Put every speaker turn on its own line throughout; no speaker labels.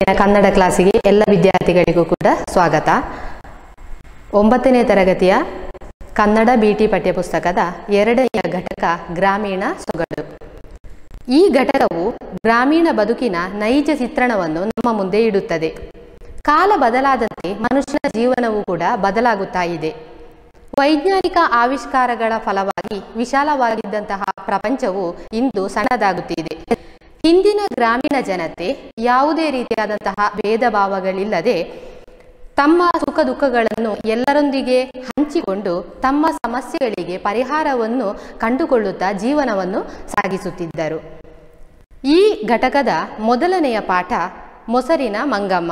ಇಂದಿನ ಕನ್ನಡ ಕ್ಲಾಸಿಗೆ ಎಲ್ಲ ವಿದ್ಯಾರ್ಥಿಗಳಿಗೂ ಕೂಡ ಸ್ವಾಗತ ಒಂಬತ್ತನೇ ತರಗತಿಯ ಕನ್ನಡ ಬಿ ಟಿ ಪಠ್ಯಪುಸ್ತಕದ ಎರಡನೆಯ ಘಟಕ ಗ್ರಾಮೀಣ ಸೊಗಡು ಈ ಘಟಕವು ಗ್ರಾಮೀಣ ಬದುಕಿನ ನೈಜ ಚಿತ್ರಣವನ್ನು ನಮ್ಮ ಮುಂದೆ ಇಡುತ್ತದೆ ಕಾಲ ಬದಲಾದಂತೆ ಮನುಷ್ಯನ ಜೀವನವೂ ಕೂಡ ಬದಲಾಗುತ್ತಾ ಇದೆ ವೈಜ್ಞಾನಿಕ ಆವಿಷ್ಕಾರಗಳ ಫಲವಾಗಿ ವಿಶಾಲವಾಗಿದ್ದಂತಹ ಪ್ರಪಂಚವು ಇಂದು ಸಣ್ಣದಾಗುತ್ತಿದೆ ಹಿಂದಿನ ಗ್ರಾಮೀಣ ಜನತೆ ಯಾವುದೇ ರೀತಿಯಾದಂತಹ ಭೇದ ಭಾವಗಳಿಲ್ಲದೆ ತಮ್ಮ ಸುಖ ದುಃಖಗಳನ್ನು ಎಲ್ಲರೊಂದಿಗೆ ಹಂಚಿಕೊಂಡು ತಮ್ಮ ಸಮಸ್ಯೆಗಳಿಗೆ ಪರಿಹಾರವನ್ನು ಕಂಡುಕೊಳ್ಳುತ್ತಾ ಜೀವನವನ್ನು ಸಾಗಿಸುತ್ತಿದ್ದರು ಈ ಘಟಕದ ಮೊದಲನೆಯ ಪಾಠ ಮೊಸರಿನ ಮಂಗಮ್ಮ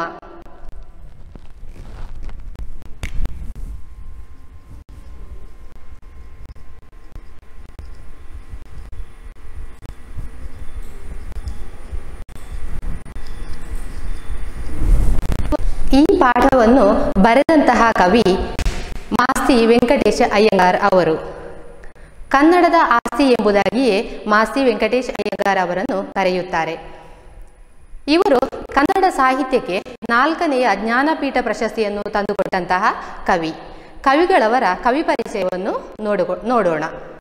ಈ ಪಾಠವನ್ನು ಬರೆದಂತಹ ಕವಿ ಮಾಸ್ತಿ ವೆಂಕಟೇಶ ಅಯ್ಯಂಗಾರ್ ಅವರು ಕನ್ನಡದ ಆಸ್ತಿ ಎಂಬುದಾಗಿಯೇ ಮಾಸ್ತಿ ವೆಂಕಟೇಶ್ ಅಯ್ಯಂಗಾರ್ ಅವರನ್ನು ಕರೆಯುತ್ತಾರೆ ಇವರು ಕನ್ನಡ ಸಾಹಿತ್ಯಕ್ಕೆ ನಾಲ್ಕನೆಯ ಜ್ಞಾನಪೀಠ ಪ್ರಶಸ್ತಿಯನ್ನು ತಂದುಕೊಟ್ಟಂತಹ ಕವಿ ಕವಿಗಳವರ ಕವಿ ಪರಿಚಯವನ್ನು ನೋಡುಗೊ ನೋಡೋಣ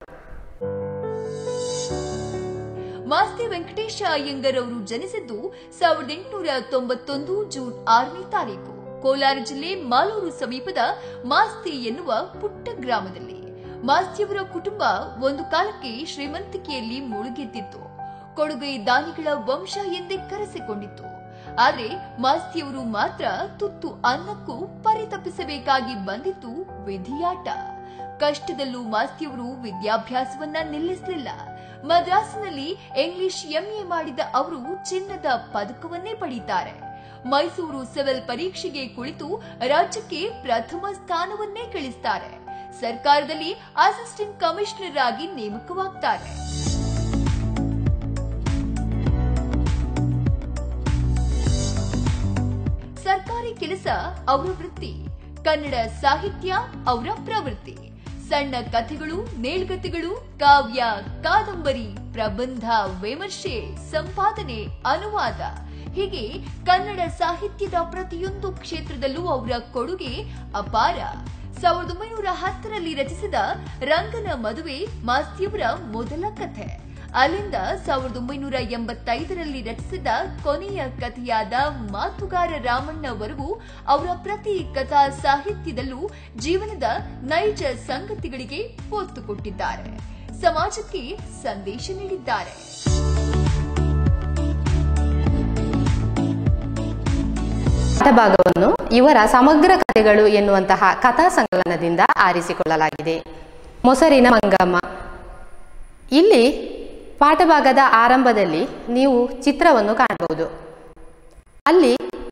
ಮಾಸ್ತಿ ವೆಂಕಟೇಶ ಅಯ್ಯಂಗರ್ ಅವರು ಜನಿಸಿದ್ದು ಸಾವಿರದ ಎಂಟುನೂರ ತೊಂಬತ್ತೊಂದು ಜೂನ್ ಆರನೇ ತಾರೀಕು ಕೋಲಾರ ಜಿಲ್ಲೆ ಮಾಲೂರು ಸಮೀಪದ ಮಾಸ್ತಿ ಎನ್ನುವ ಪುಟ್ಟ ಗ್ರಾಮದಲ್ಲಿ ಮಾಸ್ತಿಯವರ ಕುಟುಂಬ ಒಂದು ಕಾಲಕ್ಕೆ ಶ್ರೀಮಂತಿಕೆಯಲ್ಲಿ ಮುಳುಗೆದ್ದಿತ್ತು ಕೊಡುಗೈ ದಾನಿಗಳ ವಂಶ ಎಂದೇ ಕರೆಸಿಕೊಂಡಿತ್ತು ಆದ್ರೆ ಮಾಸ್ತಿಯವರು ಮಾತ್ರ ತುತ್ತು ಅನ್ನಕ್ಕೂ ಪರಿತಪ್ಪಿಸಬೇಕಾಗಿ ಬಂದಿತ್ತು ವಿಧಿಯಾಟ ಕಷ್ಟದಲ್ಲೂ ಮಾಸ್ತಿಯವರು ವಿದ್ಯಾಭ್ಯಾಸವನ್ನ ನಿಲ್ಲಿಸಲಿಲ್ಲ ಮದ್ರಾಸಿನಲ್ಲಿ ಇಂಗ್ಲಿಷ್ ಎಂಎ ಮಾಡಿದ ಅವರು ಚಿನ್ನದ ಪದಕವನ್ನೇ ಪಡೀತಾರೆ ಮೈಸೂರು ಸಿವಿಲ್ ಪರೀಕ್ಷೆಗೆ ಕುಳಿತು ರಾಜ್ಯಕ್ಕೆ ಪ್ರಥಮ ಸ್ಥಾನವನ್ನೇ ಗಳಿಸ್ತಾರೆ ಸರ್ಕಾರದಲ್ಲಿ ಅಸಿಸ್ಟೆಂಟ್ ಕಮಿಷನರ್ ಆಗಿ ನೇಮಕವಾಗ್ತಾರೆ ಸರ್ಕಾರಿ ಕೆಲಸ ಅವರ ವೃತ್ತಿ ಕನ್ನಡ ಸಾಹಿತ್ಯ ಅವರ ಪ್ರವೃತ್ತಿ ಸಣ್ಣ ಕಥೆಗಳು ನೇಳ್ಗತೆಗಳು ಕಾವ್ಯ ಕಾದಂಬರಿ ಪ್ರಬಂಧ ವಿಮರ್ಶೆ ಸಂಪಾದನೆ ಅನುವಾದ ಹೀಗೆ ಕನ್ನಡ ಸಾಹಿತ್ಯದ ಪ್ರತಿಯೊಂದು ಕ್ಷೇತ್ರದಲ್ಲೂ ಅವರ ಕೊಡುಗೆ ಅಪಾರ ಸಾವಿರದ ಒಂಬೈನೂರ ಹತ್ತರಲ್ಲಿ ರಚಿಸಿದ ರಂಗನ ಮದುವೆ ಮಾಸ್ತಿಯವರ ಮೊದಲ ಕಥೆ ಅಲ್ಲಿಂದ ಸಾವಿರದ ಒಂಬೈನೂರ ಎಂಬತ್ತೈದರಲ್ಲಿ ರಚಿಸಿದ ಕೊನೆಯ ಕಥೆಯಾದ ಮಾತುಗಾರ ರಾಮಣ್ಣವರೆಗೂ ಅವರ ಪ್ರತಿ ಕಥಾ ಸಾಹಿತ್ಯದಲ್ಲೂ ಜೀವನದ ನೈಜ ಸಂಗತಿಗಳಿಗೆ ಒತ್ತು ಕೊಟ್ಟಿದ್ದಾರೆ ಸಮಾಜಕ್ಕೆ ಸಂದೇಶ ನೀಡಿದ್ದಾರೆ
ಪಾಠಭಾಗವನ್ನು ಇವರ ಸಮಗ್ರ ಕಥೆಗಳು ಎನ್ನುವಂತಹ ಕಥಾ ಸಂಕಲನದಿಂದ ಆರಿಸಿಕೊಳ್ಳಲಾಗಿದೆ ಮೊಸರಿನ ಮಂಗಮ್ಮ ಇಲ್ಲಿ ಪಾಠಭಾಗದ ಆರಂಭದಲ್ಲಿ ನೀವು ಚಿತ್ರವನ್ನು ಕಾಣಬಹುದು ಅಲ್ಲಿ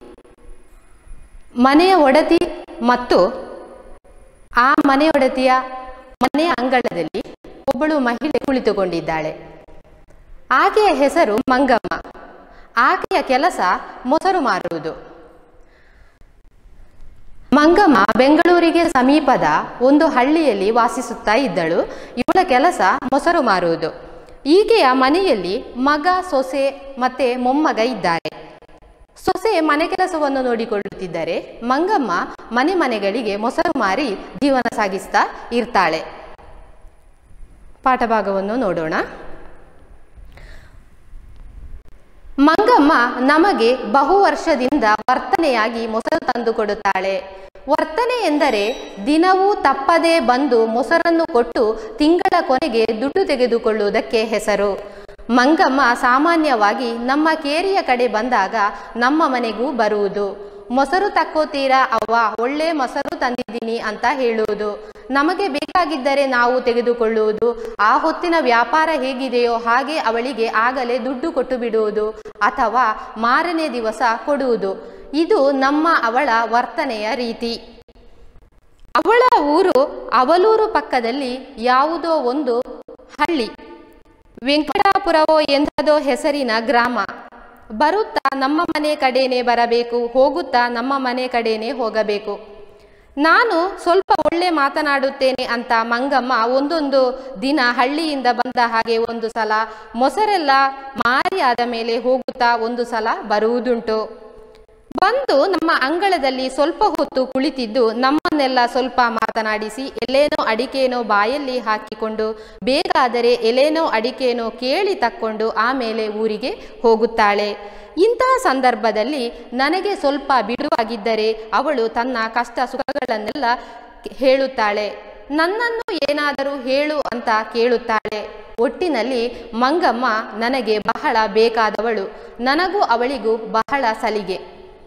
ಮನೆಯ ಒಡತಿ ಮತ್ತು ಆ ಮನೆಯೊಡತಿಯ ಮನೆಯ ಅಂಗಳದಲ್ಲಿ ಒಬ್ಬಳು ಮಹಿಳೆ ಕುಳಿತುಕೊಂಡಿದ್ದಾಳೆ ಆಕೆಯ ಹೆಸರು ಮಂಗಮ್ಮ ಆಕೆಯ ಕೆಲಸ ಮೊಸರು ಮಾರುವುದು ಮಂಗಮ್ಮ ಬೆಂಗಳೂರಿಗೆ ಸಮೀಪದ ಒಂದು ಹಳ್ಳಿಯಲ್ಲಿ ವಾಸಿಸುತ್ತಾ ಇದ್ದಳು ಇವಳ ಕೆಲಸ ಮೊಸರು ಮಾರುವುದು ಈಕೆಯ ಮನೆಯಲ್ಲಿ ಮಗ ಸೊಸೆ ಮತ್ತೆ ಮೊಮ್ಮಗ ಇದ್ದಾರೆ ಸೊಸೆ ಮನೆ ಕೆಲಸವನ್ನು ನೋಡಿಕೊಳ್ಳುತ್ತಿದ್ದರೆ ಮಂಗಮ್ಮ ಮನೆ ಮನೆಗಳಿಗೆ ಮೊಸರು ಮಾರಿ ಜೀವನ ಸಾಗಿಸ್ತಾ ಇರ್ತಾಳೆ ಪಾಠಭಾಗವನ್ನು ನೋಡೋಣ ಮಂಗಮ್ಮ ನಮಗೆ ಬಹು ವರ್ಷದಿಂದ ವರ್ತನೆಯಾಗಿ ಮೊಸರು ತಂದುಕೊಡುತ್ತಾಳೆ ವರ್ತನೆ ಎಂದರೆ ದಿನವೂ ತಪ್ಪದೇ ಬಂದು ಮೊಸರನ್ನು ಕೊಟ್ಟು ತಿಂಗಳ ಕೊನೆಗೆ ದುಡ್ಡು ತೆಗೆದುಕೊಳ್ಳುವುದಕ್ಕೆ ಹೆಸರು ಮಂಗಮ್ಮ ಸಾಮಾನ್ಯವಾಗಿ ನಮ್ಮ ಕೇರಿಯ ಕಡೆ ಬಂದಾಗ ನಮ್ಮ ಮನೆಗೂ ಬರುವುದು ಮೊಸರು ತಕ್ಕೋತೀರಾ ಅವ್ವ ಒಳ್ಳೆ ಮೊಸರು ತಂದಿದ್ದೀನಿ ಅಂತ ಹೇಳುವುದು ನಮಗೆ ಬೇಕಾಗಿದ್ದರೆ ನಾವು ತೆಗೆದುಕೊಳ್ಳುವುದು ಆ ಹೊತ್ತಿನ ವ್ಯಾಪಾರ ಹೇಗಿದೆಯೋ ಹಾಗೆ ಅವಳಿಗೆ ಆಗಲೇ ದುಡ್ಡು ಕೊಟ್ಟು ಬಿಡುವುದು ಅಥವಾ ಮಾರನೇ ದಿವಸ ಕೊಡುವುದು ಇದು ನಮ್ಮ ಅವಳ ವರ್ತನೆಯ ರೀತಿ ಅವಳ ಊರು ಅವಲೂರು ಪಕ್ಕದಲ್ಲಿ ಯಾವುದೋ ಒಂದು ಹಳ್ಳಿ ವೆಂಕಟಾಪುರವೋ ಎಂಥದೋ ಹೆಸರಿನ ಗ್ರಾಮ ಬರುತ್ತಾ ನಮ್ಮ ಮನೆ ಕಡೆನೇ ಬರಬೇಕು ಹೋಗುತ್ತಾ ನಮ್ಮ ಮನೆ ಕಡೆನೇ ಹೋಗಬೇಕು ನಾನು ಸ್ವಲ್ಪ ಒಳ್ಳೆ ಮಾತನಾಡುತ್ತೇನೆ ಅಂತ ಮಂಗಮ್ಮ ಒಂದೊಂದು ದಿನ ಹಳ್ಳಿಯಿಂದ ಬಂದ ಹಾಗೆ ಒಂದು ಸಲ ಮೊಸರೆಲ್ಲ ಮಾರಿ ಆದ ಮೇಲೆ ಹೋಗುತ್ತಾ ಒಂದು ಸಲ ಬರುವುದುಂಟು ಬಂದು ನಮ್ಮ ಅಂಗಳದಲ್ಲಿ ಸ್ವಲ್ಪ ಹೊತ್ತು ಕುಳಿತಿದ್ದು ನಮ್ಮನ್ನೆಲ್ಲ ಸ್ವಲ್ಪ ಮಾತನಾಡಿಸಿ ಎಲೆನೋ ಅಡಿಕೆನೋ ಬಾಯಲ್ಲಿ ಹಾಕಿಕೊಂಡು ಬೇಕಾದರೆ ಎಲೆನೋ ಅಡಿಕೆನೋ ಕೇಳಿ ತಕ್ಕೊಂಡು ಆಮೇಲೆ ಊರಿಗೆ ಹೋಗುತ್ತಾಳೆ ಇಂತಹ ಸಂದರ್ಭದಲ್ಲಿ ನನಗೆ ಸ್ವಲ್ಪ ಬಿಡುವಾಗಿದ್ದರೆ ಅವಳು ತನ್ನ ಕಷ್ಟ ಸುಖಗಳನ್ನೆಲ್ಲ ಹೇಳುತ್ತಾಳೆ ನನ್ನನ್ನು ಏನಾದರೂ ಹೇಳು ಅಂತ ಕೇಳುತ್ತಾಳೆ ಒಟ್ಟಿನಲ್ಲಿ ಮಂಗಮ್ಮ ನನಗೆ ಬಹಳ ಬೇಕಾದವಳು ನನಗೂ ಅವಳಿಗೂ ಬಹಳ ಸಲಿಗೆ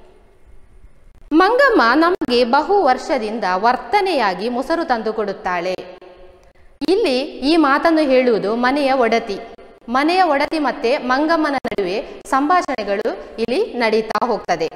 ಮಂಗಮ್ಮ ನಮಗೆ ಬಹು ವರ್ಷದಿಂದ ವರ್ತನೆಯಾಗಿ ಮೊಸರು ತಂದು ಕೊಡುತ್ತಾಳೆ ಇಲ್ಲಿ ಈ ಮಾತನ್ನು ಹೇಳುವುದು ಮನೆಯ ಒಡತಿ ಮನೆಯ ಒಡತಿ ಮತ್ತೆ ಮಂಗಮ್ಮನ ನಡುವೆ ಸಂಭಾಷಣೆಗಳು ಇಲ್ಲಿ ನಡೀತಾ ಹೋಗ್ತದೆ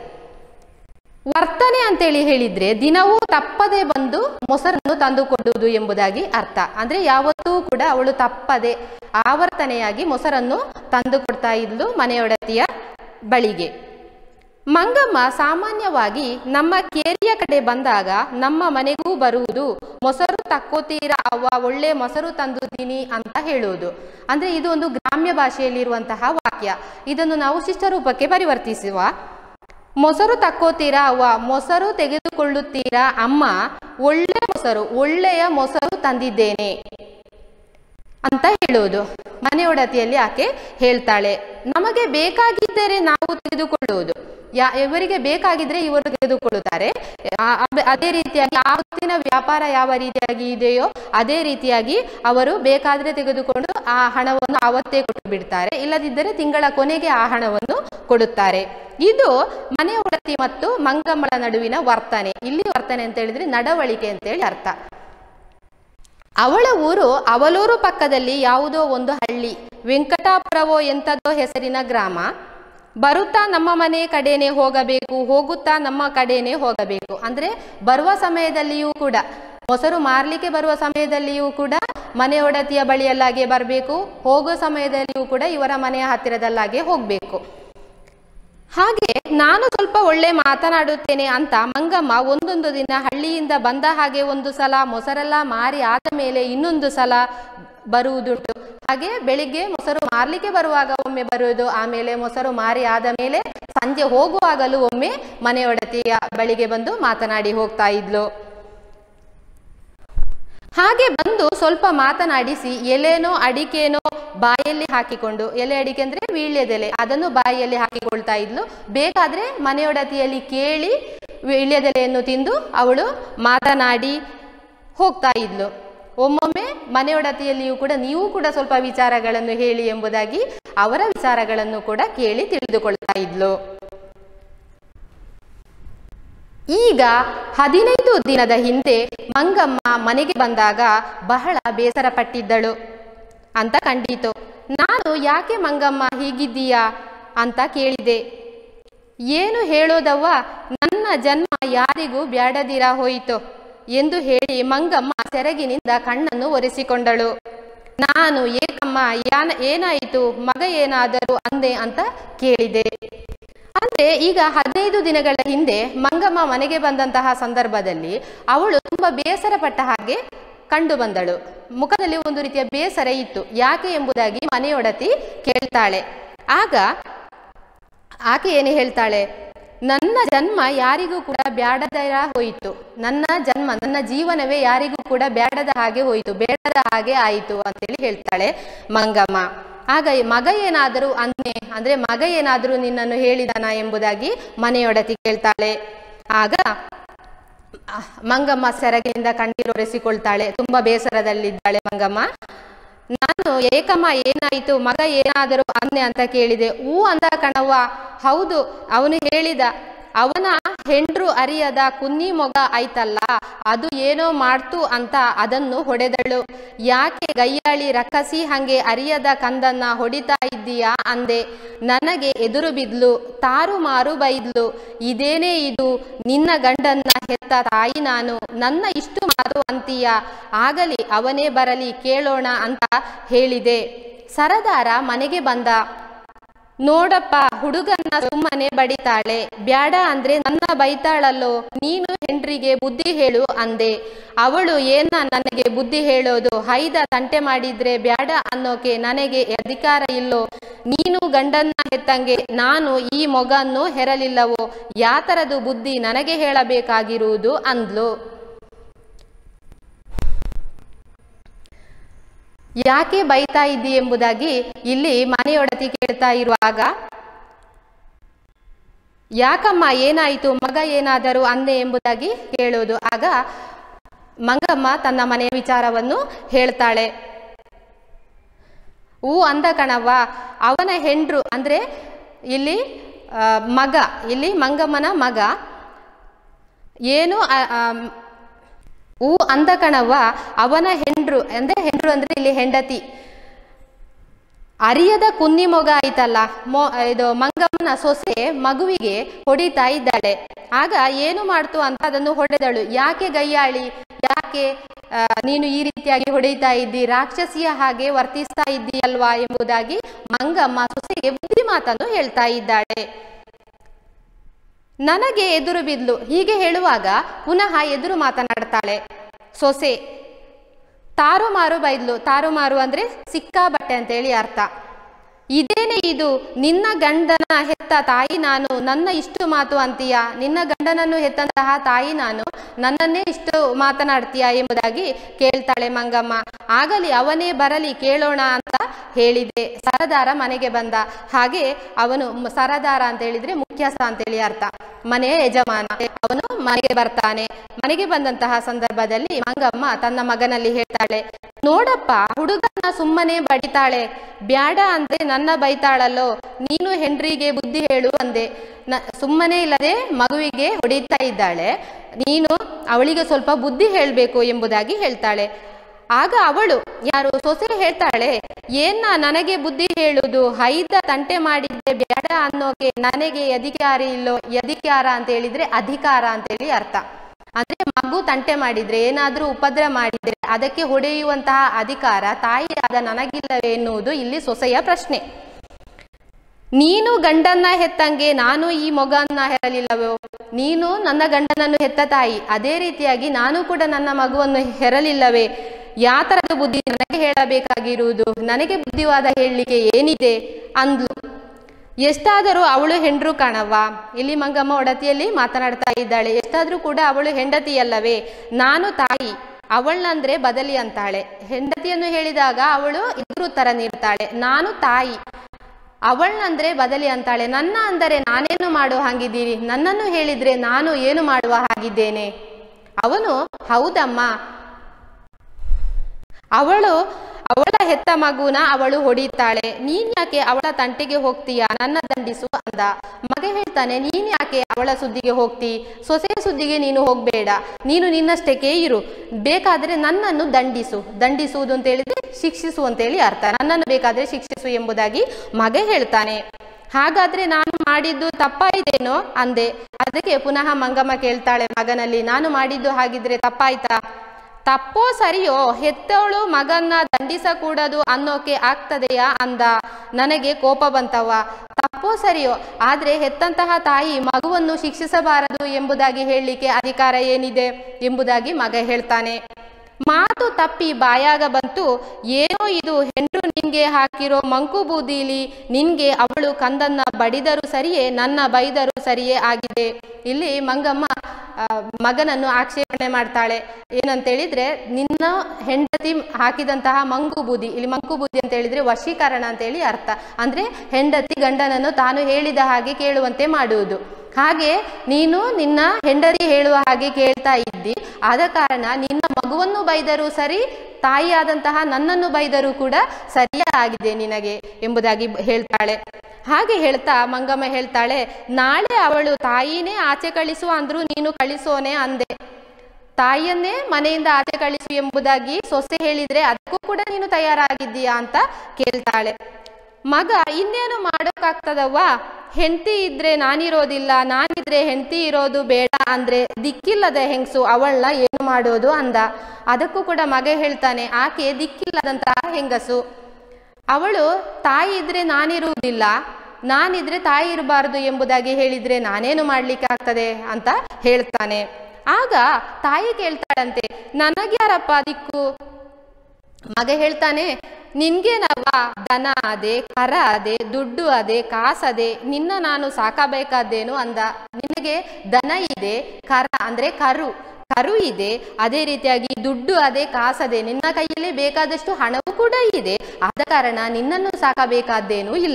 ವರ್ತನೆ ಅಂತೇಳಿ ಹೇಳಿದ್ರೆ ದಿನವೂ ತಪ್ಪದೆ ಬಂದು ಮೊಸರನ್ನು ತಂದುಕೊಡುವುದು ಎಂಬುದಾಗಿ ಅರ್ಥ ಅಂದ್ರೆ ಯಾವತ್ತೂ ಕೂಡ ಅವಳು ತಪ್ಪದೆ ಆವರ್ತನೆಯಾಗಿ ಮೊಸರನ್ನು ತಂದು ಕೊಡ್ತಾ ಇದ್ಲು ಮನೆಯೊಡತಿಯ ಬಳಿಗೆ ಮಂಗಮ್ಮ ಸಾಮಾನ್ಯವಾಗಿ ನಮ್ಮ ಕೇರಿಯ ಕಡೆ ಬಂದಾಗ ನಮ್ಮ ಮನೆಗೂ ಬರುವುದು ಮೊಸರು ತಕ್ಕೋತೀರಾ ಅವ್ವ ಒಳ್ಳೆ ಮೊಸರು ತಂದಿದ್ದೀನಿ ಅಂತ ಹೇಳುವುದು ಅಂದ್ರೆ ಇದು ಒಂದು ಗ್ರಾಮ್ಯ ಭಾಷೆಯಲ್ಲಿರುವಂತಹ ವಾಕ್ಯ ಇದನ್ನು ನಾವು ಶಿಷ್ಟರೂಪಕ್ಕೆ ಪರಿವರ್ತಿಸುವ ಮೊಸರು ತಕ್ಕೋತೀರಾ ಅವ್ವ ಮೊಸರು ತೆಗೆದುಕೊಳ್ಳುತ್ತೀರಾ ಅಮ್ಮ ಒಳ್ಳೆ ಮೊಸರು ಒಳ್ಳೆಯ ಮೊಸರು ತಂದಿದ್ದೇನೆ ಅಂತ ಹೇಳುವುದು ಮನೆಯೊಡತಿಯಲ್ಲಿ ಆಕೆ ಹೇಳ್ತಾಳೆ ನಮಗೆ ಬೇಕಾಗಿದ್ದರೆ ನಾವು ತೆಗೆದುಕೊಳ್ಳುವುದು ಯಾ ಇವರಿಗೆ ಬೇಕಾಗಿದ್ರೆ ಇವರು ತೆಗೆದುಕೊಳ್ಳುತ್ತಾರೆ ಆ- ಅಬ್- ಅದೇ ರೀತಿಯಾಗಿ ಆವತ್ತಿನ ವ್ಯಾಪಾರ ಯಾವ ರೀತಿಯಾಗಿ ಇದೆಯೋ ಅದೇ ರೀತಿಯಾಗಿ ಅವರು ಬೇಕಾದ್ರೆ ತೆಗೆದುಕೊಂಡು ಆ ಹಣವನ್ನು ಅವತ್ತೇ ಕೊಟ್ಟು ಬಿಡ್ತಾರೆ ಇಲ್ಲದಿದ್ದರೆ ತಿಂಗಳ ಕೊನೆಗೆ ಆ ಹಣವನ್ನು ಕೊಡುತ್ತಾರೆ ಇದು ಮನೆ ಒಡತಿ ಮತ್ತು ಮಂಗಮ್ಮಳ ನಡುವಿನ ವರ್ತನೆ ಇಲ್ಲಿ ವರ್ತನೆ ಅಂತ ಹೇಳಿದ್ರೆ ನಡವಳಿಕೆ ಅಂತೇಳಿ ಅರ್ಥ ಅವಳ ಊರು ಅವಲೂರು ಪಕ್ಕದಲ್ಲಿ ಯಾವುದೋ ಒಂದು ಹಳ್ಳಿ ವೆಂಕಟಾಪುರವೋ ಎಂಥದ್ದೋ ಹೆಸರಿನ ಗ್ರಾಮ ಬರುತ್ತಾ ನಮ್ಮ ಮನೆ ಕಡೆನೆ ಹೋಗಬೇಕು ಹೋಗುತ್ತಾ ನಮ್ಮ ಕಡೆನೆ ಹೋಗಬೇಕು ಅಂದ್ರೆ ಬರುವ ಸಮಯದಲ್ಲಿಯೂ ಕೂಡ ಮೊಸರು ಮಾರ್ಲಿಕ್ಕೆ ಬರುವ ಸಮಯದಲ್ಲಿಯೂ ಕೂಡ ಮನೆ ಒಡತಿಯ ಬಳಿಯಲ್ಲಾಗೆ ಬರಬೇಕು ಹೋಗೋ ಸಮಯದಲ್ಲಿಯೂ ಕೂಡ ಇವರ ಮನೆಯ ಹತ್ತಿರದಲ್ಲಾಗೆ ಹೋಗಬೇಕು ಹಾಗೆ ನಾನು ಸ್ವಲ್ಪ ಒಳ್ಳೆ ಮಾತನಾಡುತ್ತೇನೆ ಅಂತ ಮಂಗಮ್ಮ ಒಂದೊಂದು ದಿನ ಹಳ್ಳಿಯಿಂದ ಬಂದ ಹಾಗೆ ಒಂದು ಸಲ ಮೊಸರೆಲ್ಲ ಮಾರಿ ಆದ ಮೇಲೆ ಇನ್ನೊಂದು ಸಲ ಬರುವುದುಂಟು ಹಾಗೆ ಬೆಳಿಗ್ಗೆ ಮೊಸರು ಮಾರ್ಲಿಕ್ಕೆ ಬರುವಾಗ ಒಮ್ಮೆ ಬರುವುದು ಆಮೇಲೆ ಮೊಸರು ಮಾರಿ ಆದ ಮೇಲೆ ಸಂಜೆ ಹೋಗುವಾಗಲೂ ಒಮ್ಮೆ ಮನೆಯೊಡತಿಯ ಬಳಿಗೆ ಬಂದು ಮಾತನಾಡಿ ಹೋಗ್ತಾ ಇದ್ಲು ಹಾಗೆ ಬಂದು ಸ್ವಲ್ಪ ಮಾತನಾಡಿಸಿ ಎಲೆನೋ ಅಡಿಕೆನೋ ಬಾಯಲ್ಲಿ ಹಾಕಿಕೊಂಡು ಎಲೆ ಅಡಿಕೆ ಅಂದ್ರೆ ವೀಳ್ಯದೆಲೆ ಅದನ್ನು ಬಾಯಿಯಲ್ಲಿ ಹಾಕಿಕೊಳ್ತಾ ಇದ್ಲು ಬೇಕಾದ್ರೆ ಮನೆಯೊಡತಿಯಲ್ಲಿ ಕೇಳಿ ವೀಳ್ಯದೆಲೆಯನ್ನು ತಿಂದು ಅವಳು ಮಾತನಾಡಿ ಹೋಗ್ತಾ ಇದ್ಲು ಒಮ್ಮೊಮ್ಮೆ ಮನೆಯೊಡತಿಯಲ್ಲಿಯೂ ಕೂಡ ನೀವು ಕೂಡ ಸ್ವಲ್ಪ ವಿಚಾರಗಳನ್ನು ಹೇಳಿ ಎಂಬುದಾಗಿ ಅವರ ವಿಚಾರಗಳನ್ನು ಕೂಡ ಕೇಳಿ ತಿಳಿದುಕೊಳ್ತಾ ಇದ್ಲು ಈಗ ಹದಿನೈದು ದಿನದ ಹಿಂದೆ ಮಂಗಮ್ಮ ಮನೆಗೆ ಬಂದಾಗ ಬಹಳ ಬೇಸರ ಪಟ್ಟಿದ್ದಳು ಅಂತ ಕಂಡಿತು ನಾನು ಯಾಕೆ ಮಂಗಮ್ಮ ಹೀಗಿದ್ದೀಯಾ ಅಂತ ಕೇಳಿದೆ ಏನು ಹೇಳೋದವ್ವ ನನ್ನ ಜನ್ಮ ಯಾರಿಗೂ ಬ್ಯಾಡದಿರ ಹೋಯಿತು ಎಂದು ಹೇಳಿ ಮಂಗಮ್ಮ ಸೆರಗಿನಿಂದ ಕಣ್ಣನ್ನು ಒರೆಸಿಕೊಂಡಳು ನಾನು ಏಕಮ್ಮ ಯಾನ ಏನಾಯಿತು ಮಗ ಏನಾದರೂ ಅಂದೆ ಅಂತ ಕೇಳಿದೆ ಅಂದ್ರೆ ಈಗ ಹದಿನೈದು ದಿನಗಳ ಹಿಂದೆ ಮಂಗಮ್ಮ ಮನೆಗೆ ಬಂದಂತಹ ಸಂದರ್ಭದಲ್ಲಿ ಅವಳು ತುಂಬಾ ಬೇಸರ ಪಟ್ಟ ಹಾಗೆ ಕಂಡು ಬಂದಳು ಮುಖದಲ್ಲಿ ಒಂದು ರೀತಿಯ ಬೇಸರ ಇತ್ತು ಯಾಕೆ ಎಂಬುದಾಗಿ ಮನೆಯೊಡತಿ ಕೇಳ್ತಾಳೆ ಆಗ ಆಕೆ ಏನು ಹೇಳ್ತಾಳೆ ನನ್ನ ಜನ್ಮ ಯಾರಿಗೂ ಕೂಡ ಬ್ಯಾಡದ ಹೋಯಿತು ನನ್ನ ಜನ್ಮ ನನ್ನ ಜೀವನವೇ ಯಾರಿಗೂ ಕೂಡ ಬ್ಯಾಡದ ಹಾಗೆ ಹೋಯಿತು ಬೇಡದ ಹಾಗೆ ಆಯಿತು ಅಂತೇಳಿ ಹೇಳ್ತಾಳೆ ಮಂಗಮ್ಮ ಆಗ ಮಗ ಏನಾದರೂ ಅನ್ನೆ ಅಂದ್ರೆ ಮಗ ಏನಾದರೂ ನಿನ್ನನ್ನು ಹೇಳಿದನ ಎಂಬುದಾಗಿ ಮನೆಯೊಡತಿ ಕೇಳ್ತಾಳೆ ಆಗ ಅಹ್, ಮಂಗಮ್ಮ ಸೆರಗಿನಿಂದ ಕಣ್ಣೀರೊರೆಸಿಕೊಳ್ತಾಳೆ ತುಂಬಾ ಬೇಸರದಲ್ಲಿದ್ದಾಳೆ ಮಂಗಮ್ಮ ನಾನು ಏಕಮ್ಮ ಏನಾಯಿತು ಮಗ ಏನಾದರೂ ಅಂದೆ ಅಂತ ಕೇಳಿದೆ ಹೂ ಅಂದ ಕಣವ್ವ ಹೌದು ಅವನು ಹೇಳಿದ ಅವನ ಹೆಂಡ್ರು ಅರಿಯದ ಕುನ್ನಿ ಮೊಗ ಆಯ್ತಲ್ಲ ಅದು ಏನೋ ಮಾಡ್ತು ಅಂತ ಅದನ್ನು ಹೊಡೆದಳು ಯಾಕೆ ಗಯ್ಯಾಳಿ ರಕ್ಕಸಿ ಹಂಗೆ ಅರಿಯದ ಕಂದನ್ನ ಹೊಡಿತಾ ಇದ್ದೀಯಾ ಅಂದೆ ನನಗೆ ಎದುರು ಬಿದ್ಲು ತಾರು ಮಾರು ಬೈದ್ಲು ಇದೇನೇ ಇದು ನಿನ್ನ ಗಂಡನ್ನ ಹೆತ್ತ ತಾಯಿ ನಾನು ನನ್ನ ಇಷ್ಟು ಮಾತು ಅಂತೀಯ ಆಗಲಿ ಅವನೇ ಬರಲಿ ಕೇಳೋಣ ಅಂತ ಹೇಳಿದೆ ಸರದಾರ ಮನೆಗೆ ಬಂದ ನೋಡಪ್ಪ ಹುಡುಗನ್ನ ಸುಮ್ಮನೆ ಬಡಿತಾಳೆ ಬ್ಯಾಡ ಅಂದ್ರೆ ನನ್ನ ಬೈತಾಳಲ್ಲೋ ನೀನು ಹೆಂಡ್ರಿಗೆ ಬುದ್ಧಿ ಹೇಳು ಅಂದೆ ಅವಳು ಏನ ನನಗೆ ಬುದ್ಧಿ ಹೇಳೋದು ಹೈದ ತಂಟೆ ಮಾಡಿದ್ರೆ ಬ್ಯಾಡ ಅನ್ನೋಕೆ ನನಗೆ ಅಧಿಕಾರ ಇಲ್ಲೋ ನೀನು ಗಂಡನ್ನ ಹೆತ್ತಂಗೆ ನಾನು ಈ ಮೊಗನ್ನು ಹೆರಲಿಲ್ಲವೋ ಯಾತರದು ಬುದ್ಧಿ ನನಗೆ ಹೇಳಬೇಕಾಗಿರುವುದು ಅಂದ್ಲು ಯಾಕೆ ಬೈತಾ ಇದ್ದಿ ಎಂಬುದಾಗಿ ಇಲ್ಲಿ ಮನೆಯೊಡತಿ ಕೇಳ್ತಾ ಇರುವಾಗ ಯಾಕಮ್ಮ ಏನಾಯಿತು ಮಗ ಏನಾದರೂ ಅಂದೆ ಎಂಬುದಾಗಿ ಕೇಳೋದು ಆಗ ಮಂಗಮ್ಮ ತನ್ನ ಮನೆಯ ವಿಚಾರವನ್ನು ಹೇಳ್ತಾಳೆ ಹೂ ಅಂದ ಕಣವ್ವ ಅವನ ಹೆಂಡ್ರು ಅಂದ್ರೆ ಇಲ್ಲಿ ಆ, ಮಗ ಇಲ್ಲಿ ಮಂಗಮ್ಮನ ಮಗ ಏನು ಆ- ಆಮ್, ಹೂ ಅಂದ ಕಣವ್ವ ಅವನ ಹೆಂಡ್ರು ಅಂದ್ರೆ ಹೆಂಡ್ರು ಅಂದ್ರೆ ಇಲ್ಲಿ ಹೆಂಡತಿ ಅರಿಯದ ಕುನ್ನಿ ಮೊಗ ಆಯ್ತಲ್ಲ ಮೊ ಇದು ಮಂಗಮ್ಮನ ಸೊಸೆ ಮಗುವಿಗೆ ಹೊಡಿತಾ ಇದ್ದಾಳೆ ಆಗ ಏನು ಮಾಡ್ತು ಅಂತ ಅದನ್ನು ಹೊಡೆದಳು ಯಾಕೆ ಗಯ್ಯಾಳಿ ಯಾಕೆ ಆ, ನೀನು ಈ ರೀತಿಯಾಗಿ ಹೊಡೆಯುತ್ತಾ ಇದ್ದಿ ರಾಕ್ಷಸಿಯ ಹಾಗೆ ವರ್ತಿಸ್ತಾ ಇದ್ದೀಯಲ್ವಾ ಎಂಬುದಾಗಿ ಮಂಗಮ್ಮ ಸೊಸೆಗೆ ಬುದ್ಧಿ ಮಾತನ್ನು ಹೇಳ್ತಾ ಇದ್ದಾಳೆ ನನಗೆ ಎದುರು ಬಿದ್ಲು ಹೀಗೆ ಹೇಳುವಾಗ ಪುನಃ ಎದುರು ಮಾತನಾಡ್ತಾಳೆ ಸೊಸೆ ತಾರುಮಾರು ಬೈದ್ಲು ತಾರುಮಾರು ಅಂದ್ರೆ ಸಿಕ್ಕಾಬಟ್ಟೆ ಅಂತೇಳಿ ಅರ್ಥ ಇದೇನೆ ಇದು ನಿನ್ನ ಗಂಡನ ಹೆತ್ತ ತಾಯಿ ನಾನು ನನ್ನ ಇಷ್ಟು ಮಾತು ಅಂತೀಯ ನಿನ್ನ ಗಂಡನನ್ನು ಹೆತ್ತಂತಹ ತಾಯಿ ನಾನು ನನ್ನನ್ನೇ ಇಷ್ಟು ಮಾತನಾಡ್ತೀಯ ಎಂಬುದಾಗಿ ಕೇಳ್ತಾಳೆ ಮಂಗಮ್ಮ ಆಗಲಿ ಅವನೇ ಬರಲಿ ಕೇಳೋಣ ಅಂತ ಹೇಳಿದೆ ಸರದಾರ ಮನೆಗೆ ಬಂದ ಹಾಗೆ ಅವನು ಮ- ಸರದಾರ ಅಂತ ಹೇಳಿದ್ರೆ ಮುಖ್ಯಸ್ಥ ಅಂತೇಳಿ ಅರ್ಥ ಮನೆಯ ಯಜಮಾನ ಅವನು ಮನೆಗೆ ಬರ್ತಾನೆ ಮನೆಗೆ ಬಂದಂತಹ ಸಂದರ್ಭದಲ್ಲಿ ಮಂಗಮ್ಮ ತನ್ನ ಮಗನಲ್ಲಿ ಹೇಳ್ತಾಳೆ ನೋಡಪ್ಪ ಹುಡುಗನ ಸುಮ್ಮನೆ ಬಡಿತಾಳೆ ಬ್ಯಾಡ ಅಂದ್ರೆ ನನ್ನ ಬೈತಾಳಲ್ಲೋ ನೀನು ಹೆಂಡ್ರಿಗೆ ಬುದ್ಧಿ ಹೇಳು ಅಂದೆ ನ ಸುಮ್ಮನೆ ಇಲ್ಲದೆ ಮಗುವಿಗೆ ಹೊಡಿತಾ ಇದ್ದಾಳೆ ನೀನು ಅವಳಿಗೆ ಸ್ವಲ್ಪ ಬುದ್ಧಿ ಹೇಳಬೇಕು ಎಂಬುದಾಗಿ ಹೇಳ್ತಾಳೆ ಆಗ ಅವಳು ಯಾರು ಸೊಸೆ ಹೇಳ್ತಾಳೆ ಏನ ನನಗೆ ಬುದ್ಧಿ ಹೇಳುದು ಹೈದ ತಂಟೆ ಮಾಡಿದ್ದೆ ಬೇಡ ಅನ್ನೋಕೆ ನನಗೆ ಅಧಿಕಾರ ಇಲ್ಲೋ ಅಧಿಕಾರ ಅಂತ ಹೇಳಿದ್ರೆ ಅಧಿಕಾರ ಅಂತೇಳಿ ಅರ್ಥ ಅಂದ್ರೆ ಮಗು ತಂಟೆ ಮಾಡಿದ್ರೆ ಏನಾದ್ರೂ ಉಪದ್ರ ಮಾಡಿದ್ರೆ ಅದಕ್ಕೆ ಹೊಡೆಯುವಂತಹ ಅಧಿಕಾರ ತಾಯಿಯಾದ ನನಗಿಲ್ಲವೇ ಎನ್ನುವುದು ಇಲ್ಲಿ ಸೊಸೆಯ ಪ್ರಶ್ನೆ ನೀನು ಗಂಡನ್ನ ಹೆತ್ತಂಗೆ ನಾನು ಈ ಮೊಗನ್ನ ಹೆರಲಿಲ್ಲವೋ ನೀನು ನನ್ನ ಗಂಡನನ್ನು ಹೆತ್ತ ತಾಯಿ ಅದೇ ರೀತಿಯಾಗಿ ನಾನು ಕೂಡ ನನ್ನ ಮಗುವನ್ನು ಹೆರಲಿಲ್ಲವೇ ಯಾತರದ ಬುದ್ಧಿ ನನಗೆ ಹೇಳಬೇಕಾಗಿರುವುದು ನನಗೆ ಬುದ್ಧಿವಾದ ಹೇಳಲಿಕ್ಕೆ ಏನಿದೆ ಅಂದ್ಲು ಎಷ್ಟಾದರೂ ಅವಳು ಹೆಂಡ್ರು ಕಾಣವ್ವ ಇಲ್ಲಿ ಮಂಗಮ್ಮ ಒಡತಿಯಲ್ಲಿ ಮಾತನಾಡ್ತಾ ಇದ್ದಾಳೆ ಎಷ್ಟಾದರೂ ಕೂಡ ಅವಳು ಹೆಂಡತಿಯಲ್ಲವೇ ನಾನು ತಾಯಿ ಅವಳಂದ್ರೆ ಬದಲಿ ಅಂತಾಳೆ ಹೆಂಡತಿಯನ್ನು ಹೇಳಿದಾಗ ಅವಳು ಎದುರು ಉತ್ತರ ನೀಡ್ತಾಳೆ ನಾನು ತಾಯಿ ಅವಳಂದ್ರೆ ಬದಲಿ ಅಂತಾಳೆ ನನ್ನ ಅಂದರೆ ನಾನೇನು ಮಾಡುವ ಹಾಗಿದ್ದೀರಿ ನನ್ನನ್ನು ಹೇಳಿದ್ರೆ ನಾನು ಏನು ಮಾಡುವ ಹಾಗಿದ್ದೇನೆ ಅವನು ಹೌದಮ್ಮ ಅವಳು ಅವಳ ಹೆತ್ತ ಮಗುನ ಅವಳು ಹೊಡಿತಾಳೆ ನೀನ್ ಯಾಕೆ ಅವಳ ತಂಟೆಗೆ ಹೋಗ್ತೀಯಾ ನನ್ನ ದಂಡಿಸು ಅಂದ ಮಗ ಹೇಳ್ತಾನೆ ನೀನ್ ಯಾಕೆ ಅವಳ ಸುದ್ದಿಗೆ ಹೋಗ್ತಿ ಸೊಸೆಯ ಸುದ್ದಿಗೆ ನೀನು ಹೋಗ್ಬೇಡ ನೀನು ನಿನ್ನಷ್ಟಕ್ಕೆ ಇರು ಬೇಕಾದ್ರೆ ನನ್ನನ್ನು ದಂಡಿಸು ದಂಡಿಸುವುದು ಅಂತ ಹೇಳಿದ್ರೆ ಶಿಕ್ಷಿಸು ಅಂತೇಳಿ ಅರ್ಥ ನನ್ನನ್ನು ಬೇಕಾದ್ರೆ ಶಿಕ್ಷಿಸು ಎಂಬುದಾಗಿ ಮಗ ಹೇಳ್ತಾನೆ ಹಾಗಾದ್ರೆ ನಾನು ಮಾಡಿದ್ದು ತಪ್ಪಾಯ್ತೇನೋ ಅಂದೆ ಅದಕ್ಕೆ ಪುನಃ ಮಂಗಮ್ಮ ಕೇಳ್ತಾಳೆ ಮಗನಲ್ಲಿ ನಾನು ಮಾಡಿದ್ದು ಹಾಗಿದ್ರೆ ತಪ್ಪಾಯ್ತಾ ತಪ್ಪೋ ಸರಿಯೋ ಹೆತ್ತವಳು ಮಗನ್ನ ದಂಡಿಸಕೂಡದು ಅನ್ನೋಕೆ ಆಗ್ತದೆಯಾ ಅಂದ ನನಗೆ ಕೋಪ ಬಂತವ್ವ ತಪ್ಪೋ ಸರಿಯೋ ಆದ್ರೆ ಹೆತ್ತಂತಹ ತಾಯಿ ಮಗುವನ್ನು ಶಿಕ್ಷಿಸಬಾರದು ಎಂಬುದಾಗಿ ಹೇಳಲಿಕ್ಕೆ ಅಧಿಕಾರ ಏನಿದೆ ಎಂಬುದಾಗಿ ಮಗ ಹೇಳ್ತಾನೆ ಮಾತು ತಪ್ಪಿ ಬಾಯಾಗ ಬಂತು ಏನೋ ಇದು ಹೆಂಡ್ರು ನಿನ್ಗೆ ಹಾಕಿರೋ ಮಂಕು ಬೂದಿಲಿ ನಿನ್ಗೆ ಅವಳು ಕಂದನ್ನ ಬಡಿದರೂ ಸರಿಯೇ ನನ್ನ ಬೈದರೂ ಸರಿಯೇ ಆಗಿದೆ ಇಲ್ಲಿ ಮಂಗಮ್ಮ ಆ, ಮಗನನ್ನು ಆಕ್ಷೇಪಣೆ ಮಾಡ್ತಾಳೆ ಏನಂತೇಳಿದ್ರೆ ನಿನ್ನ ಹೆಂಡತಿ ಹಾಕಿದಂತಹ ಮಂಕು ಬೂದಿ ಇಲ್ಲಿ ಮಂಕು ಬೂದಿ ಅಂತ ಹೇಳಿದ್ರೆ ವಶೀಕರಣ ಅಂತೇಳಿ ಅರ್ಥ ಅಂದ್ರೆ ಹೆಂಡತಿ ಗಂಡನನ್ನು ತಾನು ಹೇಳಿದ ಹಾಗೆ ಕೇಳುವಂತೆ ಮಾಡುವುದು ಹಾಗೆ ನೀನು ನಿನ್ನ ಹೆಂಡರಿ ಹೇಳುವ ಹಾಗೆ ಕೇಳ್ತಾ ಇದ್ದಿ ಆದ ಕಾರಣ ನಿನ್ನ ಮಗುವನ್ನು ಬೈದರೂ ಸರಿ ತಾಯಿಯಾದಂತಹ ನನ್ನನ್ನು ಬೈದರೂ ಕೂಡ ಸರಿಯೇ ಆಗಿದೆ ನಿನಗೆ ಎಂಬುದಾಗಿ ಬ- ಹೇಳ್ತಾಳೆ ಹಾಗೆ ಹೇಳ್ತಾ ಮಂಗಮ್ಮ ಹೇಳ್ತಾಳೆ ನಾಳೆ ಅವಳು ತಾಯಿನೇ ಆಚೆ ಕಳಿಸು ಅಂದ್ರೂ ನೀನು ಕಳಿಸೋನೆ ಅಂದೆ ತಾಯಿಯನ್ನೇ ಮನೆಯಿಂದ ಆಚೆ ಕಳಿಸು ಎಂಬುದಾಗಿ ಸೊಸೆ ಹೇಳಿದ್ರೆ ಅದಕ್ಕೂ ಕೂಡ ನೀನು ತಯಾರಾಗಿದ್ದೀಯಾ ಅಂತ ಕೇಳ್ತಾಳೆ ಮಗ ಇನ್ನೇನು ಮಾಡೋಕ್ಕಾಗ್ತದವ್ವ ಹೆಂಡತಿ ಇದ್ರೆ ನಾನಿರೋದಿಲ್ಲ ನಾನಿದ್ರೆ ಹೆಂಡತಿ ಇರೋದು ಬೇಡ ಅಂದ್ರೆ ದಿಕ್ಕಿಲ್ಲದ ಹೆಂಗಸು ಅವಳನ್ನ ಏನು ಮಾಡೋದು ಅಂದ ಅದಕ್ಕೂ ಕೂಡ ಮಗ ಹೇಳ್ತಾನೆ ಆಕೆ ದಿಕ್ಕಿಲ್ಲದಂತಹ ಹೆಂಗಸು ಅವಳು ತಾಯಿ ಇದ್ರೆ ನಾನಿರುವುದಿಲ್ಲ ನಾನಿದ್ರೆ ತಾಯಿ ಇರಬಾರದು ಎಂಬುದಾಗಿ ಹೇಳಿದ್ರೆ ನಾನೇನು ಮಾಡ್ಲಿಕ್ಕೆ ಆಗ್ತದೆ ಅಂತ ಹೇಳ್ತಾನೆ ಆಗ ತಾಯಿ ಕೇಳ್ತಾಳಂತೆ ನನಗ್ಯಾರಪ್ಪ ದಿಕ್ಕು ಮಗ ಹೇಳ್ತಾನೆ ನಿನ್ಗೇನವ್ವ ದನ ಅದೆ ಕರ ಅದೆ ದುಡ್ಡು ಅದೆ ಕಾಸದೆ ನಿನ್ನ ನಾನು ಸಾಕಬೇಕಾದ್ದೇನು ಅಂದ ನಿನಗೆ ದನ ಇದೆ ಕರ ಅಂದ್ರೆ ಕರು ಕರು ಇದೆ ಅದೇ ರೀತಿಯಾಗಿ ದುಡ್ಡು ಅದೇ ಕಾಸದೆ ನಿನ್ನ ಕೈಯಲ್ಲಿ ಬೇಕಾದಷ್ಟು ಹಣವೂ ಕೂಡ ಇದೆ ಆದ ಕಾರಣ ನಿನ್ನನ್ನು ಸಾಕಬೇಕಾದ್ದೇನೂ ಇಲ್ಲ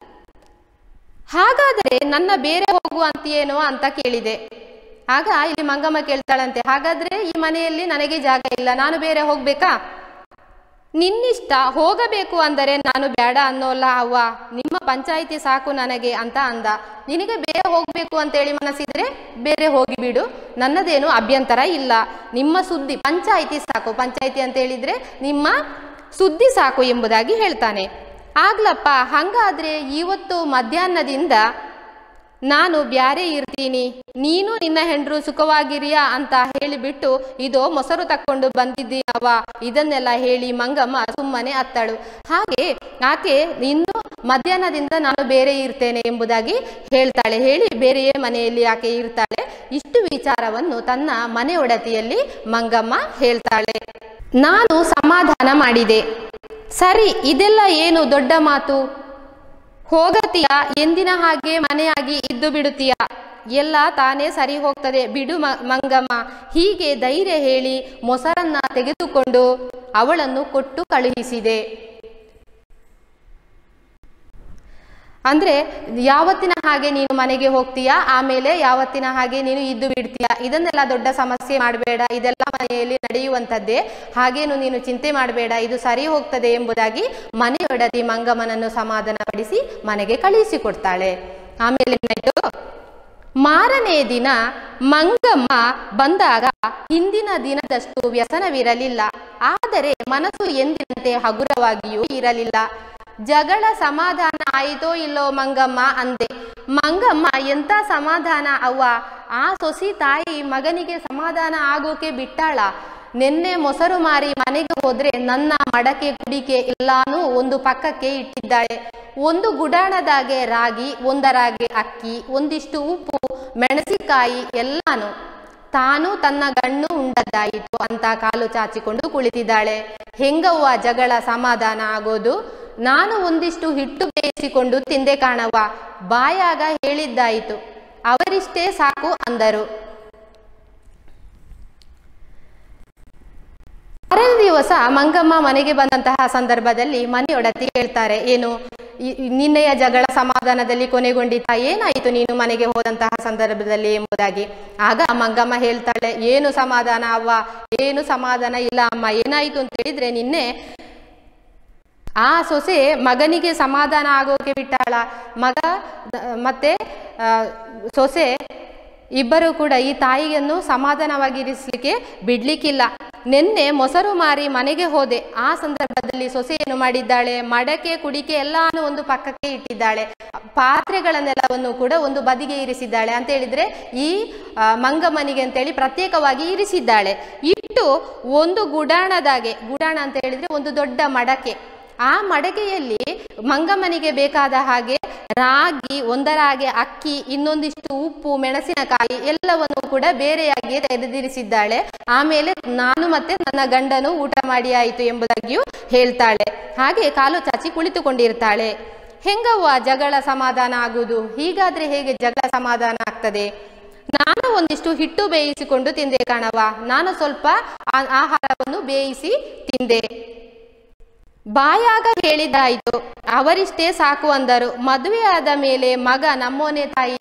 ಹಾಗಾದರೆ ನನ್ನ ಬೇರೆ ಹೋಗು ಅಂತೀಯೇನೋ ಅಂತ ಕೇಳಿದೆ ಆಗ ಇಲ್ಲಿ ಮಂಗಮ್ಮ ಕೇಳ್ತಾಳಂತೆ ಹಾಗಾದ್ರೆ ಈ ಮನೆಯಲ್ಲಿ ನನಗೆ ಜಾಗ ಇಲ್ಲ ನಾನು ಬೇರೆ ಹೋಗ್ಬೇಕಾ ನಿನ್ನಿಷ್ಟ ಹೋಗಬೇಕು ಅಂದರೆ ನಾನು ಬೇಡ ಅನ್ನೋಲ್ಲ ಅವ್ವ ನಿಮ್ಮ ಪಂಚಾಯಿತಿ ಸಾಕು ನನಗೆ ಅಂತ ಅಂದ ನಿನಗೆ ಬೇರೆ ಹೋಗಬೇಕು ಅಂತೇಳಿ ಮನಸ್ಸಿದ್ರೆ ಬೇರೆ ಹೋಗಿಬಿಡು ನನ್ನದೇನು ಅಭ್ಯಂತರ ಇಲ್ಲ ನಿಮ್ಮ ಸುದ್ದಿ ಪಂಚಾಯಿತಿ ಸಾಕು ಪಂಚಾಯಿತಿ ಅಂತ ಹೇಳಿದ್ರೆ ನಿಮ್ಮ ಸುದ್ದಿ ಸಾಕು ಎಂಬುದಾಗಿ ಹೇಳ್ತಾನೆ ಆಗ್ಲಪ್ಪ ಹಂಗಾದ್ರೆ ಇವತ್ತು ಮಧ್ಯಾಹ್ನದಿಂದ ನಾನು ಬ್ಯಾರೆ ಇರ್ತೀನಿ ನೀನು ನಿನ್ನ ಹೆಂಡ್ರು ಸುಖವಾಗಿರಿಯಾ ಅಂತ ಹೇಳಿಬಿಟ್ಟು ಇದೋ ಮೊಸರು ತಕ್ಕೊಂಡು ಬಂದಿದ್ದೀನವ ಇದನ್ನೆಲ್ಲ ಹೇಳಿ ಮಂಗಮ್ಮ ಸುಮ್ಮನೆ ಅತ್ತಳು ಹಾಗೆ ಆಕೆ ಇನ್ನು ಮಧ್ಯಾಹ್ನದಿಂದ ನಾನು ಬೇರೆ ಇರ್ತೇನೆ ಎಂಬುದಾಗಿ ಹೇಳ್ತಾಳೆ ಹೇಳಿ ಬೇರೆಯೇ ಮನೆಯಲ್ಲಿ ಆಕೆ ಇರ್ತಾಳೆ ಇಷ್ಟು ವಿಚಾರವನ್ನು ತನ್ನ ಮನೆ ಒಡತಿಯಲ್ಲಿ ಮಂಗಮ್ಮ ಹೇಳ್ತಾಳೆ ನಾನು ಸಮಾಧಾನ ಮಾಡಿದೆ ಸರಿ ಇದೆಲ್ಲ ಏನು ದೊಡ್ಡ ಮಾತು ಹೋಗತೀಯ ಎಂದಿನ ಹಾಗೆ ಮನೆಯಾಗಿ ಇದ್ದು ಬಿಡುತ್ತೀಯ ಎಲ್ಲ ತಾನೇ ಸರಿ ಹೋಗ್ತದೆ ಬಿಡು ಮ ಮಂಗಮ್ಮ ಹೀಗೆ ಧೈರ್ಯ ಹೇಳಿ ಮೊಸರನ್ನ ತೆಗೆದುಕೊಂಡು ಅವಳನ್ನು ಕೊಟ್ಟು ಕಳುಹಿಸಿದೆ ಅಂದ್ರೆ ಯಾವತ್ತಿನ ಹಾಗೆ ನೀನು ಮನೆಗೆ ಹೋಗ್ತೀಯಾ ಆಮೇಲೆ ಯಾವತ್ತಿನ ಹಾಗೆ ನೀನು ಇದ್ದು ಬಿಡ್ತೀಯಾ ಇದನ್ನೆಲ್ಲ ದೊಡ್ಡ ಸಮಸ್ಯೆ ಮಾಡಬೇಡ ಇದೆಲ್ಲ ಮನೆಯಲ್ಲಿ ನಡೆಯುವಂಥದ್ದೇ ಹಾಗೇನು ನೀನು ಚಿಂತೆ ಮಾಡಬೇಡ ಇದು ಸರಿ ಹೋಗ್ತದೆ ಎಂಬುದಾಗಿ ಮನೆಯೊಡತಿ ಮಂಗಮ್ಮನನ್ನು ಸಮಾಧಾನಪಡಿಸಿ ಮನೆಗೆ ಕಳುಹಿಸಿಕೊಡ್ತಾಳೆ ಆಮೇಲೆ ಏನಾಯ್ತು ಮಾರನೇ ದಿನ ಮಂಗಮ್ಮ ಬಂದಾಗ ಹಿಂದಿನ ದಿನದಷ್ಟು ವ್ಯಸನವಿರಲಿಲ್ಲ ಆದರೆ ಮನಸ್ಸು ಎಂದಿನಂತೆ ಹಗುರವಾಗಿಯೂ ಇರಲಿಲ್ಲ ಜಗಳ ಸಮಾಧಾನ ಆಯಿತೋ ಇಲ್ಲೋ ಮಂಗಮ್ಮ ಅಂದೆ ಮಂಗಮ್ಮ ಎಂತ ಸಮಾಧಾನ ಅವ್ವ ಆ ಸೊಸಿ ತಾಯಿ ಮಗನಿಗೆ ಸಮಾಧಾನ ಆಗೋಕೆ ಬಿಟ್ಟಾಳ ನಿನ್ನೆ ಮೊಸರು ಮಾರಿ ಮನೆಗೆ ಹೋದ್ರೆ ನನ್ನ ಮಡಕೆ ಕುಡಿಕೆ ಎಲ್ಲಾನು ಒಂದು ಪಕ್ಕಕ್ಕೆ ಇಟ್ಟಿದ್ದಾಳೆ ಒಂದು ಗುಡಾಣದಾಗೆ ರಾಗಿ ಒಂದರಾಗೆ ಅಕ್ಕಿ ಒಂದಿಷ್ಟು ಉಪ್ಪು ಮೆಣಸಿಕಾಯಿ ಎಲ್ಲಾನು ತಾನು ತನ್ನ ಗಣ್ಣು ಉಂಡದ್ದಾಯಿತು ಅಂತ ಕಾಲು ಚಾಚಿಕೊಂಡು ಕುಳಿತಿದ್ದಾಳೆ ಹೆಂಗವ್ವ ಜಗಳ ಸಮಾಧಾನ ಆಗೋದು ನಾನು ಒಂದಿಷ್ಟು ಹಿಟ್ಟು ಬೇಯಿಸಿಕೊಂಡು ತಿಂದೆ ಕಾಣವ್ವ ಬಾಯಾಗ ಹೇಳಿದ್ದಾಯಿತು ಅವರಿಷ್ಟೇ ಸಾಕು ಅಂದರು ಮಾರನೇ ದಿವಸ ಮಂಗಮ್ಮ ಮನೆಗೆ ಬಂದಂತಹ ಸಂದರ್ಭದಲ್ಲಿ ಮನೆಯೊಡತಿ ಹೇಳ್ತಾರೆ ಏನು ಈ- ಈ ನಿನ್ನೆಯ ಜಗಳ ಸಮಾಧಾನದಲ್ಲಿ ಕೊನೆಗೊಂಡಿತಾ ಏನಾಯಿತು ನೀನು ಮನೆಗೆ ಹೋದಂತಹ ಸಂದರ್ಭದಲ್ಲಿ ಎಂಬುದಾಗಿ ಆಗ ಮಂಗಮ್ಮ ಹೇಳ್ತಾಳೆ ಏನು ಸಮಾಧಾನ ಅವ್ವ ಏನು ಸಮಾಧಾನ ಇಲ್ಲ ಅಮ್ಮ ಏನಾಯಿತು ಅಂತ ಹೇಳಿದ್ರೆ ನಿನ್ನೆ ಆ ಸೊಸೆ ಮಗನಿಗೆ ಸಮಾಧಾನ ಆಗೋಕೆ ಬಿಟ್ಟಾಳ ಮಗ ದ- ಮತ್ತೆ ಆ, ಸೊಸೆ ಇಬ್ಬರು ಕೂಡ ಈ ತಾಯಿಯನ್ನು ಸಮಾಧಾನವಾಗಿರಿಸಲಿಕ್ಕೆ ಬಿಡ್ಲಿಕ್ಕಿಲ್ಲ ನಿನ್ನೆ ಮೊಸರು ಮಾರಿ ಮನೆಗೆ ಹೋದೆ ಆ ಸಂದರ್ಭದಲ್ಲಿ ಸೊಸೆ ಏನು ಮಾಡಿದ್ದಾಳೆ ಮಡಕೆ ಕುಡಿಕೆ ಎಲ್ಲಾನು ಒಂದು ಪಕ್ಕಕ್ಕೆ ಇಟ್ಟಿದ್ದಾಳೆ ಪಾತ್ರೆಗಳನ್ನೆಲ್ಲವನ್ನು ಕೂಡ ಒಂದು ಬದಿಗೆ ಇರಿಸಿದ್ದಾಳೆ ಅಂತ ಹೇಳಿದ್ರೆ ಈ ಆ, ಮಂಗಮ್ಮನಿಗೆ ಅಂತೇಳಿ ಪ್ರತ್ಯೇಕವಾಗಿ ಇರಿಸಿದ್ದಾಳೆ ಇಟ್ಟು ಒಂದು ಗುಡಾಣದಾಗೆ ಗುಡಾಣ ಅಂತ ಹೇಳಿದ್ರೆ ಒಂದು ದೊಡ್ಡ ಮಡಕೆ ಆ ಮಡಕೆಯಲ್ಲಿ ಮಂಗಮ್ಮನಿಗೆ ಬೇಕಾದ ಹಾಗೆ ರಾಗಿ ಒಂದರಾಗೆ ಅಕ್ಕಿ ಇನ್ನೊಂದಿಷ್ಟು ಉಪ್ಪು ಮೆಣಸಿನಕಾಯಿ ಎಲ್ಲವನ್ನು ಕೂಡ ಬೇರೆಯಾಗಿ ತೆಗೆದಿರಿಸಿದ್ದಾಳೆ ಆಮೇಲೆ ನಾನು ಮತ್ತೆ ನನ್ನ ಗಂಡನು ಊಟ ಮಾಡಿ ಆಯಿತು ಎಂಬುದಾಗಿಯೂ ಹೇಳ್ತಾಳೆ ಹಾಗೆ ಕಾಲು ಚಾಚಿ ಕುಳಿತುಕೊಂಡಿರ್ತಾಳೆ ಹೆಂಗವ್ವ ಜಗಳ ಸಮಾಧಾನ ಆಗುವುದು ಹೀಗಾದ್ರೆ ಹೇಗೆ ಜಗಳ ಸಮಾಧಾನ ಆಗ್ತದೆ ನಾನು ಒಂದಿಷ್ಟು ಹಿಟ್ಟು ಬೇಯಿಸಿಕೊಂಡು ತಿಂದೆ ಕಾಣವ ನಾನು ಸ್ವಲ್ಪ ಆ- ಆಹಾರವನ್ನು ಬೇಯಿಸಿ ತಿಂದೆ ಬಾಯಾಗ ಹೇಳಿದ್ದಾಯಿತು ಅವರಿಷ್ಟೇ ಸಾಕು ಅಂದರು ಮದುವೆ ಆದ ಮೇಲೆ ಮಗ ನಮ್ಮೋನೆ ತಾಯಿ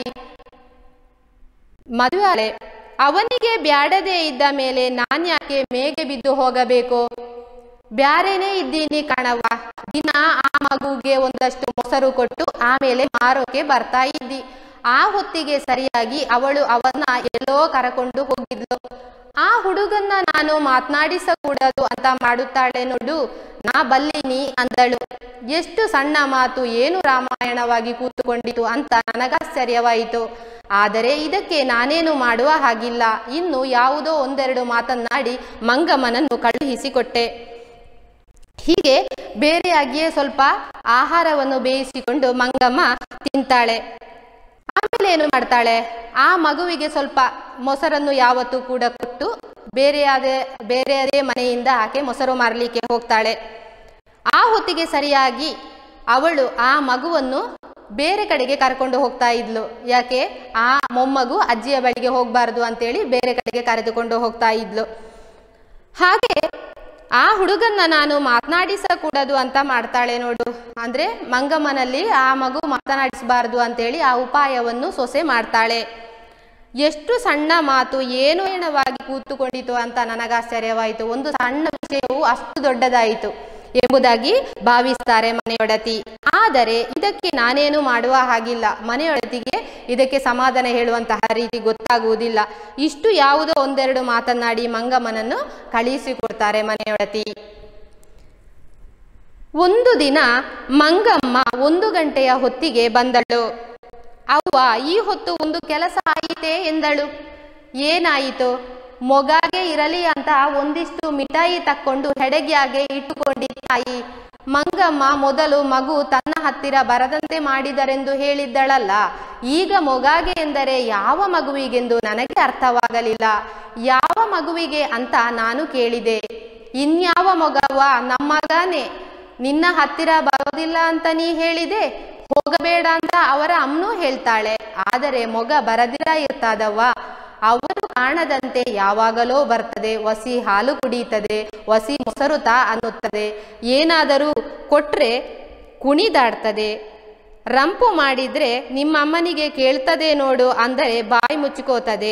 ಮದುವೆ ಆಲೆ. ಅವನಿಗೆ ಬ್ಯಾಡದೇ ಇದ್ದ ಮೇಲೆ ನಾನ್ಯಾಕೆ ಮೇಗೆ ಬಿದ್ದು ಹೋಗಬೇಕು ಬ್ಯಾರೇನೇ ಇದ್ದೀನಿ ಕಣವ್ವ ದಿನ ಆ ಮಗುಗೆ ಒಂದಷ್ಟು ಮೊಸರು ಕೊಟ್ಟು ಆಮೇಲೆ ಮಾರೋಕೆ ಬರ್ತಾ ಇದ್ದಿ ಆ ಹೊತ್ತಿಗೆ ಸರಿಯಾಗಿ ಅವಳು ಅವನ್ನ ಎಲ್ಲೋ ಕರಕೊಂಡು ಹೋಗಿದ್ಲು ಆ ಹುಡುಗನ್ನ ನಾನು ಮಾತನಾಡಿಸಕೂಡದು ಅಂತ ಮಾಡುತ್ತಾಳೆ ನೋಡು ನಾ ಬಲ್ಲಿನಿ ಅಂದಳು ಎಷ್ಟು ಸಣ್ಣ ಮಾತು ಏನು ರಾಮಾಯಣವಾಗಿ ಕೂತುಕೊಂಡಿತು ಅಂತ ನನಗಾಶ್ಚರ್ಯವಾಯಿತು ಆದರೆ ಇದಕ್ಕೆ ನಾನೇನು ಮಾಡುವ ಹಾಗಿಲ್ಲ ಇನ್ನು ಯಾವುದೋ ಒಂದೆರಡು ಮಾತನ್ನಾಡಿ ಮಂಗಮ್ಮನನ್ನು ಕಳುಹಿಸಿಕೊಟ್ಟೆ ಹೀಗೆ ಬೇರೆಯಾಗಿಯೇ ಸ್ವಲ್ಪ ಆಹಾರವನ್ನು ಬೇಯಿಸಿಕೊಂಡು ಮಂಗಮ್ಮ ತಿಂತಾಳೆ ಆಮೇಲೆ ಏನು ಮಾಡ್ತಾಳೆ ಆ ಮಗುವಿಗೆ ಸ್ವಲ್ಪ ಮೊಸರನ್ನು ಯಾವತ್ತೂ ಕೂಡ ಕೊಟ್ಟು ಬೇರೆಯಾದ ಬೇರೆಯದೇ ಮನೆಯಿಂದ ಆಕೆ ಮೊಸರು ಮಾರಲಿಕ್ಕೆ ಹೋಗ್ತಾಳೆ ಆ ಹೊತ್ತಿಗೆ ಸರಿಯಾಗಿ ಅವಳು ಆ ಮಗುವನ್ನು ಬೇರೆ ಕಡೆಗೆ ಕರ್ಕೊಂಡು ಹೋಗ್ತಾ ಇದ್ಲು ಯಾಕೆ ಆ ಮೊಮ್ಮಗು ಅಜ್ಜಿಯ ಬಳಿಗೆ ಹೋಗಬಾರ್ದು ಅಂತೇಳಿ ಬೇರೆ ಕಡೆಗೆ ಕರೆದುಕೊಂಡು ಹೋಗ್ತಾ ಇದ್ಲು ಹಾಗೆ ಆ ಹುಡುಗನ್ನ ನಾನು ಮಾತನಾಡಿಸಕೂಡದು ಅಂತ ಮಾಡ್ತಾಳೆ ನೋಡು ಅಂದ್ರೆ ಮಂಗಮ್ಮನಲ್ಲಿ ಆ ಮಗು ಮಾತನಾಡಿಸಬಾರದು ಅಂತೇಳಿ ಆ ಉಪಾಯವನ್ನು ಸೊಸೆ ಮಾಡ್ತಾಳೆ ಎಷ್ಟು ಸಣ್ಣ ಮಾತು ಏನು ಏನವಾಗಿ ಕೂತುಕೊಂಡಿತು ಅಂತ ನನಗಾಶ್ಚರ್ಯವಾಯಿತು ಒಂದು ಸಣ್ಣ ವಿಷಯವು ಅಷ್ಟು ದೊಡ್ಡದಾಯಿತು ಎಂಬುದಾಗಿ ಭಾವಿಸ್ತಾರೆ ಮನೆಯೊಡತಿ ಆದರೆ ಇದಕ್ಕೆ ನಾನೇನು ಮಾಡುವ ಹಾಗಿಲ್ಲ ಮನೆಯೊಡತಿಗೆ ಇದಕ್ಕೆ ಸಮಾಧಾನ ಹೇಳುವಂತಹ ರೀತಿ ಗೊತ್ತಾಗುವುದಿಲ್ಲ ಇಷ್ಟು ಯಾವುದೋ ಒಂದೆರಡು ಮಾತನಾಡಿ ಮಂಗಮ್ಮನನ್ನು ಕಳುಹಿಸಿಕೊಡ್ತಾರೆ ಮನೆಯೊಡತಿ ಒಂದು ದಿನ ಮಂಗಮ್ಮ ಒಂದು ಗಂಟೆಯ ಹೊತ್ತಿಗೆ ಬಂದಳು ಅವ್ವ ಈ ಹೊತ್ತು ಒಂದು ಕೆಲಸ ಆಯಿತೆ ಎಂದಳು ಏನಾಯಿತು ಮೊಗಾಗೆ ಇರಲಿ ಅಂತ ಒಂದಿಷ್ಟು ಮಿಠಾಯಿ ತಕ್ಕೊಂಡು ಹೆಡಗಿಯಾಗೆ ಇಟ್ಟುಕೊಂಡಿ ತಾಯಿ ಮಂಗಮ್ಮ ಮೊದಲು ಮಗು ತನ್ನ ಹತ್ತಿರ ಬರದಂತೆ ಮಾಡಿದರೆಂದು ಹೇಳಿದ್ದಳಲ್ಲ ಈಗ ಮೊಗಾಗೆ ಎಂದರೆ ಯಾವ ಮಗುವಿಗೆಂದು ನನಗೆ ಅರ್ಥವಾಗಲಿಲ್ಲ ಯಾವ ಮಗುವಿಗೆ ಅಂತ ನಾನು ಕೇಳಿದೆ ಇನ್ಯಾವ ಮೊಗವ ನಮ್ಮಗಾನೆ ನಿನ್ನ ಹತ್ತಿರ ಬರೋದಿಲ್ಲ ಅಂತ ನೀ ಹೇಳಿದೆ ಹೋಗಬೇಡ ಅಂತ ಅವರ ಅಮ್ಮನೂ ಹೇಳ್ತಾಳೆ ಆದರೆ ಮೊಗ ಬರದಿರ ಇರ್ತಾದವ್ವ ಅವರು ಕಾಣದಂತೆ ಯಾವಾಗಲೋ ಬರ್ತದೆ ವಸಿ ಹಾಲು ಕುಡಿಯುತ್ತದೆ ವಸಿ ಮೊಸರು ತಾ ಅನ್ನುತ್ತದೆ ಏನಾದರೂ ಕೊಟ್ರೆ ಕುಣಿದಾಡ್ತದೆ ರಂಪು ಮಾಡಿದ್ರೆ ನಿಮ್ಮ ಅಮ್ಮನಿಗೆ ಕೇಳ್ತದೆ ನೋಡು ಅಂದರೆ ಬಾಯಿ ಮುಚ್ಚಿಕೋತದೆ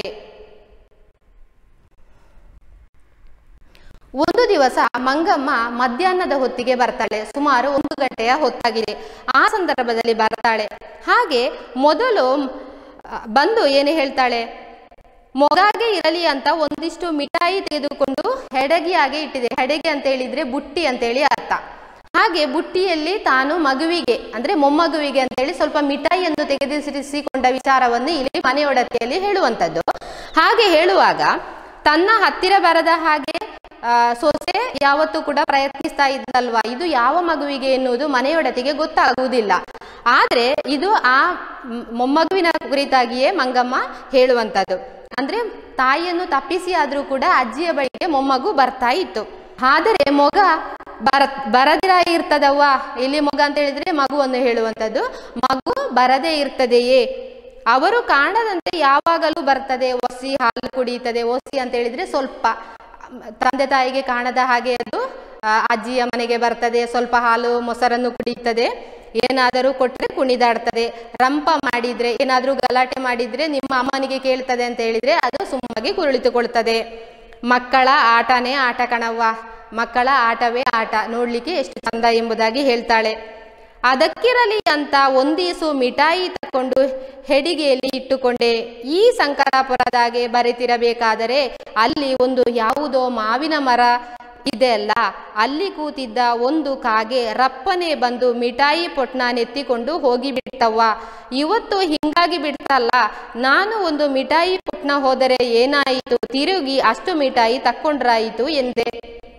ಒಂದು ದಿವಸ ಮಂಗಮ್ಮ ಮಧ್ಯಾಹ್ನದ ಹೊತ್ತಿಗೆ ಬರ್ತಾಳೆ ಸುಮಾರು ಒಂದು ಗಂಟೆಯ ಹೊತ್ತಾಗಿದೆ ಆ ಸಂದರ್ಭದಲ್ಲಿ ಬರ್ತಾಳೆ ಹಾಗೆ ಮೊದಲು ಆ, ಬಂದು ಏನು ಹೇಳ್ತಾಳೆ ಮೊಗಾಗೆ ಇರಲಿ ಅಂತ ಒಂದಿಷ್ಟು ಮಿಠಾಯಿ ತೆಗೆದುಕೊಂಡು ಹೆಡಗಿಯಾಗೆ ಇಟ್ಟಿದೆ ಹೆಡಗಿ ಅಂತ ಹೇಳಿದ್ರೆ ಬುಟ್ಟಿ ಅಂತೇಳಿ ಅರ್ಥ ಹಾಗೆ ಬುಟ್ಟಿಯಲ್ಲಿ ತಾನು ಮಗುವಿಗೆ ಅಂದ್ರೆ ಮೊಮ್ಮಗುವಿಗೆ ಅಂತೇಳಿ ಸ್ವಲ್ಪ ಮಿಠಾಯಿಯನ್ನು ತೆಗೆದಿರಿಸಿಕೊಂಡ ವಿಚಾರವನ್ನು ಇಲ್ಲಿ ಮನೆಯೊಡತಿಯಲ್ಲಿ ಹೇಳುವಂಥದ್ದು ಹಾಗೆ ಹೇಳುವಾಗ ತನ್ನ ಹತ್ತಿರ ಬರದ ಹಾಗೆ ಆ, ಸೊಸೆ ಯಾವತ್ತೂ ಕೂಡ ಪ್ರಯತ್ನಿಸ್ತಾ ಇದ್ದಲ್ವಾ ಇದು ಯಾವ ಮಗುವಿಗೆ ಎನ್ನುವುದು ಮನೆಯೊಡತಿಗೆ ಗೊತ್ತಾಗುವುದಿಲ್ಲ ಆದ್ರೆ ಇದು ಆ ಮ್- ಮೊಮ್ಮಗುವಿನ ಕುರಿತಾಗಿಯೇ ಮಂಗಮ್ಮ ಹೇಳುವಂಥದ್ದು ಅಂದ್ರೆ ತಾಯಿಯನ್ನು ತಪ್ಪಿಸಿ ಆದ್ರೂ ಕೂಡ ಅಜ್ಜಿಯ ಬಳಿಗೆ ಮೊಮ್ಮಗು ಬರ್ತಾ ಇತ್ತು ಆದರೆ ಮೊಗ ಬರ ಬರದಿರ ಇರ್ತದವ್ವ ಇಲ್ಲಿ ಮೊಗ ಅಂತ ಹೇಳಿದ್ರೆ ಮಗುವನ್ನು ಹೇಳುವಂಥದ್ದು ಮಗು ಬರದೇ ಇರ್ತದೆಯೇ ಅವರು ಕಾಣದಂತೆ ಯಾವಾಗಲೂ ಬರ್ತದೆ ಒಸಿ ಹಾಲು ಕುಡಿಯುತ್ತದೆ ಒಸಿ ಅಂತ ಹೇಳಿದ್ರೆ ಸ್ವಲ್ಪ ತಂದೆ ತಾಯಿಗೆ ಕಾಣದ ಹಾಗೆ ಅದು ಆ, ಅಜ್ಜಿಯ ಮನೆಗೆ ಬರ್ತದೆ ಸ್ವಲ್ಪ ಹಾಲು ಮೊಸರನ್ನು ಕುಡಿಯುತ್ತದೆ ಏನಾದರೂ ಕೊಟ್ಟರೆ ಕುಣಿದಾಡ್ತದೆ ರಂಪ ಮಾಡಿದ್ರೆ ಏನಾದರೂ ಗಲಾಟೆ ಮಾಡಿದ್ರೆ ನಿಮ್ಮ ಅಮ್ಮನಿಗೆ ಕೇಳ್ತದೆ ಅಂತ ಹೇಳಿದ್ರೆ ಅದು ಸುಮ್ಮಾಗಿ ಕುಳಿತುಕೊಳ್ತದೆ ಮಕ್ಕಳ ಆಟನೇ ಆಟ ಕಣವ್ವ ಮಕ್ಕಳ ಆಟವೇ ಆಟ ನೋಡ್ಲಿಕ್ಕೆ ಎಷ್ಟು ಚಂದ ಎಂಬುದಾಗಿ ಹೇಳ್ತಾಳೆ ಅದಕ್ಕಿರಲಿ ಅಂತ ಒಂದೀಸು ಮಿಠಾಯಿ ತಕೊಂಡು ಹೆಡಿಗೆಯಲ್ಲಿ ಇಟ್ಟುಕೊಂಡೆ ಈ ಸಂಕರಾಪುರದಾಗೆ ಬರೆತಿರಬೇಕಾದರೆ ಅಲ್ಲಿ ಒಂದು ಯಾವುದೋ ಮಾವಿನ ಮರ ಇದೆ ಅಲ್ಲ ಅಲ್ಲಿ ಕೂತಿದ್ದ ಒಂದು ಕಾಗೆ ರಪ್ಪನೆ ಬಂದು ಮಿಠಾಯಿ ಪೊಟ್ನ ನೆತ್ತಿಕೊಂಡು ಹೋಗಿಬಿಡ್ತವ್ವ ಇವತ್ತು ಹಿಂಗಾಗಿ ಬಿಡ್ತಲ್ಲ ನಾನು ಒಂದು ಮಿಠಾಯಿ ಪೊಟ್ನ ಹೋದರೆ ಏನಾಯಿತು ತಿರುಗಿ ಅಷ್ಟು ಮಿಠಾಯಿ ತಕ್ಕೊಂಡ್ರಾಯಿತು ಎಂದೆ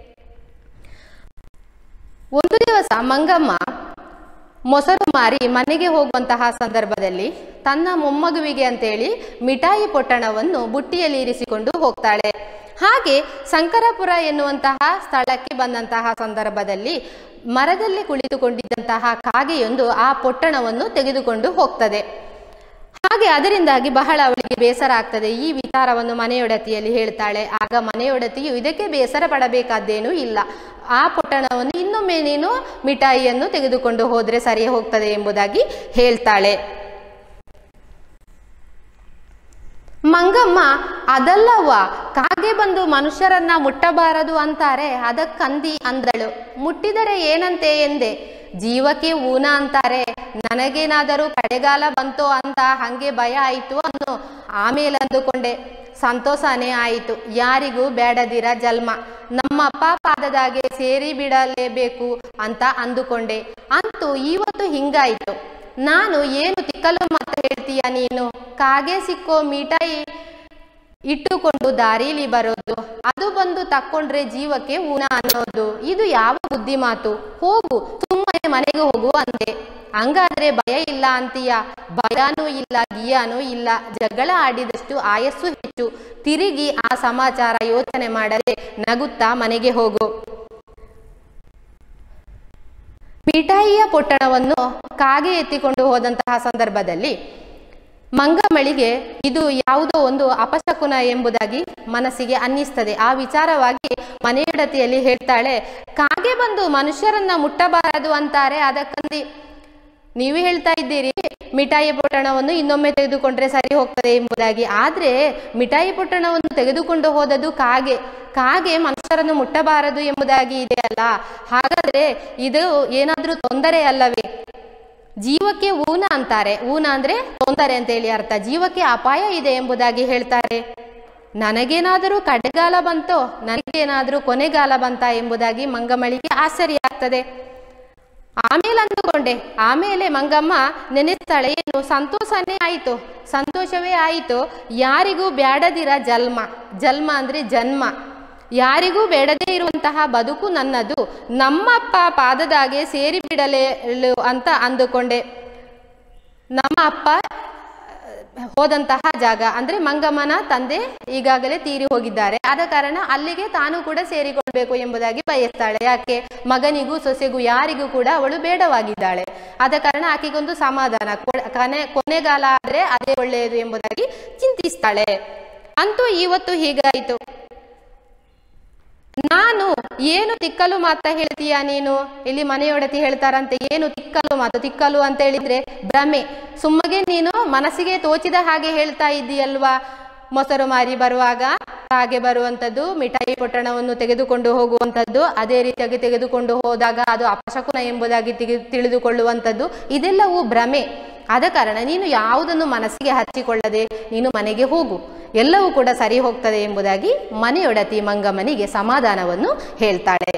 ಒಂದು ದಿವಸ ಮಂಗಮ್ಮ ಮೊಸರು ಮಾರಿ ಮನೆಗೆ ಹೋಗುವಂತಹ ಸಂದರ್ಭದಲ್ಲಿ ತನ್ನ ಮೊಮ್ಮಗುವಿಗೆ ಅಂತೇಳಿ ಮಿಠಾಯಿ ಪೊಟ್ಟಣವನ್ನು ಬುಟ್ಟಿಯಲ್ಲಿ ಇರಿಸಿಕೊಂಡು ಹೋಗ್ತಾಳೆ ಹಾಗೆ ಶಂಕರಪುರ ಎನ್ನುವಂತಹ ಸ್ಥಳಕ್ಕೆ ಬಂದಂತಹ ಸಂದರ್ಭದಲ್ಲಿ ಮರದಲ್ಲಿ ಕುಳಿತುಕೊಂಡಿದ್ದಂತಹ ಕಾಗೆಯೊಂದು ಆ ಪೊಟ್ಟಣವನ್ನು ತೆಗೆದುಕೊಂಡು ಹೋಗ್ತದೆ ಹಾಗೆ ಅದರಿಂದಾಗಿ ಬಹಳ ಅವಳಿಗೆ ಬೇಸರ ಆಗ್ತದೆ ಈ ವಿಚಾರವನ್ನು ಮನೆಯೊಡತಿಯಲ್ಲಿ ಹೇಳ್ತಾಳೆ ಆಗ ಮನೆಯೊಡತಿಯು ಇದಕ್ಕೆ ಬೇಸರ ಪಡಬೇಕಾದ್ದೇನೂ ಇಲ್ಲ ಆ ಪೊಟ್ಟಣವನ್ನು ಇನ್ನೊಮ್ಮೆ ನೀನು ಮಿಠಾಯಿಯನ್ನು ತೆಗೆದುಕೊಂಡು ಹೋದ್ರೆ ಸರಿ ಹೋಗ್ತದೆ ಎಂಬುದಾಗಿ ಹೇಳ್ತಾಳೆ ಮಂಗಮ್ಮ ಅದಲ್ಲವ್ವ ಕಾಗೆ ಬಂದು ಮನುಷ್ಯರನ್ನ ಮುಟ್ಟಬಾರದು ಅಂತಾರೆ ಅದಕ್ಕಂದಿ ಅಂದಳು ಮುಟ್ಟಿದರೆ ಏನಂತೆ ಎಂದೆ ಜೀವಕ್ಕೆ ಊನ ಅಂತಾರೆ ನನಗೇನಾದರೂ ಕಡೆಗಾಲ ಬಂತೋ ಅಂತ ಹಂಗೆ ಭಯ ಆಯಿತು ಅನ್ನು ಆಮೇಲೆ ಅಂದುಕೊಂಡೆ ಸಂತೋಷನೇ ಆಯಿತು ಯಾರಿಗೂ ಬೇಡದಿರ ಜನ್ಮ ನಮ್ಮಪ್ಪ ಪಾದದಾಗೆ ಸೇರಿ ಬಿಡಲೇಬೇಕು ಅಂತ ಅಂದುಕೊಂಡೆ ಅಂತೂ ಇವತ್ತು ಹಿಂಗಾಯಿತು ನಾನು ಏನು ತಿಕ್ಕಲು ಮಾತು ಹೇಳ್ತೀಯ ನೀನು ಕಾಗೆ ಸಿಕ್ಕೋ ಮಿಠಾಯಿ ಇಟ್ಟುಕೊಂಡು ದಾರೀಲಿ ಬರೋದು ಅದು ಬಂದು ತಕ್ಕೊಂಡ್ರೆ ಜೀವಕ್ಕೆ ಊನ ಅನ್ನೋದು ಇದು ಯಾವ ಬುದ್ಧಿ ಮಾತು ಹೋಗು ಸುಮ್ಮನೆ ಮನೆಗೆ ಹೋಗು ಅಂದೆ ಹಂಗಾದ್ರೆ ಭಯ ಇಲ್ಲ ಅಂತೀಯ ಭಯನೂ ಇಲ್ಲ ಗಿಯಾನೂ ಇಲ್ಲ ಜಗಳ ಆಡಿದಷ್ಟು ಆಯಸ್ಸು ಹೆಚ್ಚು ತಿರುಗಿ ಆ ಸಮಾಚಾರ ಯೋಚನೆ ಮಾಡದೆ ನಗುತ್ತಾ ಮನೆಗೆ ಹೋಗು ಮಿಠಾಯಿಯ ಪೊಟ್ಟಣವನ್ನು ಕಾಗೆ ಎತ್ತಿಕೊಂಡು ಹೋದಂತಹ ಸಂದರ್ಭದಲ್ಲಿ ಮಂಗಮಳಿಗೆ ಇದು ಯಾವುದೋ ಒಂದು ಅಪಶಕುನ ಎಂಬುದಾಗಿ ಮನಸ್ಸಿಗೆ ಅನ್ನಿಸ್ತದೆ ಆ ವಿಚಾರವಾಗಿ ಮನೆಯೊಡತಿಯಲ್ಲಿ ಹೇಳ್ತಾಳೆ ಕಾಗೆ ಬಂದು ಮನುಷ್ಯರನ್ನ ಮುಟ್ಟಬಾರದು ಅಂತಾರೆ ಅದಕ್ಕಂದಿ ನೀವು ಹೇಳ್ತಾ ಇದ್ದೀರಿ ಮಿಠಾಯಿ ಪೊಟ್ಟಣವನ್ನು ಇನ್ನೊಮ್ಮೆ ತೆಗೆದುಕೊಂಡ್ರೆ ಸರಿ ಹೋಗ್ತದೆ ಎಂಬುದಾಗಿ ಆದ್ರೆ ಮಿಠಾಯಿ ಪೊಟ್ಟಣವನ್ನು ತೆಗೆದುಕೊಂಡು ಹೋದದ್ದು ಕಾಗೆ ಕಾಗೆ ಮನುಷ್ಯರನ್ನು ಮುಟ್ಟಬಾರದು ಎಂಬುದಾಗಿ ಇದೆ ಅಲ್ಲ ಹಾಗಾದ್ರೆ ಇದು ಏನಾದ್ರೂ ತೊಂದರೆ ಅಲ್ಲವೇ ಜೀವಕ್ಕೆ ಊನ ಅಂತಾರೆ ಊನ ಅಂದ್ರೆ ತೊಂದರೆ ಅಂತೇಳಿ ಅರ್ಥ ಜೀವಕ್ಕೆ ಅಪಾಯ ಇದೆ ಎಂಬುದಾಗಿ ಹೇಳ್ತಾರೆ ನನಗೇನಾದರೂ ಕಡೆಗಾಲ ಬಂತೋ ನನಗೇನಾದರೂ ಕೊನೆಗಾಲ ಬಂತ ಎಂಬುದಾಗಿ ಮಂಗಮಳಿಗೆ ಆಶ್ಚರ್ಯ ಆಗ್ತದೆ ಆಮೇಲೆ ಅಂದುಕೊಂಡೆ ಆಮೇಲೆ ಮಂಗಮ್ಮ ನೆನೆಸ್ತಾಳೆ ಏನು ಸಂತೋಷನೇ ಆಯಿತು ಸಂತೋಷವೇ ಆಯಿತು ಯಾರಿಗೂ ಬ್ಯಾಡದಿರ ಜನ್ಮ ಜನ್ಮ ಅಂದ್ರೆ ಜನ್ಮ ಯಾರಿಗೂ ಬೇಡದೇ ಇರುವಂತಹ ಬದುಕು ನನ್ನದು ನಮ್ಮಪ್ಪ ಪಾದದಾಗೆ ಸೇರಿ ಬಿಡಲೇ ಅಂತ ಅಂದುಕೊಂಡೆ ನಮ್ಮ ಅಪ್ಪ ಹೋದಂತಹ ಜಾಗ ಅಂದ್ರೆ ಮಂಗಮ್ಮನ ತಂದೆ ಈಗಾಗಲೇ ತೀರಿ ಹೋಗಿದ್ದಾರೆ ಆದ ಕಾರಣ ಅಲ್ಲಿಗೆ ತಾನು ಕೂಡ ಸೇರಿಕೊಳ್ಬೇಕು ಎಂಬುದಾಗಿ ಬಯಸ್ತಾಳೆ ಯಾಕೆ ಮಗನಿಗೂ ಸೊಸೆಗೂ ಯಾರಿಗೂ ಕೂಡ ಅವಳು ಬೇಡವಾಗಿದ್ದಾಳೆ ಆದ ಕಾರಣ ಆಕೆಗೊಂದು ಸಮಾಧಾನ ಕೊ- ಕೊನೆ ಕೊನೆಗಾಲ ಆದ್ರೆ ಅದೇ ಒಳ್ಳೆಯದು ಎಂಬುದಾಗಿ ಚಿಂತಿಸ್ತಾಳೆ ಅಂತೂ ಇವತ್ತು ಹೀಗಾಯಿತು ನಾನು ಏನು ತಿಕ್ಕಲು ಮಾತ ಹೇಳ್ತೀಯ ನೀನು ಇಲ್ಲಿ ಮನೆಯೊಡತಿ ಹೇಳ್ತಾರಂತೆ ಏನು ತಿಕ್ಕಲು ಮಾತು ತಿಕ್ಕಲು ಅಂತ ಹೇಳಿದ್ರೆ ಭ್ರಮೆ ಸುಮ್ಮಗೆ ನೀನು ಮನಸ್ಸಿಗೆ ತೋಚಿದ ಹಾಗೆ ಹೇಳ್ತಾ ಇದ್ದೀಯಲ್ವಾ ಮೊಸರು ಮಾರಿ ಬರುವಾಗ ಹಾಗೆ ಬರುವಂಥದ್ದು ಮಿಠಾಯಿ ಪೊಟ್ಟಣವನ್ನು ತೆಗೆದುಕೊಂಡು ಹೋಗುವಂಥದ್ದು ಅದೇ ರೀತಿಯಾಗಿ ತೆಗೆದುಕೊಂಡು ಹೋದಾಗ ಅದು ಅಪಶಕುನ ಎಂಬುದಾಗಿ ತಿಗಿ- ತಿಳಿದುಕೊಳ್ಳುವಂಥದ್ದು ಇದೆಲ್ಲವೂ ಭ್ರಮೆ ಆದ ಕಾರಣ ನೀನು ಯಾವುದನ್ನು ಮನಸ್ಸಿಗೆ ಹಚ್ಚಿಕೊಳ್ಳದೆ ನೀನು ಮನೆಗೆ ಹೋಗು ಎಲ್ಲವೂ ಕೂಡ ಸರಿ ಹೋಗ್ತದೆ ಎಂಬುದಾಗಿ ಮನೆಯೊಡತಿ ಮಂಗಮ್ಮನಿಗೆ ಸಮಾಧಾನವನ್ನು ಹೇಳ್ತಾಳೆ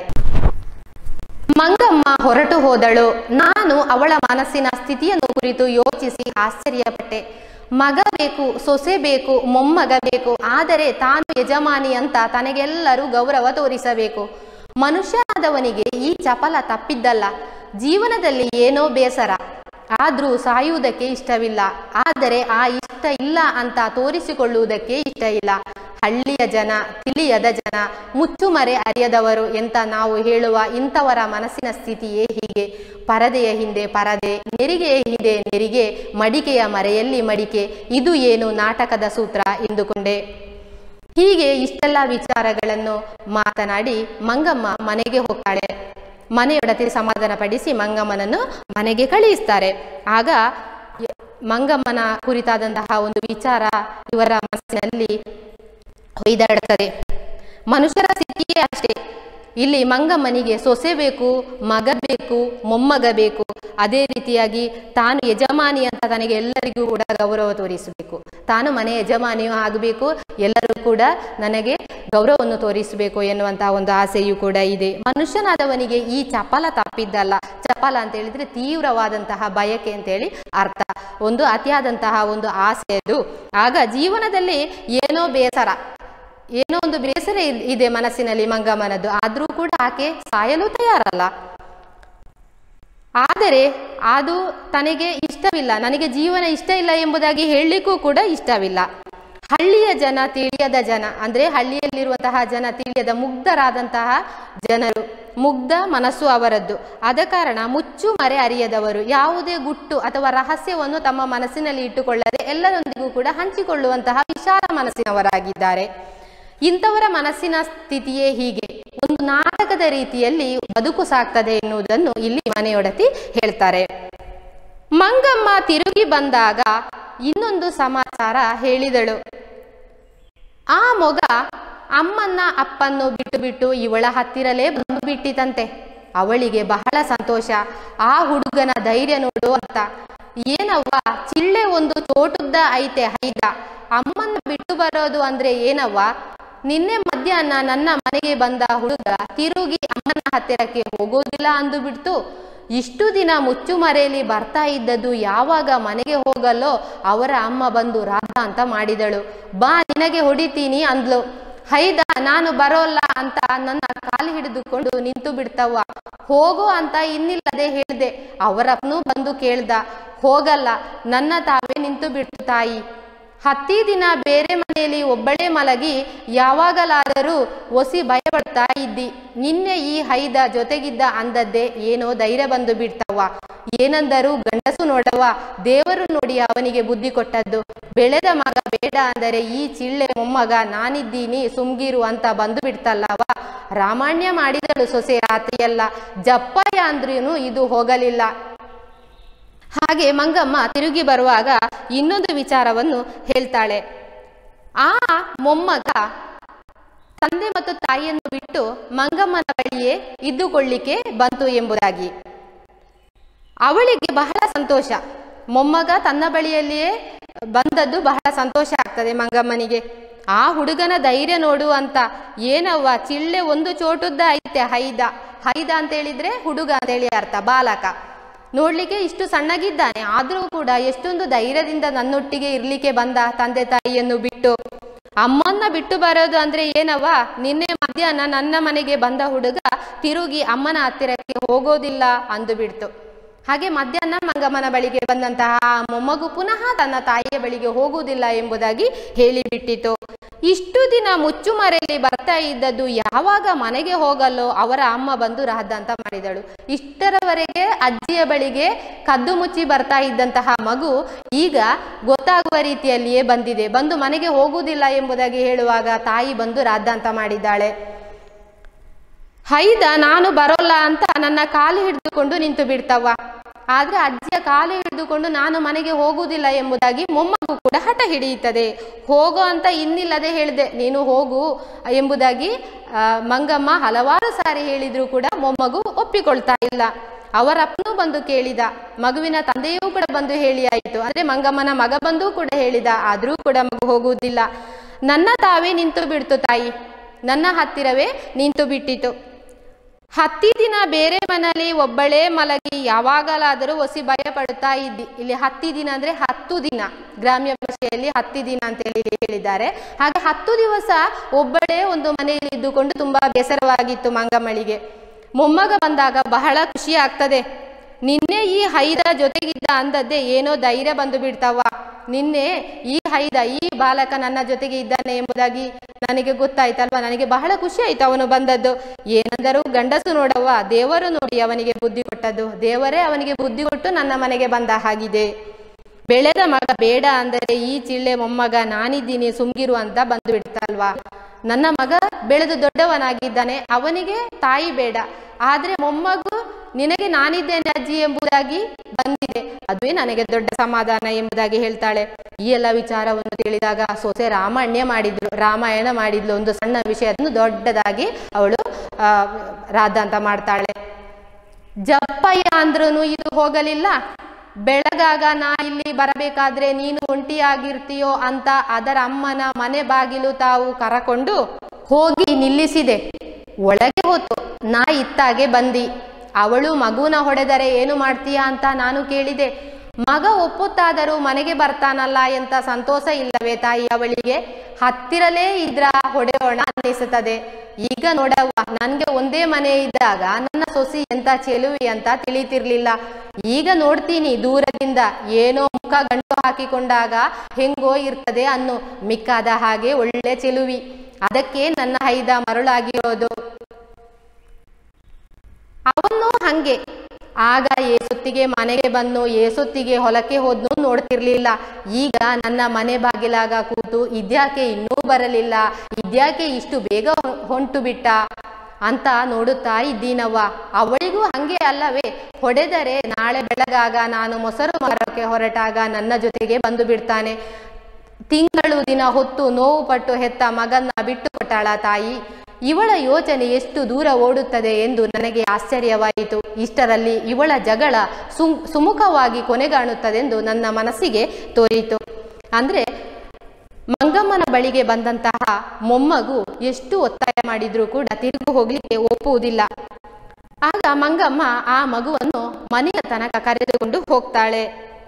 ಮಂಗಮ್ಮ ಹೊರಟು ಹೋದಳು ನಾನು ಅವಳ ಮನಸ್ಸಿನ ಸ್ಥಿತಿಯನ್ನು ಕುರಿತು ಯೋಚಿಸಿ ಆಶ್ಚರ್ಯಪಟ್ಟೆ ಮಗ ಬೇಕು ಸೊಸೆ ಬೇಕು ಮೊಮ್ಮಗ ಬೇಕು ಆದರೆ ತಾನು ಯಜಮಾನಿ ಅಂತ ತನಗೆಲ್ಲರೂ ಗೌರವ ತೋರಿಸಬೇಕು ಮನುಷ್ಯನಾದವನಿಗೆ ಈ ಚಪಲ ತಪ್ಪಿದ್ದಲ್ಲ ಜೀವನದಲ್ಲಿ ಏನೋ ಬೇಸರ ಆದ್ರೂ ಸಾಯುವುದಕ್ಕೆ ಇಷ್ಟವಿಲ್ಲ ಆದರೆ ಆ ಇಷ್ಟ ಇಲ್ಲ ಅಂತ ತೋರಿಸಿಕೊಳ್ಳುವುದಕ್ಕೆ ಇಷ್ಟ ಇಲ್ಲ ಹಳ್ಳಿಯ ಜನ ತಿಳಿಯದ ಜನ ಮುಚ್ಚುಮರೆ ಅರಿಯದವರು ಎಂತ ನಾವು ಹೇಳುವ ಇಂಥವರ ಮನಸ್ಸಿನ ಸ್ಥಿತಿಯೇ ಹೀಗೆ ಪರದೆಯ ಹಿಂದೆ ಪರದೆ ನೆರಿಗೆಯ ಹಿಂದೆ ನೆರಿಗೆ ಮಡಿಕೆಯ ಮರೆಯಲ್ಲಿ ಮಡಿಕೆ ಇದು ಏನು ನಾಟಕದ ಸೂತ್ರ ಎಂದುಕೊಂಡೆ ಹೀಗೆ ಇಷ್ಟೆಲ್ಲ ವಿಚಾರಗಳನ್ನು ಮಾತನಾಡಿ ಮಂಗಮ್ಮ ಮನೆಗೆ ಹೋಗ್ತಾಳೆ ಮನೆಯೊಡತಿ ಸಮಾಧಾನಪಡಿಸಿ ಮಂಗಮ್ಮನನ್ನು ಮನೆಗೆ ಕಳುಹಿಸ್ತಾರೆ ಆಗ ಯ- ಮಂಗಮ್ಮನ ಕುರಿತಾದಂತಹ ಒಂದು ವಿಚಾರ ಇವರ ಮನಸ್ಸಿನಲ್ಲಿ ಹೊಯ್ದಾಡುತ್ತದೆ ಮನುಷ್ಯರ ಸ್ಥಿತಿಯೇ ಅಷ್ಟೇ ಇಲ್ಲಿ ಮಂಗಮ್ಮನಿಗೆ ಸೊಸೆ ಬೇಕು ಮಗ ಬೇಕು ಮೊಮ್ಮಗ ಬೇಕು ಅದೇ ರೀತಿಯಾಗಿ ತಾನು ಯಜಮಾನಿ ಅಂತ ತನಗೆ ಎಲ್ಲರಿಗೂ ಕೂಡ ಗೌರವ ತೋರಿಸಬೇಕು ತಾನು ಮನೆ ಯಜಮಾನಿಯೂ ಆಗಬೇಕು ಎಲ್ಲರೂ ಕೂಡ ನನಗೆ ಗೌರವವನ್ನು ತೋರಿಸಬೇಕು ಎನ್ನುವಂತಹ ಒಂದು ಆಸೆಯೂ ಕೂಡ ಇದೆ ಮನುಷ್ಯನಾದವನಿಗೆ ಈ ಚಪಲ ತಪ್ಪಿದ್ದಲ್ಲ ಚಪಲ ಅಂತ ಹೇಳಿದ್ರೆ ತೀವ್ರವಾದಂತಹ ಬಯಕೆ ಅಂತೇಳಿ ಅರ್ಥ ಒಂದು ಅತಿಯಾದಂತಹ ಒಂದು ಆಸೆ ಅದು ಆಗ ಜೀವನದಲ್ಲಿ ಏನೋ ಬೇಸರ ಏನೋ ಒಂದು ಬೇಸರ ಇದ್- ಇದೆ ಮನಸ್ಸಿನಲ್ಲಿ ಮಂಗಮ್ಮನದ್ದು ಆದರೂ ಕೂಡ ಆಕೆ ಸಾಯಲು ತಯಾರಲ್ಲ ಆದರೆ ಅದು ತನಗೆ ಇಷ್ಟವಿಲ್ಲ ನನಗೆ ಜೀವನ ಇಷ್ಟ ಇಲ್ಲ ಎಂಬುದಾಗಿ ಹೇಳಲಿಕ್ಕೂ ಕೂಡ ಇಷ್ಟವಿಲ್ಲ ಹಳ್ಳಿಯ ಜನ ತಿಳಿಯದ ಜನ ಅಂದ್ರೆ ಹಳ್ಳಿಯಲ್ಲಿರುವಂತಹ ಜನ ತಿಳಿಯದ ಮುಗ್ಧರಾದಂತಹ ಜನರು ಮುಗ್ಧ ಮನಸ್ಸು ಅವರದ್ದು ಆದ ಕಾರಣ ಮುಚ್ಚು ಮರೆ ಅರಿಯದವರು ಯಾವುದೇ ಗುಟ್ಟು ಅಥವಾ ರಹಸ್ಯವನ್ನು ತಮ್ಮ ಮನಸ್ಸಿನಲ್ಲಿ ಇಟ್ಟುಕೊಳ್ಳದೆ ಎಲ್ಲರೊಂದಿಗೂ ಕೂಡ ಹಂಚಿಕೊಳ್ಳುವಂತಹ ವಿಶಾಲ ಮನಸ್ಸಿನವರಾಗಿದ್ದಾರೆ ಇಂಥವರ ಮನಸ್ಸಿನ ಸ್ಥಿತಿಯೇ ಹೀಗೆ ಒಂದು ನಾಟಕದ ರೀತಿಯಲ್ಲಿ ಬದುಕು ಸಾಗ್ತದೆ ಎನ್ನುವುದನ್ನು ಇಲ್ಲಿ ಮನೆಯೊಡತಿ ಹೇಳ್ತಾರೆ ಮಂಗಮ್ಮ ತಿರುಗಿ ಬಂದಾಗ ಇನ್ನೊಂದು ಸಮಾಚಾರ ಹೇಳಿದಳು ಆ ಮೊಗ ಅಮ್ಮನ್ನ ಅಪ್ಪನ್ನು ಬಿಟ್ಟು ಬಿಟ್ಟು ಇವಳ ಹತ್ತಿರಲೇ ಬಂದು ಬಿಟ್ಟಿತಂತೆ ಅವಳಿಗೆ ಬಹಳ ಸಂತೋಷ ಆ ಹುಡುಗನ ಧೈರ್ಯ ನೋಡು ಅಂತ ಏನವ್ವ ಚಿಳ್ಳೆ ಒಂದು ಚೋಟುದ್ದ ಐತೆ ಹೈದ ಅಮ್ಮನ್ನ ಬಿಟ್ಟು ಬರೋದು ಅಂದ್ರೆ ಏನವ್ವ ನಿನ್ನೆ ಮಧ್ಯಾಹ್ನ ನನ್ನ ಮನೆಗೆ ಬಂದ ಹುಡುಗ ತಿರುಗಿ ಅಮ್ಮನ ಹತ್ತಿರಕ್ಕೆ ಹೋಗೋದಿಲ್ಲ ಅಂದು ಬಿಡ್ತು ಇಷ್ಟು ದಿನ ಮುಚ್ಚುಮರೆಯಲ್ಲಿ ಬರ್ತಾ ಇದ್ದದ್ದು ಯಾವಾಗ ಮನೆಗೆ ಹೋಗಲ್ಲೋ ಅವರ ಅಮ್ಮ ಬಂದು ರಾಧ ಅಂತ ಮಾಡಿದಳು ಬಾ ನಿನಗೆ ಹೊಡಿತೀನಿ ಅಂದ್ಲು ಹೈದ ನಾನು ಬರೋಲ್ಲ ಅಂತ ನನ್ನ ಕಾಲು ಹಿಡಿದುಕೊಂಡು ನಿಂತು ಬಿಡ್ತವ್ವ ಹೋಗು ಅಂತ ಇನ್ನಿಲ್ಲದೆ ಹೇಳ್ದೆ ಅವರಪ್ಪನೂ ಬಂದು ಕೇಳ್ದ ಹೋಗಲ್ಲ ನನ್ನ ತಾವೇ ನಿಂತು ಬಿಡ್ತು ತಾಯಿ ಹತ್ತಿ ದಿನ ಬೇರೆ ಮನೆಯಲ್ಲಿ ಒಬ್ಬಳೇ ಮಲಗಿ ಯಾವಾಗಲಾದರೂ ಒಸಿ ಭಯಪಡ್ತಾ ಇದ್ದಿ ನಿನ್ನೆ ಈ ಹೈದ ಜೊತೆಗಿದ್ದ ಅಂದದ್ದೇ ಏನೋ ಧೈರ್ಯ ಬಂದು ಬಿಡ್ತವ್ವ ಏನಂದರೂ ಗಂಡಸು ನೋಡವ ದೇವರು ನೋಡಿ ಅವನಿಗೆ ಬುದ್ಧಿ ಕೊಟ್ಟದ್ದು ಬೆಳೆದ ಮಗ ಬೇಡ ಅಂದರೆ ಈ ಚಿಳ್ಳೆ ಮೊಮ್ಮಗ ನಾನಿದ್ದೀನಿ ಸುಮ್ಗಿರು ಅಂತ ಬಂದು ಬಿಡ್ತಲ್ಲವ ರಾಮಾಯಣ ಮಾಡಿದಳು ಸೊಸೆ ಆತೆಯಲ್ಲ ಜಪ್ಪಯ್ಯ ಅಂದ್ರೂ ಇದು ಹೋಗಲಿಲ್ಲ ಹಾಗೆ ಮಂಗಮ್ಮ ತಿರುಗಿ ಬರುವಾಗ ಇನ್ನೊಂದು ವಿಚಾರವನ್ನು ಹೇಳ್ತಾಳೆ ಆ ಮೊಮ್ಮಗ ತಂದೆ ಮತ್ತು ತಾಯಿಯನ್ನು ಬಿಟ್ಟು ಮಂಗಮ್ಮನ ಬಳಿಯೇ ಇದ್ದುಕೊಳ್ಳಿಕ್ಕೆ ಬಂತು ಎಂಬುದಾಗಿ ಅವಳಿಗೆ ಬಹಳ ಸಂತೋಷ ಮೊಮ್ಮಗ ತನ್ನ ಬಳಿಯಲ್ಲಿಯೇ ಬಂದದ್ದು ಬಹಳ ಸಂತೋಷ ಆಗ್ತದೆ ಮಂಗಮ್ಮನಿಗೆ ಆ ಹುಡುಗನ ಧೈರ್ಯ ನೋಡು ಅಂತ ಏನವ್ವ ಚಿಳ್ಳೆ ಒಂದು ಚೋಟುದ್ದ ಐತೆ ಹೈದ ಹೈದ ಅಂತ ಹೇಳಿದ್ರೆ ಹುಡುಗ ಅಂತೇಳಿ ಅರ್ಥ ಬಾಲಕ ನೋಡ್ಲಿಕ್ಕೆ ಇಷ್ಟು ಸಣ್ಣಗಿದ್ದಾನೆ ಆದರೂ ಕೂಡ ಎಷ್ಟೊಂದು ಧೈರ್ಯದಿಂದ ನನ್ನೊಟ್ಟಿಗೆ ಇರ್ಲಿಕ್ಕೆ ಬಂದ ತಂದೆ ತಾಯಿಯನ್ನು ಬಿಟ್ಟು ಅಮ್ಮನ್ನ ಬಿಟ್ಟು ಬರೋದು ಅಂದ್ರೆ ಏನವ್ವ ನಿನ್ನೆ ಮಧ್ಯಾಹ್ನ ನನ್ನ ಮನೆಗೆ ಬಂದ ಹುಡುಗ ತಿರುಗಿ ಅಮ್ಮನ ಹತ್ತಿರಕ್ಕೆ ಹೋಗೋದಿಲ್ಲ ಅಂದು ಬಿಡ್ತು ಹಾಗೆ ಮಧ್ಯಾಹ್ನ ಮಂಗಮ್ಮನ ಬಳಿಗೆ ಬಂದಂತಹ ಆ ಮೊಮ್ಮಗು ಪುನಃ ತನ್ನ ತಾಯಿಯ ಬಳಿಗೆ ಹೋಗುವುದಿಲ್ಲ ಎಂಬುದಾಗಿ ಹೇಳಿಬಿಟ್ಟಿತು ಇಷ್ಟು ದಿನ ಮುಚ್ಚುಮರೆಯಲ್ಲಿ ಬರ್ತಾ ಇದ್ದದ್ದು ಯಾವಾಗ ಮನೆಗೆ ಹೋಗಲ್ಲೋ ಅವರ ಅಮ್ಮ ಬಂದು ರಾದ್ದಾಂತ ಮಾಡಿದಳು ಇಷ್ಟರವರೆಗೆ ಅಜ್ಜಿಯ ಬಳಿಗೆ ಕದ್ದು ಮುಚ್ಚಿ ಬರ್ತಾ ಇದ್ದಂತಹ ಮಗು ಈಗ ಗೊತ್ತಾಗುವ ರೀತಿಯಲ್ಲಿಯೇ ಬಂದಿದೆ ಬಂದು ಮನೆಗೆ ಹೋಗುವುದಿಲ್ಲ ಎಂಬುದಾಗಿ ಹೇಳುವಾಗ ತಾಯಿ ಬಂದು ರಾದ್ದಾಂತ ಮಾಡಿದ್ದಾಳೆ ಹೈದ ನಾನು ಬರೋಲ್ಲ ಅಂತ ನನ್ನ ಕಾಲು ಹಿಡಿದುಕೊಂಡು ನಿಂತು ಬಿಡ್ತವ್ವ ಆದ್ರೆ ಅಜ್ಜಿಯ ಕಾಲು ಹಿಡಿದುಕೊಂಡು ನಾನು ಮನೆಗೆ ಹೋಗುವುದಿಲ್ಲ ಎಂಬುದಾಗಿ ಮೊಮ್ಮಗು ಕೂಡ ಹಠ ಹಿಡಿಯುತ್ತದೆ ಹೋಗೋ ಅಂತ ಇನ್ನಿಲ್ಲದೆ ಹೇಳಿದೆ ನೀನು ಹೋಗು ಎಂಬುದಾಗಿ ಆ, ಮಂಗಮ್ಮ ಹಲವಾರು ಸಾರಿ ಹೇಳಿದ್ರು ಕೂಡ ಮೊಮ್ಮಗು ಒಪ್ಪಿಕೊಳ್ತಾ ಇಲ್ಲ ಅವರಪ್ಪನೂ ಬಂದು ಕೇಳಿದ ಮಗುವಿನ ತಂದೆಯೂ ಕೂಡ ಬಂದು ಹೇಳಿ ಆಯಿತು ಅಂದ್ರೆ ಮಂಗಮ್ಮನ ಮಗ ಬಂದು ಕೂಡ ಹೇಳಿದ ಆದರೂ ಕೂಡ ಮಗು ಹೋಗುವುದಿಲ್ಲ ನನ್ನ ತಾವೇ ನಿಂತು ಬಿಡ್ತು ತಾಯಿ ನನ್ನ ಹತ್ತಿರವೇ ನಿಂತು ಬಿಟ್ಟಿತು ಹತ್ತಿ ದಿನ ಬೇರೆ ಮನೆಯಲ್ಲಿ ಒಬ್ಬಳೇ ಮಲಗಿ ಯಾವಾಗಲಾದರೂ ಒಸಿ ಭಯ ಪಡುತ್ತಾ ಇದ್ದಿ ಇಲ್ಲಿ ಹತ್ತಿ ದಿನ ಅಂದ್ರೆ ಹತ್ತು ದಿನ ಗ್ರಾಮ್ಯ ಭಾಷೆಯಲ್ಲಿ ಹತ್ತಿ ದಿನ ಅಂತ ಹೇಳಿ ಹೇಳಿದ್ದಾರೆ ಹಾಗೆ ಹತ್ತು ದಿವಸ ಒಬ್ಬಳೇ ಒಂದು ಮನೆಯಲ್ಲಿ ಇದ್ದುಕೊಂಡು ತುಂಬಾ ಬೇಸರವಾಗಿತ್ತು ಮಂಗಮ್ಮಳಿಗೆ ಮೊಮ್ಮಗ ಬಂದಾಗ ಬಹಳ ಖುಷಿ ಆಗ್ತದೆ ನಿನ್ನೆ ಈ ಹೈದ ಜೊತೆಗಿದ್ದ ಅಂದದ್ದೇ ಏನೋ ಧೈರ್ಯ ಬಂದು ಬಿಡ್ತಾವ ನಿನ್ನೆ ಈ ಹೈದ ಈ ಬಾಲಕ ನನ್ನ ಜೊತೆಗೆ ಇದ್ದಾನೆ ಎಂಬುದಾಗಿ ನನಗೆ ಗೊತ್ತಾಯ್ತಲ್ವಾ ನನಗೆ ಬಹಳ ಖುಷಿ ಆಯ್ತು ಅವನು ಬಂದದ್ದು ಏನೆಂದರೂ ಗಂಡಸು ನೋಡವ್ವ ದೇವರು ನೋಡಿ ಅವನಿಗೆ ಬುದ್ಧಿ ಕೊಟ್ಟದ್ದು ದೇವರೇ ಅವನಿಗೆ ಬುದ್ಧಿ ಕೊಟ್ಟು ನನ್ನ ಮನೆಗೆ ಬಂದ ಹಾಗಿದೆ ಬೆಳೆದ ಮಗ ಬೇಡ ಅಂದರೆ ಈ ಚಿಳ್ಳೆ ಮೊಮ್ಮಗ ನಾನಿದ್ದೀನಿ ಸುಮ್ಗಿರು ಅಂತ ಬಂದು ಬಿಡ್ತಲ್ವಾ ನನ್ನ ಮಗ ಬೆಳೆದು ದೊಡ್ಡವನಾಗಿದ್ದಾನೆ ಅವನಿಗೆ ತಾಯಿ ಬೇಡ ಆದ್ರೆ ಮೊಮ್ಮಗು ನಿನಗೆ ನಾನಿದ್ದೇನೆ ಅಜ್ಜಿ ಎಂಬುದಾಗಿ ಬಂದಿದೆ ಅದುವೇ ನನಗೆ ದೊಡ್ಡ ಸಮಾಧಾನ ಎಂಬುದಾಗಿ ಹೇಳ್ತಾಳೆ ಈ ಎಲ್ಲ ವಿಚಾರವನ್ನು ತಿಳಿದಾಗ ಸೊಸೆ ರಾಮಾಯಣ ಮಾಡಿದ್ರು ರಾಮಾಯಣ ಮಾಡಿದ್ಲು ಒಂದು ಸಣ್ಣ ವಿಷಯವನ್ನು ದೊಡ್ಡದಾಗಿ ಅವಳು ಆ, ರಾಧ ಅಂತ ಮಾಡ್ತಾಳೆ ಜಪ್ಪಯ್ಯ ಅಂದ್ರೂ ಇದು ಹೋಗಲಿಲ್ಲ ಬೆಳಗಾಗ ನಾ ಇಲ್ಲಿ ಬರಬೇಕಾದ್ರೆ ನೀನು ಒಂಟಿಯಾಗಿರ್ತೀಯೋ ಅಂತ ಅದರ ಅಮ್ಮನ ಮನೆ ಬಾಗಿಲು ತಾವು ಕರಕೊಂಡು ಹೋಗಿ ನಿಲ್ಲಿಸಿದೆ ಒಳಗೆ ಹೋತು ನಾ ಇತ್ತಾಗೆ ಬಂದಿ ಅವಳು ಮಗುನ ಹೊಡೆದರೆ ಏನು ಮಾಡ್ತೀಯಾ ಅಂತ ನಾನು ಕೇಳಿದೆ ಮಗ ಒಪ್ಪುತ್ತಾದರೂ ಮನೆಗೆ ಬರ್ತಾನಲ್ಲ ಎಂತ ಸಂತೋಷ ಇಲ್ಲವೇ ತಾಯಿ ಅವಳಿಗೆ ಹತ್ತಿರಲೇ ಇದ್ರ ಹೊಡೆಯೋಣ ಅನ್ನಿಸುತ್ತದೆ ಈಗ ನೋಡವ್ವ ನನ್ಗೆ ಒಂದೇ ಮನೆ ಇದ್ದಾಗ ನನ್ನ ಸೊಸಿ ಎಂತ ಚೆಲುವಿ ಅಂತ ತಿಳಿತಿರ್ಲಿಲ್ಲ ಈಗ ನೋಡ್ತೀನಿ ದೂರದಿಂದ ಏನೋ ಮುಖ ಗಂಟು ಹಾಕಿಕೊಂಡಾಗ ಹೆಂಗೋ ಇರ್ತದೆ ಅನ್ನು ಮಿಕ್ಕಾದ ಹಾಗೆ ಒಳ್ಳೆ ಚೆಲುವಿ ಅದಕ್ಕೆ ನನ್ನ ಹೈದ ಮರುಳಾಗಿರೋದು ಅವನು ಹಂಗೆ ಆಗ ಏಸೊತ್ತಿಗೆ ಮನೆಗೆ ಬಂದು ಏಸೊತ್ತಿಗೆ ಹೊಲಕ್ಕೆ ಹೋದ್ನು ನೋಡ್ತಿರ್ಲಿಲ್ಲ ಈಗ ನನ್ನ ಮನೆ ಬಾಗಿಲಾಗ ಕೂತು ಇದ್ಯಾಕೆ ಇನ್ನೂ ಬರಲಿಲ್ಲ ಇದ್ಯಾಕೆ ಇಷ್ಟು ಬೇಗ ಹೊ- ಹೊಂಟು ಬಿಟ್ಟ ಅಂತ ನೋಡುತ್ತಾ ಇದ್ದೀನವ್ವ ಅವಳಿಗೂ ಹಂಗೆ ಅಲ್ಲವೇ ಹೊಡೆದರೆ ನಾಳೆ ಬೆಳಗಾಗ ನಾನು ಮೊಸರು ಮಾರೋಕೆ ಹೊರಟಾಗ ನನ್ನ ಜೊತೆಗೆ ಬಂದು ಬಿಡ್ತಾನೆ ತಿಂಗಳು ದಿನ ಹೊತ್ತು ನೋವು ಪಟ್ಟು ಹೆತ್ತ ಮಗನ್ನ ಬಿಟ್ಟು ಕೊಟ್ಟಾಳ ತಾಯಿ ಇವಳ ಯೋಚನೆ ಎಷ್ಟು ದೂರ ಓಡುತ್ತದೆ ಎಂದು ನನಗೆ ಆಶ್ಚರ್ಯವಾಯಿತು ಇಷ್ಟರಲ್ಲಿ ಇವಳ ಜಗಳ ಸು ಸುಮುಖವಾಗಿ ಕೊನೆಗಾಣುತ್ತದೆಂದು ನನ್ನ ಮನಸ್ಸಿಗೆ ತೋರಿತು ಅಂದ್ರೆ ಮಂಗಮ್ಮನ ಬಳಿಗೆ ಬಂದಂತಹ ಮೊಮ್ಮಗು ಎಷ್ಟು ಒತ್ತಾಯ ಮಾಡಿದ್ರೂ ಕೂಡ ತಿರುಗು ಹೋಗ್ಲಿಕ್ಕೆ ಒಪ್ಪುವುದಿಲ್ಲ ಆಗ ಮಂಗಮ್ಮ ಆ ಮಗುವನ್ನು ಮನೆಯ ತನಕ ಕರೆದುಕೊಂಡು ಹೋಗ್ತಾಳೆ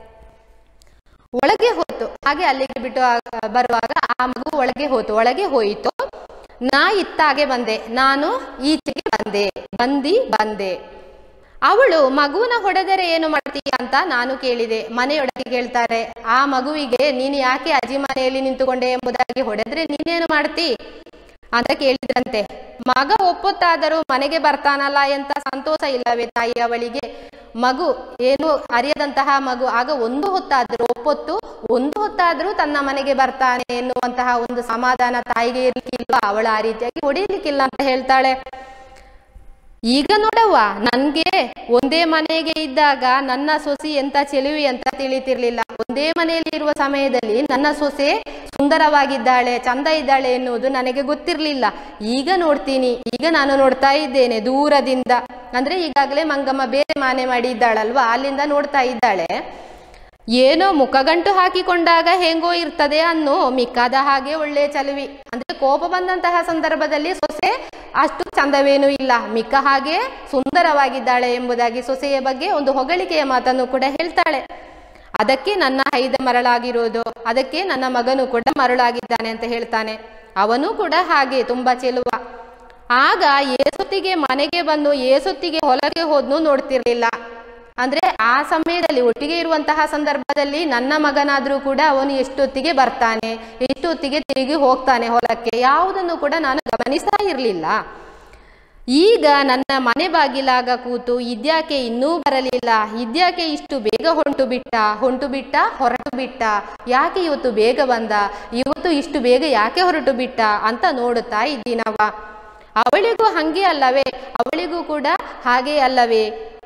ಒಳಗೆ ಹೋಯ್ತು ಹಾಗೆ ಅಲ್ಲಿಗೆ ಬಿಟ್ಟು ಆ- ಬರುವಾಗ ಆ ಮಗು ಒಳಗೆ ಹೋಯ್ತು ಒಳಗೆ ಹೋಯಿತು ನಾ ಇತ್ತಾಗೆ ಬಂದೆ ನಾನು ಈಚೆಗೆ ಬಂದೆ ಬಂದಿ ಬಂದೆ ಅವಳು ಮಗುವನ್ನ ಹೊಡೆದರೆ ಏನು ಮಾಡ್ತೀಯ ಅಂತ ನಾನು ಕೇಳಿದೆ ಮನೆಯೊಳಗೆ ಕೇಳ್ತಾರೆ ಆ ಮಗುವಿಗೆ ನೀನು ಯಾಕೆ ಅಜ್ಜಿ ಮನೆಯಲ್ಲಿ ನಿಂತುಕೊಂಡೆ ಎಂಬುದಾಗಿ ಹೊಡೆದ್ರೆ ನೀನೇನು ಮಾಡ್ತಿ ಅಂತ ಕೇಳಿದ್ರಂತೆ ಮಗ ಒಪ್ಪೊತ್ತಾದರೂ ಮನೆಗೆ ಬರ್ತಾನಲ್ಲ ಎಂತ ಸಂತೋಷ ಇಲ್ಲವೇ ತಾಯಿ ಅವಳಿಗೆ ಮಗು ಏನು ಅರಿಯದಂತಹ ಮಗು ಆಗ ಒಂದು ಹೊತ್ತಾದರೂ ಒಪ್ಪೊತ್ತು ಒಂದು ಹೊತ್ತಾದರೂ ತನ್ನ ಮನೆಗೆ ಬರ್ತಾನೆ ಎನ್ನುವಂತಹ ಒಂದು ಸಮಾಧಾನ ತಾಯಿಗೆ ಇರ್ಲಿಕ್ಕಿಲ್ಲ ಅವಳು ಆ ರೀತಿಯಾಗಿ ಹೊಡೆಯಲಿಕ್ಕಿಲ್ಲ ಅಂತ ಹೇಳ್ತಾಳೆ ಈಗ ನೋಡವ್ವ ನನ್ಗೆ ಒಂದೇ ಮನೆಗೆ ಇದ್ದಾಗ ನನ್ನ ಸೊಸಿ ಎಂತ ಚೆಲುವಿ ಅಂತ ತಿಳಿತಿರ್ಲಿಲ್ಲ ಒಂದೇ ಮನೆಯಲ್ಲಿ ಇರುವ ಸಮಯದಲ್ಲಿ ನನ್ನ ಸೊಸೆ ಸುಂದರವಾಗಿದ್ದಾಳೆ ಚಂದ ಇದ್ದಾಳೆ ಎನ್ನುವುದು ನನಗೆ ಗೊತ್ತಿರಲಿಲ್ಲ ಈಗ ನೋಡ್ತೀನಿ ಈಗ ನಾನು ನೋಡ್ತಾ ಇದ್ದೇನೆ ದೂರದಿಂದ ಅಂದ್ರೆ ಈಗಾಗಲೇ ಮಂಗಮ್ಮ ಬೇರೆ ಮನೆ ಮಾಡಿ ಇದ್ದಾಳಲ್ವಾ ಅಲ್ಲಿಂದ ನೋಡ್ತಾ ಇದ್ದಾಳೆ ಏನೋ ಮುಖಗಂಟು ಹಾಕಿಕೊಂಡಾಗ ಹೆಂಗೋ ಇರ್ತದೆ ಅನ್ನೋ ಮಿಕ್ಕಾದ ಹಾಗೆ ಒಳ್ಳೆ ಚಲುವಿ ಅಂದ್ರೆ ಕೋಪ ಬಂದಂತಹ ಸಂದರ್ಭದಲ್ಲಿ ಸೊಸೆ ಅಷ್ಟು ಚಂದವೇನೂ ಇಲ್ಲ ಮಿಕ್ಕ ಹಾಗೆ ಸುಂದರವಾಗಿದ್ದಾಳೆ ಎಂಬುದಾಗಿ ಸೊಸೆಯ ಬಗ್ಗೆ ಒಂದು ಹೊಗಳಿಕೆಯ ಮಾತನ್ನು ಕೂಡ ಹೇಳ್ತಾಳೆ ಅದಕ್ಕೆ ನನ್ನ ಹೈದ ಮರಳಾಗಿರೋದು ಅದಕ್ಕೆ ನನ್ನ ಮಗನು ಕೂಡ ಮರಳಾಗಿದ್ದಾನೆ ಅಂತ ಹೇಳ್ತಾನೆ ಅವನು ಕೂಡ ಹಾಗೆ ತುಂಬಾ ಚೆಲುವ ಆಗ ಏಸೊತ್ತಿಗೆ ಮನೆಗೆ ಬಂದು ಏಸೊತ್ತಿಗೆ ಹೊಲಗೆ ಹೋದ್ನು ನೋಡ್ತಿರ್ಲಿಲ್ಲ ಅಂದ್ರೆ ಆ ಸಮಯದಲ್ಲಿ ಒಟ್ಟಿಗೆ ಇರುವಂತಹ ಸಂದರ್ಭದಲ್ಲಿ ನನ್ನ ಮಗನಾದ್ರೂ ಕೂಡ ಅವನು ಎಷ್ಟೊತ್ತಿಗೆ ಬರ್ತಾನೆ ಎಷ್ಟೊತ್ತಿಗೆ ತಿರುಗಿ ಹೋಗ್ತಾನೆ ಹೊಲಕ್ಕೆ ಯಾವುದನ್ನು ಕೂಡ ನಾನು ಗಮನಿಸ್ತಾ ಇರಲಿಲ್ಲ ಈಗ ನನ್ನ ಮನೆ ಬಾಗಿಲಾಗ ಕೂತು ಇದ್ಯಾಕೆ ಇನ್ನೂ ಬರಲಿಲ್ಲ ಇದ್ಯಾಕೆ ಇಷ್ಟು ಬೇಗ ಹೊಂಟು ಬಿಟ್ಟ ಹೊಂಟು ಬಿಟ್ಟ ಹೊರಟು ಬಿಟ್ಟ ಯಾಕೆ ಇವತ್ತು ಬೇಗ ಬಂದ ಇವತ್ತು ಇಷ್ಟು ಬೇಗ ಯಾಕೆ ಹೊರಟು ಬಿಟ್ಟ ಅಂತ ನೋಡುತ್ತಾ ಇದ್ದೀನವ ಅವಳಿಗೂ ಹಂಗೆ ಅಲ್ಲವೇ ಅವಳಿಗೂ ಕೂಡ ಹಾಗೆ ಅಲ್ಲವೇ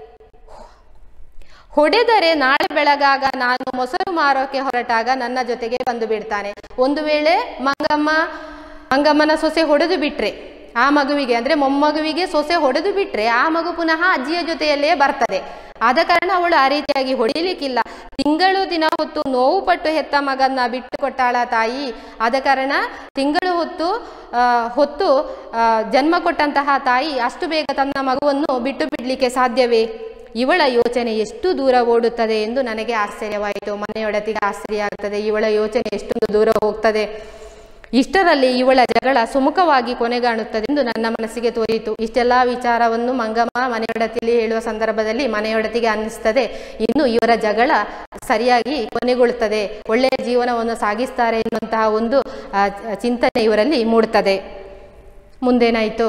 ಹೊಡೆದರೆ ನಾಳೆ ಬೆಳಗಾಗ ನಾನು ಮೊಸರು ಮಾರೋಕೆ ಹೊರಟಾಗ ನನ್ನ ಜೊತೆಗೆ ಬಂದು ಬಿಡ್ತಾನೆ ಒಂದು ವೇಳೆ ಮಂಗಮ್ಮ ಮಂಗಮ್ಮನ ಸೊಸೆ ಹೊಡೆದು ಬಿಟ್ರೆ ಆ ಮಗುವಿಗೆ ಅಂದ್ರೆ ಮೊಮ್ಮಗುವಿಗೆ ಸೊಸೆ ಹೊಡೆದು ಬಿಟ್ರೆ ಆ ಮಗು ಪುನಃ ಅಜ್ಜಿಯ ಜೊತೆಯಲ್ಲೇ ಬರ್ತದೆ ಆದ ಕಾರಣ ಅವಳು ಆ ರೀತಿಯಾಗಿ ಹೊಡಿಲಿಕ್ಕಿಲ್ಲ ತಿಂಗಳು ದಿನ ಹೊತ್ತು ನೋವು ಪಟ್ಟು ಹೆತ್ತ ಮಗನ್ನ ಬಿಟ್ಟು ಕೊಟ್ಟಾಳ ತಾಯಿ ಆದ ಕಾರಣ ತಿಂಗಳು ಹೊತ್ತು ಆ, ಹೊತ್ತು ಆ, ಜನ್ಮ ಕೊಟ್ಟಂತಹ ತಾಯಿ ಅಷ್ಟು ಬೇಗ ತನ್ನ ಮಗುವನ್ನು ಬಿಟ್ಟು ಬಿಡ್ಲಿಕ್ಕೆ ಸಾಧ್ಯವೇ ಇವಳ ಯೋಚನೆ ಎಷ್ಟು ದೂರ ಓಡುತ್ತದೆ ಎಂದು ನನಗೆ ಆಶ್ಚರ್ಯವಾಯಿತು ಮನೆಯೊಡತಿಗೆ ಆಶ್ಚರ್ಯ ಆಗ್ತದೆ ಇವಳ ಯೋಚನೆ ಎಷ್ಟೊಂದು ದೂರ ಹೋಗ್ತದೆ ಇಷ್ಟರಲ್ಲಿ ಇವಳ ಜಗಳ ಸುಮುಖವಾಗಿ ಕೊನೆಗಾಣುತ್ತದೆ ಎಂದು ನನ್ನ ಮನಸ್ಸಿಗೆ ತೋರಿತು ಇಷ್ಟೆಲ್ಲ ವಿಚಾರವನ್ನು ಮಂಗಮ್ಮ ಮನೆಯೊಡತಿಲಿ ಹೇಳುವ ಸಂದರ್ಭದಲ್ಲಿ ಮನೆಯೊಡತಿಗೆ ಅನ್ನಿಸ್ತದೆ ಇನ್ನು ಇವರ ಜಗಳ ಸರಿಯಾಗಿ ಕೊನೆಗೊಳ್ಳುತ್ತದೆ ಒಳ್ಳೆಯ ಜೀವನವನ್ನು ಸಾಗಿಸ್ತಾರೆ ಎನ್ನುವಂತಹ ಒಂದು ಆ, ಚಿಂತನೆ ಇವರಲ್ಲಿ ಮೂಡುತ್ತದೆ ಮುಂದೇನಾಯಿತು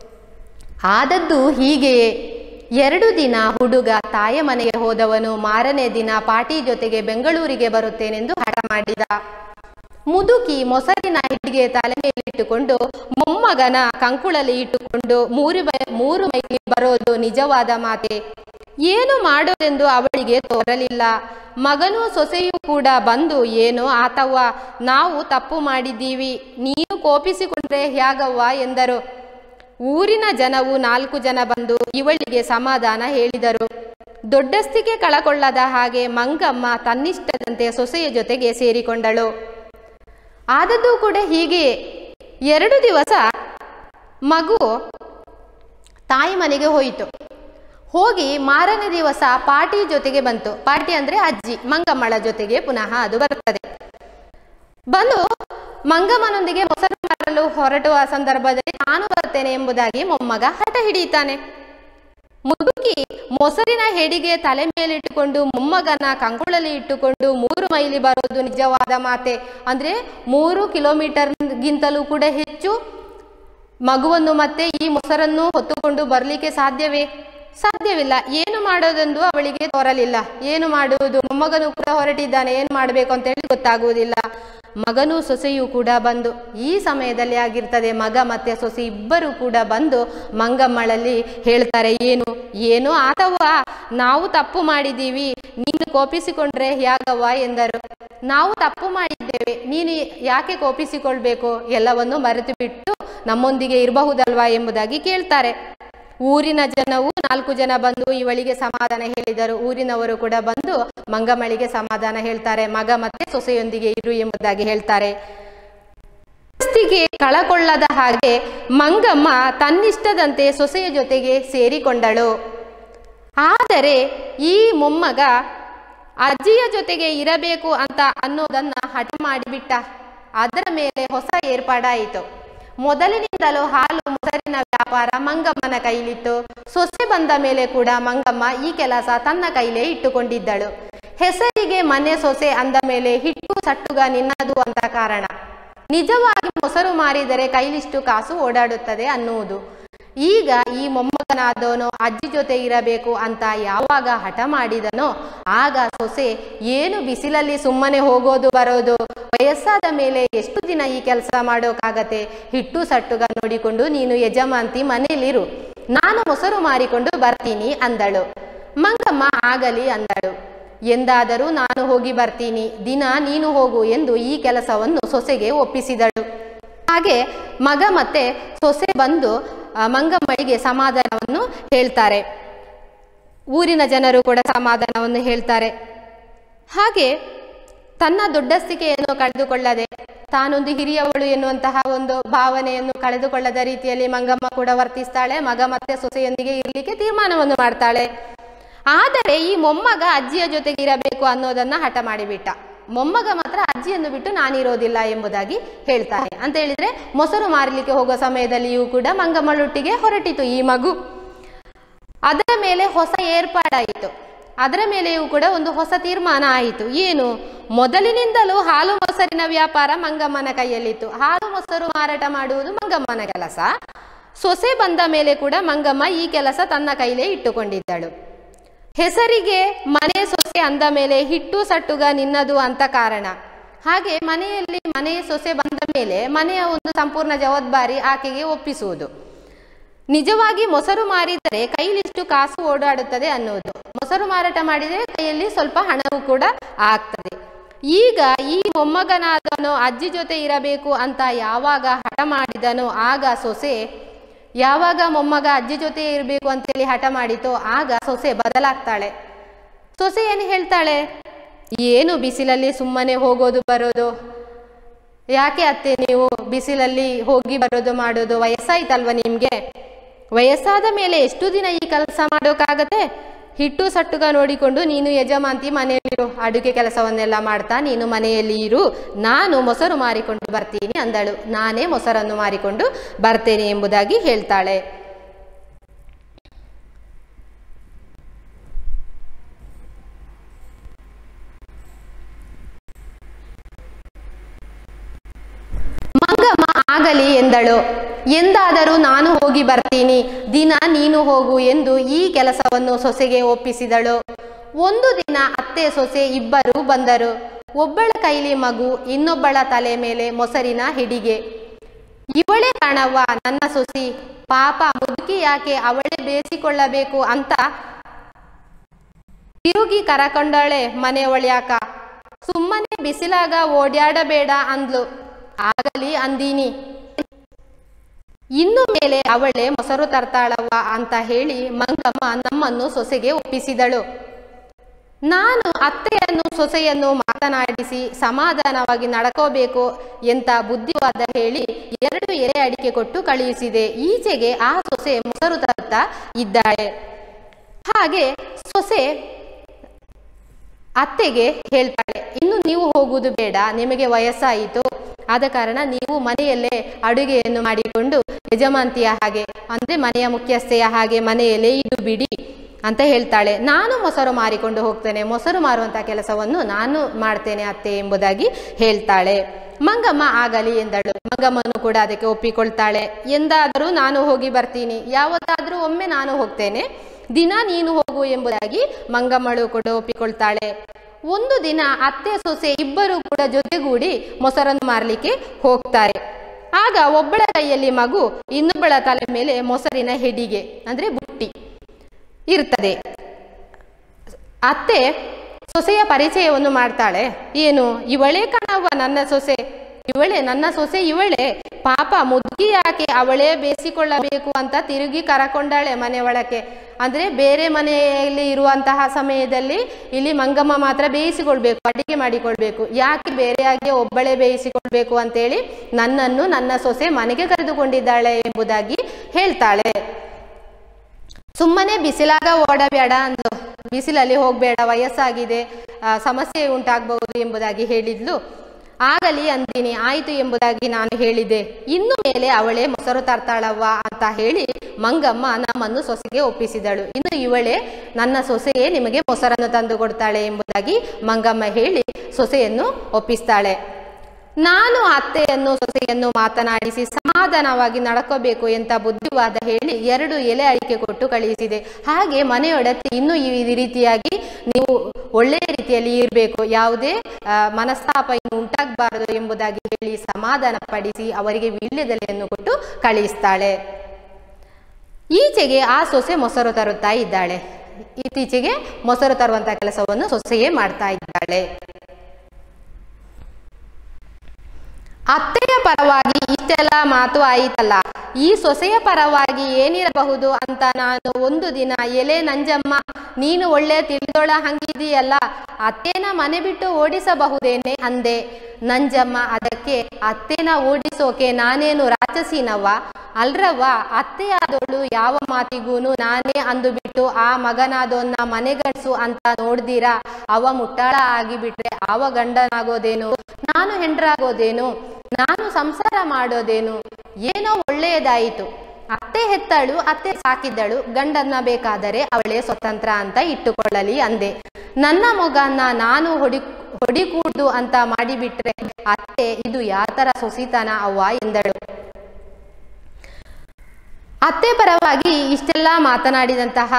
ಆದದ್ದು ಹೀಗೆಯೇ ಎರಡು ದಿನ ಹುಡುಗ ತಾಯ ಮನೆಗೆ ಹೋದವನು ಮಾರನೇ ದಿನ ಪಾಟಿ ಜೊತೆಗೆ ಬೆಂಗಳೂರಿಗೆ ಬರುತ್ತೇನೆಂದು ಹಠ ಮಾಡಿದ ಮುದುಕಿ ಮೊಸರಿನ ಹಿಡಿಗೆ ತಲೆ ಮೇಲಿಟ್ಟುಕೊಂಡು ಮೊಮ್ಮಗನ ಕಂಕುಳಲ್ಲಿ ಇಟ್ಟುಕೊಂಡು ಮೂರು ಬೈ ಮೂರು ಮೈಲಿ ಬರೋದು ನಿಜವಾದ ಮಾತೆ ಏನು ಮಾಡೋದೆಂದು ಅವಳಿಗೆ ತೋರಲಿಲ್ಲ ಮಗನೂ ಸೊಸೆಯೂ ಕೂಡ ಬಂದು ಏನು ಆತವ್ವ ನಾವು ತಪ್ಪು ಮಾಡಿದ್ದೀವಿ ನೀನು ಕೋಪಿಸಿಕೊಂಡ್ರೆ ಹ್ಯಾಗವ್ವ ಎಂದರು ಊರಿನ ಜನವು ನಾಲ್ಕು ಜನ ಬಂದು ಇವಳಿಗೆ ಸಮಾಧಾನ ಹೇಳಿದರು ದೊಡ್ಡಸ್ತಿಗೆ ಕಳಕೊಳ್ಳದ ಹಾಗೆ ಮಂಗಮ್ಮ ತನ್ನಿಷ್ಟದಂತೆ ಸೊಸೆಯ ಜೊತೆಗೆ ಸೇರಿಕೊಂಡಳು ಆದದ್ದು ಕೂಡ ಹೀಗೆಯೇ ಎರಡು ದಿವಸ ಮಗು ತಾಯಿ ಮನೆಗೆ ಹೋಯಿತು ಹೋಗಿ ಮಾರನೇ ದಿವಸ ಪಾಟಿ ಜೊತೆಗೆ ಬಂತು ಪಾಟಿ ಅಂದ್ರೆ ಅಜ್ಜಿ ಮಂಗಮ್ಮಳ ಜೊತೆಗೆ ಪುನಃ ಅದು ಬರುತ್ತದೆ ಬಂದು ಮಂಗಮ್ಮನೊಂದಿಗೆ ಮೊಸರು ಮಾರಲು ಹೊರಟುವ ಸಂದರ್ಭದಲ್ಲಿ ನಾನು ಬರ್ತೇನೆ ಎಂಬುದಾಗಿ ಮೊಮ್ಮಗ ಹಠ ಹಿಡಿಯುತ್ತಾನೆ ಮುದುಕಿ ಮೊಸರಿನ ಹೆಡಿಗೆ ತಲೆ ಮೇಲಿಟ್ಟುಕೊಂಡು ಮೊಮ್ಮಗನ ಕಂಕುಳಲ್ಲಿ ಇಟ್ಟುಕೊಂಡು ಮೂರು ಮೈಲಿ ಬರೋದು ನಿಜವಾದ ಮಾತೆ ಅಂದ್ರೆ ಮೂರು ಕಿಲೋಮೀಟರ್ಗಿಂತಲೂ ಕೂಡ ಹೆಚ್ಚು ಮಗುವನ್ನು ಮತ್ತೆ ಈ ಮೊಸರನ್ನು ಹೊತ್ತುಕೊಂಡು ಬರಲಿಕ್ಕೆ ಸಾಧ್ಯವೇ ಸಾಧ್ಯವಿಲ್ಲ ಏನು ಮಾಡೋದೆಂದು ಅವಳಿಗೆ ತೋರಲಿಲ್ಲ ಏನು ಮಾಡುವುದು ಮೊಮ್ಮಗನು ಕೂಡ ಹೊರಟಿದ್ದಾನೆ ಏನು ಮಾಡಬೇಕು ಅಂತ ಹೇಳಿ ಗೊತ್ತಾಗುವುದಿಲ್ಲ ಮಗನೂ ಸೊಸೆಯೂ ಕೂಡ ಬಂದು ಈ ಸಮಯದಲ್ಲಿ ಆಗಿರ್ತದೆ ಮಗ ಮತ್ತೆ ಸೊಸೆ ಇಬ್ಬರು ಕೂಡ ಬಂದು ಮಂಗಮ್ಮಳಲ್ಲಿ ಹೇಳ್ತಾರೆ ಏನು ಏನು ಆತವ್ವ ನಾವು ತಪ್ಪು ಮಾಡಿದ್ದೀವಿ ನೀನು ಕೋಪಿಸಿಕೊಂಡ್ರೆ ಯಾಗವ್ವ ಎಂದರು ನಾವು ತಪ್ಪು ಮಾಡಿದ್ದೇವೆ ನೀನು ಯಾಕೆ ಕೋಪಿಸಿಕೊಳ್ಬೇಕು ಎಲ್ಲವನ್ನು ಮರೆತು ಬಿಟ್ಟು ನಮ್ಮೊಂದಿಗೆ ಇರಬಹುದಲ್ವಾ ಎಂಬುದಾಗಿ ಕೇಳ್ತಾರೆ ಊರಿನ ಜನವು ನಾಲ್ಕು ಜನ ಬಂದು ಇವಳಿಗೆ ಸಮಾಧಾನ ಹೇಳಿದರು ಊರಿನವರು ಕೂಡ ಬಂದು ಮಂಗಮಳಿಗೆ ಸಮಾಧಾನ ಹೇಳ್ತಾರೆ ಮಗ ಮತ್ತೆ ಸೊಸೆಯೊಂದಿಗೆ ಇರು ಎಂಬುದಾಗಿ ಹೇಳ್ತಾರೆ ದೋಸ್ತಿಗೆ ಕಳಕೊಳ್ಳದ ಹಾಗೆ ಮಂಗಮ್ಮ ತನ್ನಿಷ್ಟದಂತೆ ಸೊಸೆಯ ಜೊತೆಗೆ ಸೇರಿಕೊಂಡಳು ಆದರೆ ಈ ಮೊಮ್ಮಗ ಅಜ್ಜಿಯ ಜೊತೆಗೆ ಇರಬೇಕು ಅಂತ ಅನ್ನೋದನ್ನ ಹಠ ಮಾಡಿಬಿಟ್ಟ ಅದರ ಮೇಲೆ ಹೊಸ ಏರ್ಪಾಡಾಯಿತು ಮೊದಲಿನಿಂದಲೂ ಹಾಲು ಮೊಸರಿನ ಮೊಸರಿನ ವ್ಯಾಪಾರ ಮಂಗಮ್ಮನ ಕೈಲಿತ್ತು ಸೊಸೆ ಬಂದ ಮೇಲೆ ಕೂಡ ಮಂಗಮ್ಮ ಈ ಕೆಲಸ ತನ್ನ ಕೈಲೇ ಇಟ್ಟುಕೊಂಡಿದ್ದಳು ಹೆಸರಿಗೆ ಮನೆ ಸೊಸೆ ಅಂದ ಮೇಲೆ ಹಿಟ್ಟು ಸಟ್ಟುಗ ನಿನ್ನದು ಅಂತ ಕಾರಣ ನಿಜವಾಗಿ ಮೊಸರು ಮಾರಿದರೆ ಕೈಲಿಷ್ಟು ಕಾಸು ಓಡಾಡುತ್ತದೆ ಅನ್ನುವುದು ಈಗ ಈ ಮೊಮ್ಮಗನಾದವನು ಅಜ್ಜಿ ಜೊತೆ ಇರಬೇಕು ಅಂತ ಯಾವಾಗ ಹಠ ಮಾಡಿದನೋ ಆಗ ಸೊಸೆ ಏನು ಬಿಸಿಲಲ್ಲಿ ಸುಮ್ಮನೆ ಹೋಗೋದು ಬರೋದು ವಯಸ್ಸಾದ ಮೇಲೆ ಎಷ್ಟು ದಿನ ಈ ಕೆಲಸ ಮಾಡೋಕ್ಕಾಗತ್ತೆ ಹಿಟ್ಟು ಸಟ್ಟುಗ ನೋಡಿಕೊಂಡು ನೀನು ಯಜಮಾಂತಿ ಮನೇಲಿರು ನಾನು ಮೊಸರು ಮಾರಿಕೊಂಡು ಬರ್ತೀನಿ ಅಂದಳು ಮಂಗಮ್ಮ ಆಗಲಿ ಅಂದಳು ಎಂದಾದರೂ ನಾನು ಹೋಗಿ ಬರ್ತೀನಿ ದಿನ ನೀನು ಹೋಗು ಎಂದು ಈ ಕೆಲಸವನ್ನು ಸೊಸೆಗೆ ಒಪ್ಪಿಸಿದಳು ಹಾಗೆ ಮಗ ಮತ್ತೆ ಸೊಸೆ ಬಂದು ಆ, ಮಂಗಮ್ಮಳಿಗೆ ಸಮಾಧಾನವನ್ನು ಹೇಳ್ತಾರೆ ಊರಿನ ಜನರು ಕೂಡ ಸಮಾಧಾನವನ್ನು ಹೇಳ್ತಾರೆ ಹಾಗೆ ತನ್ನ ದೊಡ್ಡಸ್ತಿಕೆಯನ್ನು ಕಳೆದುಕೊಳ್ಳದೆ ತಾನೊಂದು ಹಿರಿಯವಳು ಎನ್ನುವಂತಹ ಒಂದು ಭಾವನೆಯನ್ನು ಕಳೆದುಕೊಳ್ಳದ ರೀತಿಯಲ್ಲಿ ಮಂಗಮ್ಮ ಕೂಡ ವರ್ತಿಸ್ತಾಳೆ ಮಗ ಮತ್ತೆ ಸೊಸೆಯೊಂದಿಗೆ ಇರಲಿಕ್ಕೆ ತೀರ್ಮಾನವನ್ನು ಮಾಡ್ತಾಳೆ ಆದರೆ ಈ ಮೊಮ್ಮಗ ಅಜ್ಜಿಯ ಜೊತೆಗೆ ಇರಬೇಕು ಅನ್ನೋದನ್ನ ಹಠ ಮಾಡಿಬಿಟ್ಟ ಮೊಮ್ಮಗ ಮಾತ್ರ ಅಜ್ಜಿಯನ್ನು ಬಿಟ್ಟು ನಾನಿರೋದಿಲ್ಲ ಎಂಬುದಾಗಿ ಹೇಳ್ತಾನೆ ಅಂತ ಹೇಳಿದ್ರೆ ಮೊಸರು ಮಾರಲಿಕ್ಕೆ ಹೋಗೋ ಸಮಯದಲ್ಲಿಯೂ ಕೂಡ ಮಂಗಮ್ಮಳೊಟ್ಟಿಗೆ ಹೊರಟಿತು ಈ ಮಗು ಅದರ ಮೇಲೆ ಹೊಸ ಏರ್ಪಾಡಾಯಿತು ಅದರ ಮೇಲೆಯೂ ಕೂಡ ಒಂದು ಹೊಸ ತೀರ್ಮಾನ ಆಯಿತು ಏನು ಮೊದಲಿನಿಂದಲೂ ಹಾಲು ಮೊಸರಿನ ವ್ಯಾಪಾರ ಮಂಗಮ್ಮನ ಕೈಯಲ್ಲಿತ್ತು ಹಾಲು ಮೊಸರು ಮಾರಾಟ ಮಾಡುವುದು ಮಂಗಮ್ಮನ ಕೆಲಸ ಸೊಸೆ ಬಂದ ಮೇಲೆ ಕೂಡ ಮಂಗಮ್ಮ ಈ ಕೆಲಸ ತನ್ನ ಕೈಲೇ ಇಟ್ಟುಕೊಂಡಿದ್ದಳು ಹೆಸರಿಗೆ ಮನೆ ಸೊಸೆ ಅಂದ ಮೇಲೆ ಹಿಟ್ಟು ಸಟ್ಟುಗ ನಿನ್ನದು ಅಂತ ಕಾರಣ ಹಾಗೆ ಮನೆಯಲ್ಲಿ ಮನೆ ಸೊಸೆ ಬಂದ ಮೇಲೆ ಮನೆಯ ಒಂದು ಸಂಪೂರ್ಣ ಜವಾಬ್ದಾರಿ ಆಕೆಗೆ ಒಪ್ಪಿಸುವುದು ನಿಜವಾಗಿ ಮೊಸರು ಮಾರಿದರೆ ಕೈಲಿಷ್ಟು ಕಾಸು ಓಡಾಡುತ್ತದೆ ಅನ್ನುವುದು ಮೊಸರು ಮಾರಾಟ ಮಾಡಿದರೆ ಕೈಯಲ್ಲಿ ಸ್ವಲ್ಪ ಹಣವೂ ಕೂಡ ಆಗ್ತದೆ ಈಗ ಈ ಮೊಮ್ಮಗನಾದವನು ಅಜ್ಜಿ ಜೊತೆ ಇರಬೇಕು ಅಂತ ಯಾವಾಗ ಹಠ ಮಾಡಿದನೋ ಆಗ ಸೊಸೆ ಯಾವಾಗ ಮೊಮ್ಮಗ ಅಜ್ಜಿ ಜೊತೆ ಇರಬೇಕು ಅಂತೇಳಿ ಹಠ ಮಾಡಿತೋ ಆಗ ಸೊಸೆ ಬದಲಾಗ್ತಾಳೆ ಸೊಸೆ ಏನು ಹೇಳ್ತಾಳೆ ಏನು ಬಿಸಿಲಲ್ಲಿ ಸುಮ್ಮನೆ ಹೋಗೋದು ಬರೋದು ಯಾಕೆ ಅತ್ತೆ ನೀವು ಬಿಸಿಲಲ್ಲಿ ಹೋಗಿ ಬರೋದು ಮಾಡೋದು ವಯಸ್ಸಾಯ್ತಲ್ವ ನಿಮ್ಗೆ ವಯಸ್ಸಾದ ಮೇಲೆ ಎಷ್ಟು ದಿನ ಈ ಕೆಲಸ ಮಾಡೋಕ್ಕಾಗತ್ತೆ ಹಿಟ್ಟು ಸಟ್ಟುಗ ನೋಡಿಕೊಂಡು ನೀನು ಯಜಮಾಂತಿ ಮನೆಯಲ್ಲಿರು ಅಡುಗೆ ಕೆಲಸವನ್ನೆಲ್ಲ ಮಾಡ್ತಾ ನೀನು ಮನೆಯಲ್ಲಿ ಇರು ನಾನು ಮೊಸರು ಮಾರಿಕೊಂಡು ಬರ್ತೀನಿ ಅಂದಳು ನಾನೇ ಮೊಸರನ್ನು ಮಾರಿಕೊಂಡು ಬರ್ತೇನೆ ಎಂಬುದಾಗಿ ಹೇಳ್ತಾಳೆ ಮಂಗಮ್ಮ ಆಗಲಿ ಎಂದಳು ಎಂದಾದರೂ ನಾನು ಹೋಗಿ ಬರ್ತೀನಿ ದಿನ ನೀನು ಹೋಗು ಎಂದು ಈ ಕೆಲಸವನ್ನು ಸೊಸೆಗೆ ಒಪ್ಪಿಸಿದಳು ಒಂದು ದಿನ ಅತ್ತೆ ಸೊಸೆ ಇಬ್ಬರು ಬಂದರು ಒಬ್ಬಳ ಕೈಲಿ ಮಗು ಇನ್ನೊಬ್ಬಳ ತಲೆ ಮೇಲೆ ಮೊಸರಿನ ಹಿಡಿಗೆ ಇವಳೇ ಕಾಣವ್ವ ನನ್ನ ಸೊಸಿ ಪಾಪ ಮುದುಕಿ ಯಾಕೆ ಅವಳೇ ಬೇಯಿಸಿಕೊಳ್ಳಬೇಕು ಅಂತ ತಿರುಗಿ ಕರಕೊಂಡಳೆ ಮನೆ ಒಳ್ಯಾಕ ಸುಮ್ಮನೆ ಬಿಸಿಲಾಗ ಓಡ್ಯಾಡಬೇಡ ಅಂದ್ಲು ಆಗಲಿ ಅಂದೀನಿ ಇನ್ನು ಮೇಲೆ ಅವಳೇ ಮೊಸರು ತರ್ತಾಳವ್ವ ಅಂತ ಹೇಳಿ ಮಂಗಮ್ಮ ನಮ್ಮನ್ನು ಸೊಸೆಗೆ ಒಪ್ಪಿಸಿದಳು ನಾನು ಅತ್ತೆಯನ್ನು ಸೊಸೆಯನ್ನು ಮಾತನಾಡಿಸಿ ಸಮಾಧಾನವಾಗಿ ನಡ್ಕೋಬೇಕು ಎಂತ ಬುದ್ಧಿವಾದ ಹೇಳಿ ಎರಡು ಎರೆ ಅಡಿಕೆ ಕೊಟ್ಟು ಕಳುಹಿಸಿದೆ ಈಚೆಗೆ ಆ ಸೊಸೆ ಮೊಸರು ತರುತ್ತಾ ಇದ್ದಾಳೆ ಹಾಗೆ ಸೊಸೆ ಅತ್ತೆಗೆ ಹೇಳ್ತಾಳೆ ಇನ್ನು ನೀವು ಹೋಗುವುದು ಬೇಡ ನಿಮಗೆ ವಯಸ್ಸಾಯಿತು ಆದ ಕಾರಣ ನೀವು ಮನೆಯಲ್ಲೇ ಅಡುಗೆಯನ್ನು ಮಾಡಿಕೊಂಡು ಯಜಮಾಂತಿಯ ಹಾಗೆ ಅಂದ್ರೆ ಮನೆಯ ಮುಖ್ಯಸ್ಥೆಯ ಹಾಗೆ ಮನೆಯಲ್ಲೇ ಇದ್ದು ಬಿಡಿ ಅಂತ ಹೇಳ್ತಾಳೆ ನಾನು ಮೊಸರು ಮಾರಿಕೊಂಡು ಹೋಗ್ತೇನೆ ಮೊಸರು ಮಾರುವಂತ ಕೆಲಸವನ್ನು ನಾನು ಮಾಡ್ತೇನೆ ಅತ್ತೆ ಎಂಬುದಾಗಿ ಹೇಳ್ತಾಳೆ ಮಂಗಮ್ಮ ಆಗಲಿ ಎಂದಳು ಮಂಗಮ್ಮನು ಕೂಡ ಅದಕ್ಕೆ ಒಪ್ಪಿಕೊಳ್ತಾಳೆ ಎಂದಾದರೂ ನಾನು ಹೋಗಿ ಬರ್ತೀನಿ ಯಾವತ್ತಾದರೂ ಒಮ್ಮೆ ನಾನು ಹೋಗ್ತೇನೆ ದಿನ ನೀನು ಹೋಗು ಎಂಬುದಾಗಿ ಮಂಗಮ್ಮಳು ಕೂಡ ಒಪ್ಪಿಕೊಳ್ತಾಳೆ ಒಂದು ದಿನ ಅತ್ತೆ ಸೊಸೆ ಇಬ್ಬರು ಕೂಡ ಜೊತೆಗೂಡಿ ಮೊಸರನ್ನು ಮಾರಲಿಕ್ಕೆ ಹೋಗ್ತಾರೆ ಆಗ ಒಬ್ಬಳ ಕೈಯಲ್ಲಿ ಮಗು ಇನ್ನೊಬ್ಬಳ ತಲೆ ಮೇಲೆ ಮೊಸರಿನ ಹೆಡಿಗೆ ಅಂದ್ರೆ ಬುಟ್ಟಿ ಇರ್ತದೆ ಅತ್ತೆ ಸೊಸೆಯ ಪರಿಚಯವನ್ನು ಮಾಡ್ತಾಳೆ ಏನು ಇವಳೇ ಕಣವ್ವ ನನ್ನ ಸೊಸೆ ಇವಳೇ ನನ್ನ ಸೊಸೆ ಇವಳೇ ಪಾಪ ಮುದುಕಿ ಯಾಕೆ ಅವಳೇ ಬೇಯಿಸಿಕೊಳ್ಳಬೇಕು ಅಂತ ತಿರುಗಿ ಕರಕೊಂಡಾಳೆ ಮನೆ ಒಳಕ್ಕೆ ಅಂದ್ರೆ ಬೇರೆ ಮನೆಯಲ್ಲಿ ಇರುವಂತಹ ಸಮಯದಲ್ಲಿ ಇಲ್ಲಿ ಮಂಗಮ್ಮ ಮಾತ್ರ ಬೇಯಿಸಿಕೊಳ್ಬೇಕು ಅಡಿಗೆ ಮಾಡಿಕೊಳ್ಬೇಕು ಯಾಕೆ ಬೇರೆಯಾಗಿ ಒಬ್ಬಳೇ ಬೇಯಿಸಿಕೊಳ್ಬೇಕು ಅಂತೇಳಿ ನನ್ನನ್ನು ನನ್ನ ಸೊಸೆ ಮನೆಗೆ ಕರೆದುಕೊಂಡಿದ್ದಾಳೆ ಎಂಬುದಾಗಿ ಹೇಳ್ತಾಳೆ ಸುಮ್ಮನೆ ಬಿಸಿಲಾಗ ಓಡಬೇಡ ಅಂದು ಬಿಸಿಲಲ್ಲಿ ಹೋಗಬೇಡ ವಯಸ್ಸಾಗಿದೆ ಆ, ಸಮಸ್ಯೆ ಉಂಟಾಗಬಹುದು ಎಂಬುದಾಗಿ ಹೇಳಿದ್ಲು ಆಗಲಿ ಅಂದಿನಿ ಆಯಿತು ಎಂಬುದಾಗಿ ನಾನು ಹೇಳಿದೆ ಇನ್ನು ಮೇಲೆ ಅವಳೇ ಮೊಸರು ತರ್ತಾಳವ್ವ ಅಂತ ಹೇಳಿ ಮಂಗಮ್ಮ ನಮ್ಮನ್ನು ಸೊಸೆಗೆ ಒಪ್ಪಿಸಿದಳು ಇನ್ನು ಇವಳೇ ನನ್ನ ಸೊಸೆಯೇ ನಿಮಗೆ ಮೊಸರನ್ನು ತಂದು ಕೊಡ್ತಾಳೆ ಎಂಬುದಾಗಿ ಮಂಗಮ್ಮ ಹೇಳಿ ಸೊಸೆಯನ್ನು ಒಪ್ಪಿಸ್ತಾಳೆ ನಾನು ಅತ್ತೆಯನ್ನು ಸೊಸೆಯನ್ನು ಮಾತನಾಡಿಸಿ ಸಮಾಧಾನವಾಗಿ ನಡ್ಕೋಬೇಕು ಅಂತ ಬುದ್ಧಿವಾದ ಹೇಳಿ ಎರಡು ಎಲೆ ಅಡಿಕೆ ಕೊಟ್ಟು ಕಳುಹಿಸಿದೆ ಹಾಗೆ ಮನೆಯೊಡತಿ ಇನ್ನೂ ಈ ರೀತಿಯಾಗಿ ನೀವು ಒಳ್ಳೆಯ ರೀತಿಯಲ್ಲಿ ಇರಬೇಕು ಯಾವುದೇ ಆ, ಮನಸ್ತಾಪ ಇನ್ನು ಉಂಟಾಗಬಾರದು ಎಂಬುದಾಗಿ ಹೇಳಿ ಸಮಾಧಾನ ಪಡಿಸಿ ಅವರಿಗೆ ವೀಳ್ಯದೆಲೆಯನ್ನು ಕೊಟ್ಟು ಕಳುಹಿಸ್ತಾಳೆ ಈಚೆಗೆ ಆ ಸೊಸೆ ಮೊಸರು ತರುತ್ತಾ ಇದ್ದಾಳೆ ಇತ್ತೀಚೆಗೆ ಮೊಸರು ತರುವಂತಹ ಕೆಲಸವನ್ನು ಸೊಸೆಯೇ ಮಾಡ್ತಾ ಇದ್ದಾಳೆ ಅತ್ತೆಯ ಪರವಾಗಿ ಇಷ್ಟೆಲ್ಲ ಮಾತು ಆಯಿತಲ್ಲ ಈ ಸೊಸೆಯ ಪರವಾಗಿ ಏನಿರಬಹುದು ಅಂತ ನಾನು ಒಂದು ದಿನ ಎಲೆ ನಂಜಮ್ಮ ನೀನು ಒಳ್ಳೆ ತಿಳಿದೋಳ ಹಂಗಿದೀಯಲ್ಲ ಅತ್ತೇನ ಮನೆ ಬಿಟ್ಟು ಓಡಿಸಬಹುದೇನೆ ಅಂದೆ ನಂಜಮ್ಮ ಅದಕ್ಕೆ ಅತ್ತೇನ ಓಡಿಸೋಕೆ ನಾನೇನು ರಾಕ್ಷಸಿನವ್ವ ಅಲ್ರವ್ವ ಅತ್ತೆಯಾದವಳು ಯಾವ ಮಾತಿಗೂನು ನಾನೇ ಅಂದು ಬಿಟ್ಟು ಆ ಮಗನಾದವನ್ನ ಮನೆಗಡ್ಸು ಅಂತ ನೋಡ್ದಿರಾ ಅವ ಮುಟ್ಟಾಳ ಆಗಿಬಿಟ್ರೆ ಅವ ಗಂಡನಾಗೋದೇನು ನಾನು ಹೆಂಡ್ರಾಗೋದೇನು ನಾನು ಸಂಸಾರ ಮಾಡೋದೇನು ಏನೋ ಒಳ್ಳೆಯದಾಯಿತು ಅತ್ತೆ ಹೆತ್ತಳು ಅತ್ತೆ ಸಾಕಿದ್ದಳು ಗಂಡನ್ನ ಬೇಕಾದರೆ ಅವಳೇ ಸ್ವತಂತ್ರ ಅಂತ ಇಟ್ಟುಕೊಳ್ಳಲಿ ಅಂದೆ ನನ್ನ ಮಗನ್ನ ನಾನು ಹೊಡಿ ಹೊಡಿಕೂಡ್ದು ಅಂತ ಮಾಡಿಬಿಟ್ರೆ ಅತ್ತೆ ಇದು ಯಾತರ ಸೊಸಿತನ ಅವ್ವ ಎಂದಳು ಅತ್ತೆ ಪರವಾಗಿ ಇಷ್ಟೆಲ್ಲ ಮಾತನಾಡಿದಂತಹ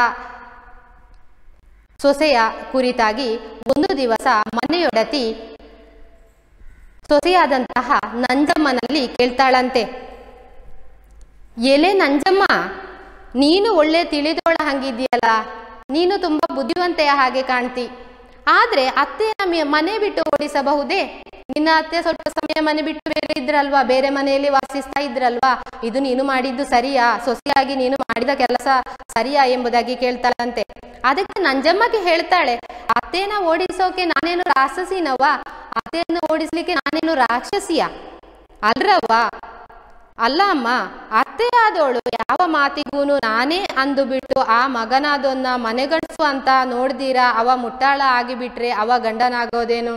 ಸೊಸೆಯ ಕುರಿತಾಗಿ ಒಂದು ದಿವಸ ಮನೆಯೊಡತಿ ಸೊಸೆಯಾದಂತಹ ನಂಜಮ್ಮನಲ್ಲಿ ಕೇಳ್ತಾಳಂತೆ ಎಲೆ ನಂಜಮ್ಮ ನೀನು ಒಳ್ಳೆ ತಿಳಿದೋಳ ಹಂಗಿದ್ದೀಯಲ್ಲ ನೀನು ತುಂಬಾ ಬುದ್ಧಿವಂತೆಯ ಹಾಗೆ ಕಾಣ್ತಿ ಆದ್ರೆ ಅತ್ತೆಯ ಮ- ಮನೆ ಬಿಟ್ಟು ಓಡಿಸಬಹುದೇ ನಿನ್ನ ಅತ್ತೆ ಸ್ವಲ್ಪ ಸಮಯ ಮನೆ ಬಿಟ್ಟು ಬೇರೆ ಇದ್ರಲ್ವಾ ಬೇರೆ ಮನೆಯಲ್ಲಿ ವಾಸಿಸ್ತಾ ಇದ್ರಲ್ವಾ ಇದು ನೀನು ಮಾಡಿದ್ದು ಸರಿಯಾ ಸೊಸೆಯಾಗಿ ನೀನು ಮಾಡಿದ ಕೆಲಸ ಸರಿಯಾ ಎಂಬುದಾಗಿ ಕೇಳ್ತಾಳಂತೆ ಅದಕ್ಕೆ ನಂಜಮ್ಮಗೆ ಹೇಳ್ತಾಳೆ ಅತ್ತೇನ ಓಡಿಸೋಕೆ ನಾನೇನು ರಾಕ್ಷಸಿನವ್ವ ಅತ್ತೆಯನ್ನು ಓಡಿಸ್ಲಿಕ್ಕೆ ನಾನೇನು ರಾಕ್ಷಸಿಯ ಅಲ್ರವ್ವ ಅಲ್ಲ ಅಮ್ಮ ಅತ್ತೆಯಾದವಳು ಯಾವ ಮಾತಿಗೂನು ನಾನೇ ಅಂದು ಬಿಟ್ಟು ಆ ಮಗನಾದೊನ್ನ ಮನೆಗಡಿಸು ಅಂತ ನೋಡ್ದಿರಾ ಅವ ಮುಟ್ಟಾಳ ಆಗಿಬಿಟ್ರೆ ಅವ ಗಂಡನಾಗೋದೇನು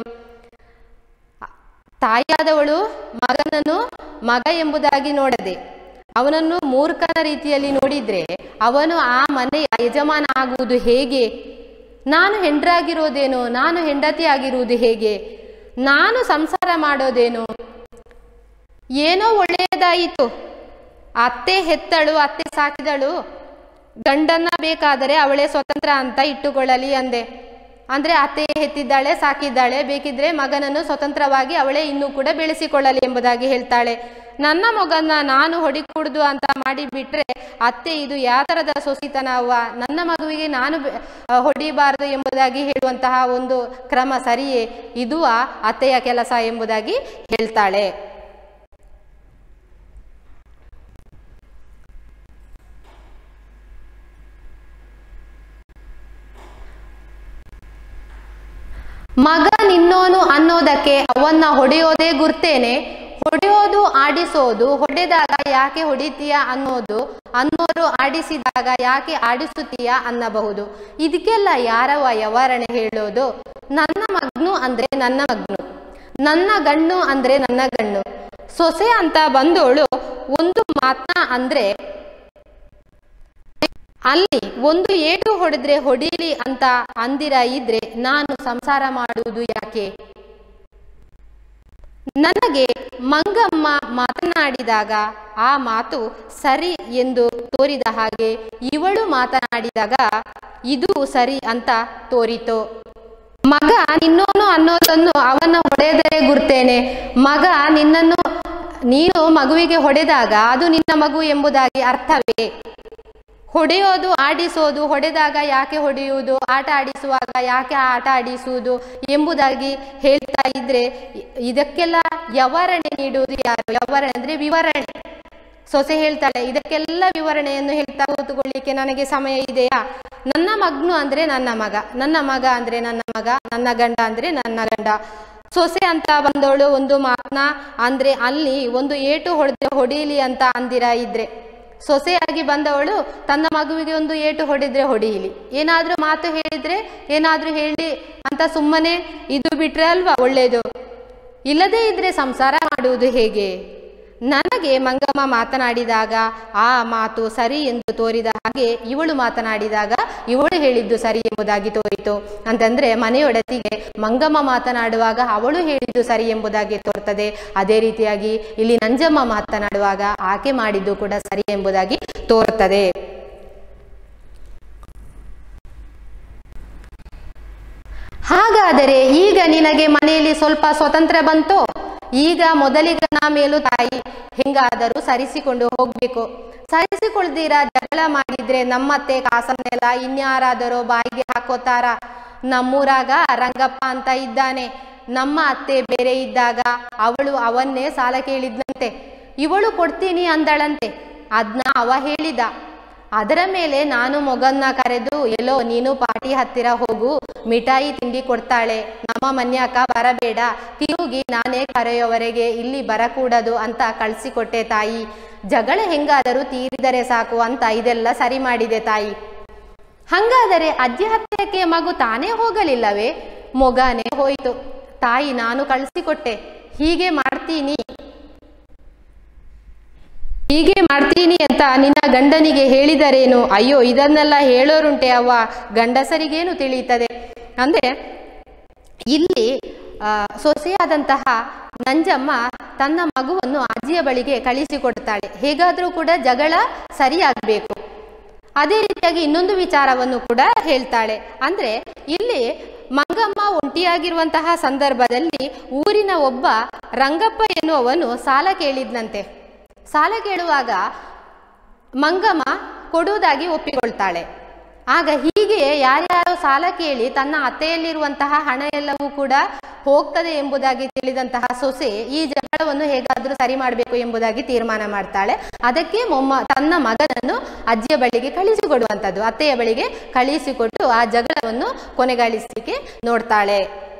ತಾಯಿಯಾದವಳು ಮಗನನ್ನು ಮಗ ಎಂಬುದಾಗಿ ನೋಡದೆ ಅವನನ್ನು ಮೂರ್ಖನ ರೀತಿಯಲ್ಲಿ ನೋಡಿದ್ರೆ ಅವನು ಆ ಮನೆಯ ಯಜಮಾನ ಆಗುವುದು ಹೇಗೆ ನಾನು ಹೆಂಡ್ರಾಗಿರೋದೇನು ನಾನು ಹೆಂಡತಿ ಆಗಿರುವುದು ಹೇಗೆ ನಾನು ಸಂಸಾರ ಮಾಡೋದೇನು ಏನೋ ಒಳ್ಳೆಯದಾಯಿತು ಅತ್ತೆ ಹೆತ್ತಳು ಅತ್ತೆ ಸಾಕಿದಳು ಗಂಡನ್ನ ಬೇಕಾದರೆ ಅವಳೇ ಸ್ವತಂತ್ರ ಅಂತ ಇಟ್ಟುಕೊಳ್ಳಲಿ ಅಂದೆ ಅಂದ್ರೆ ಅತ್ತೆ ಹೆತ್ತಿದ್ದಾಳೆ ಸಾಕಿದ್ದಾಳೆ ಬೇಕಿದ್ರೆ ಮಗನನ್ನು ಸ್ವತಂತ್ರವಾಗಿ ಅವಳೇ ಇನ್ನೂ ಕೂಡ ಬೆಳೆಸಿಕೊಳ್ಳಲಿ ಎಂಬುದಾಗಿ ಹೇಳ್ತಾಳೆ ನನ್ನ ಮಗನ್ನ ನಾನು ಹೊಡಿಕೂಡ್ದು ಅಂತ ಮಾಡಿಬಿಟ್ರೆ ಅತ್ತೆ ಇದು ಯಾವ ಥರದ ಸೊಸಿತನ ಅವ್ವ ನನ್ನ ಮಗುವಿಗೆ ನಾನು ಬೆ- ಆ, ಹೊಡಿಬಾರದು ಎಂಬುದಾಗಿ ಹೇಳುವಂತಹ ಒಂದು ಕ್ರಮ ಸರಿಯೇ ಇದು ಆ ಅತ್ತೆಯ ಕೆಲಸ ಎಂಬುದಾಗಿ ಹೇಳ್ತಾಳೆ ಮಗ ನಿನ್ನೋನು ಅನ್ನೋದಕ್ಕೆ ಅವನ್ನ ಹೊಡೆಯೋದೇ ಗುರ್ತೇನೆ ಹೊಡೆಯೋದು ಆಡಿಸೋದು ಹೊಡೆದಾಗ ಯಾಕೆ ಹೊಡಿತೀಯ ಅನ್ನೋದು ಅನ್ನೋರು ಆಡಿಸಿದಾಗ ಯಾಕೆ ಆಡಿಸುತ್ತೀಯ ಅನ್ನಬಹುದು ಇದಕ್ಕೆಲ್ಲ ಯಾರವ ಯವರಣೆ ಹೇಳೋದು ನನ್ನ ಮಗ್ನು ಅಂದ್ರೆ ನನ್ನ ಮಗ್ನು ನನ್ನ ಗಣ್ಣು ಅಂದ್ರೆ ನನ್ನ ಗಣ್ಣು ಸೊಸೆ ಅಂತ ಬಂದೋಳು ಒಂದು ಮಾತನ್ನ ಅಂದ್ರೆ ಅಲ್ಲಿ ಒಂದು ಏಟು ಹೊಡೆದ್ರೆ ಹೊಡೀಲಿ ಅಂತ ಅಂದಿರ ಇದ್ರೆ ನಾನು ಸಂಸಾರ ಮಾಡುವುದು ಯಾಕೆ ನನಗೆ ಮಂಗಮ್ಮ ಮಾತನಾಡಿದಾಗ ಆ ಮಾತು ಸರಿ ಎಂದು ತೋರಿದ ಹಾಗೆ ಇವಳು ಮಾತನಾಡಿದಾಗ ಇದು ಸರಿ ಅಂತ ತೋರಿತು ಮಗ ನಿನ್ನೋನು ಅನ್ನೋದನ್ನು ಅವನ ಹೊಡೆದರೆ ಗುರ್ತೇನೆ ಮಗ ನಿನ್ನನ್ನು ನೀನು ಮಗುವಿಗೆ ಹೊಡೆದಾಗ ಅದು ನಿನ್ನ ಮಗು ಎಂಬುದಾಗಿ ಅರ್ಥವೇ ಹೊಡೆಯೋದು ಆಡಿಸೋದು ಹೊಡೆದಾಗ ಯಾಕೆ ಹೊಡೆಯುವುದು ಆಟ ಆಡಿಸುವಾಗ ಯಾಕೆ ಆಟ ಆಡಿಸುವುದು ಎಂಬುದಾಗಿ ಹೇಳ್ತಾ ಇದ್ರೆ ಇ- ಇದಕ್ಕೆಲ್ಲ ಯವರಣೆ ನೀಡುವುದು ಯಾರು ಯವರಣೆ ಅಂದ್ರೆ ವಿವರಣೆ ಸೊಸೆ ಹೇಳ್ತಾಳೆ ಇದಕ್ಕೆಲ್ಲ ವಿವರಣೆಯನ್ನು ಹೇಳ್ತಾ ಕೂತ್ಕೊಳ್ಳಿಕ್ಕೆ ನನಗೆ ಸಮಯ ಇದೆಯಾ ನನ್ನ ಮಗ್ನು ಅಂದ್ರೆ ನನ್ನ ಮಗ ನನ್ನ ಮಗ ಅಂದ್ರೆ ನನ್ನ ಮಗ ನನ್ನ ಗಂಡ ಅಂದ್ರೆ ನನ್ನ ಗಂಡ ಸೊಸೆ ಅಂತ ಬಂದವಳು ಒಂದು ಮಾತನ್ನ ಅಂದ್ರೆ ಅಲ್ಲಿ ಒಂದು ಏಟು ಹೊಡೆದ್ರೆ ಹೊಡೀಲಿ ಅಂತ ಅಂದಿರ ಇದ್ರೆ ಸೊಸೆಯಾಗಿ ಬಂದವಳು ತನ್ನ ಮಗುವಿಗೆ ಒಂದು ಏಟು ಹೊಡೆದ್ರೆ ಹೊಡೆಯಲಿ ಏನಾದ್ರೂ ಮಾತು ಹೇಳಿದ್ರೆ ಏನಾದ್ರೂ ಹೇಳಿ ಅಂತ ಸುಮ್ಮನೆ ಇದು ಬಿಟ್ರೆ ಅಲ್ವಾ ಒಳ್ಳೇದು ಇಲ್ಲದೇ ಇದ್ರೆ ಸಂಸಾರ ಮಾಡುವುದು ಹೇಗೆ ನನಗೆ ಮಂಗಮ್ಮ ಮಾತನಾಡಿದಾಗ ಆ ಮಾತು ಸರಿ ಎಂದು ತೋರಿದ ಹಾಗೆ ಇವಳು ಮಾತನಾಡಿದಾಗ ಇವಳು ಹೇಳಿದ್ದು ಸರಿ ಎಂಬುದಾಗಿ ತೋರಿತು ಅಂತಂದ್ರೆ ಮನೆಯೊಡತಿಗೆ ಮಂಗಮ್ಮ ಮಾತನಾಡುವಾಗ ಅವಳು ಹೇಳಿದ್ದು ಸರಿ ಎಂಬುದಾಗಿ ತೋರ್ತದೆ ಅದೇ ರೀತಿಯಾಗಿ ಇಲ್ಲಿ ನಂಜಮ್ಮ ಮಾತನಾಡುವಾಗ ಆಕೆ ಮಾಡಿದ್ದು ಕೂಡ ಸರಿ ಎಂಬುದಾಗಿ ತೋರ್ತದೆ ಹಾಗಾದರೆ ಈಗ ನಿನಗೆ ಮನೆಯಲ್ಲಿ ಸ್ವಲ್ಪ ಸ್ವತಂತ್ರ ಬಂತೋ ಈಗ ಮೊದಲಿಗನ ಮೇಲೂ ತಾಯಿ ಹೆಂಗಾದರೂ ಸರಿಸಿಕೊಂಡು ಹೋಗ್ಬೇಕು ಸರಿಸಿಕೊಳ್ದಿರ ಜಗಳ ಮಾಡಿದ್ರೆ ನಮ್ಮತ್ತೆ ಕಾಸನ್ನೆಲ್ಲ ಇನ್ಯಾರಾದರೋ ಬಾಯಿಗೆ ಹಾಕೋತಾರ ನಮ್ಮೂರಾಗ ರಂಗಪ್ಪ ಅಂತ ಇದ್ದಾನೆ ನಮ್ಮ ಅತ್ತೆ ಬೇರೆ ಇದ್ದಾಗ ಅವಳು ಅವನ್ನೇ ಸಾಲ ಕೇಳಿದ್ನಂತೆ ಇವಳು ಕೊಡ್ತೀನಿ ಅಂದಳಂತೆ ಅದ್ನ ಅವ ಹೇಳಿದ ಅದರ ಮೇಲೆ ನಾನು ಮೊಗನ್ನ ಕರೆದು ಎಲ್ಲೋ ನೀನು ಪಾಟಿ ಹತ್ತಿರ ಹೋಗು ಮಿಠಾಯಿ ತಿಂಡಿ ಕೊಡ್ತಾಳೆ ನಮ್ಮ ಮನ್ಯಾಕ ಬರಬೇಡ ತಿರುಗಿ ನಾನೇ ಕರೆಯೋವರೆಗೆ ಇಲ್ಲಿ ಬರಕೂಡದು ಅಂತ ಕಳಿಸಿಕೊಟ್ಟೆ ತಾಯಿ ಜಗಳ ಹೆಂಗಾದರೂ ತೀರಿದರೆ ಸಾಕು ಅಂತ ಇದೆಲ್ಲ ಸರಿ ಮಾಡಿದೆ ತಾಯಿ ಹಂಗಾದರೆ ಅಜ್ಜಿ ಹತ್ತಿರಕ್ಕೆ ಮಗು ತಾನೇ ಹೋಗಲಿಲ್ಲವೇ ಮೊಗನೇ ಹೋಯಿತು ತಾಯಿ ನಾನು ಕಳಿಸಿಕೊಟ್ಟೆ ಹೀಗೆ ಮಾಡ್ತೀನಿ ಹೀಗೆ ಮಾಡ್ತೀನಿ ಅಂತ ನಿನ್ನ ಗಂಡನಿಗೆ ಹೇಳಿದರೇನು ಅಯ್ಯೋ ಇದನ್ನೆಲ್ಲ ಹೇಳೋರುಂಟೆ ಅವ್ವ ಗಂಡಸರಿಗೇನು ತಿಳಿಯುತ್ತದೆ ಅಂದ್ರೆ ಇಲ್ಲಿ ಆ, ಸೊಸೆಯಾದಂತಹ ನಂಜಮ್ಮ ತನ್ನ ಮಗುವನ್ನು ಅಜ್ಜಿಯ ಬಳಿಗೆ ಕಳಿಸಿಕೊಡ್ತಾಳೆ ಹೇಗಾದರೂ ಕೂಡ ಜಗಳ ಸರಿಯಾಗಬೇಕು ಅದೇ ರೀತಿಯಾಗಿ ಇನ್ನೊಂದು ವಿಚಾರವನ್ನು ಕೂಡ ಹೇಳ್ತಾಳೆ ಅಂದ್ರೆ ಇಲ್ಲಿ ಮಂಗಮ್ಮ ಒಂಟಿಯಾಗಿರುವಂತಹ ಸಂದರ್ಭದಲ್ಲಿ ಊರಿನ ಒಬ್ಬ ರಂಗಪ್ಪ ಎನ್ನುವವನು ಸಾಲ ಕೇಳಿದ್ನಂತೆ ಸಾಲ ಕೇಳುವಾಗ ಮಂಗಮ್ಮ ಕೊಡುವುದಾಗಿ ಒಪ್ಪಿಕೊಳ್ತಾಳೆ ಆಗ ಹೀಗೆ ಯಾರ್ಯಾರೋ ಸಾಲ ಕೇಳಿ ತನ್ನ ಅತ್ತೆಯಲ್ಲಿರುವಂತಹ ಹಣ ಎಲ್ಲವೂ ಕೂಡ ಹೋಗ್ತದೆ ಎಂಬುದಾಗಿ ತಿಳಿದಂತಹ ಸೊಸೆ ಈ ಜಗಳವನ್ನು ಹೇಗಾದರೂ ಸರಿ ಮಾಡಬೇಕು ಎಂಬುದಾಗಿ ತೀರ್ಮಾನ ಮಾಡ್ತಾಳೆ ಅದಕ್ಕೆ ಮೊಮ್ಮ ತನ್ನ ಮಗನನ್ನು ಅಜ್ಜಿಯ ಬಳಿಗೆ ಕಳಿಸಿಕೊಡುವಂಥದ್ದು ಅತ್ತೆಯ ಬಳಿಗೆ ಕಳಿಸಿಕೊಟ್ಟು ಆ ಜಗಳವನ್ನು ಕೊನೆಗಾಣಿಸಲಿಕ್ಕೆ ನೋಡ್ತಾಳೆ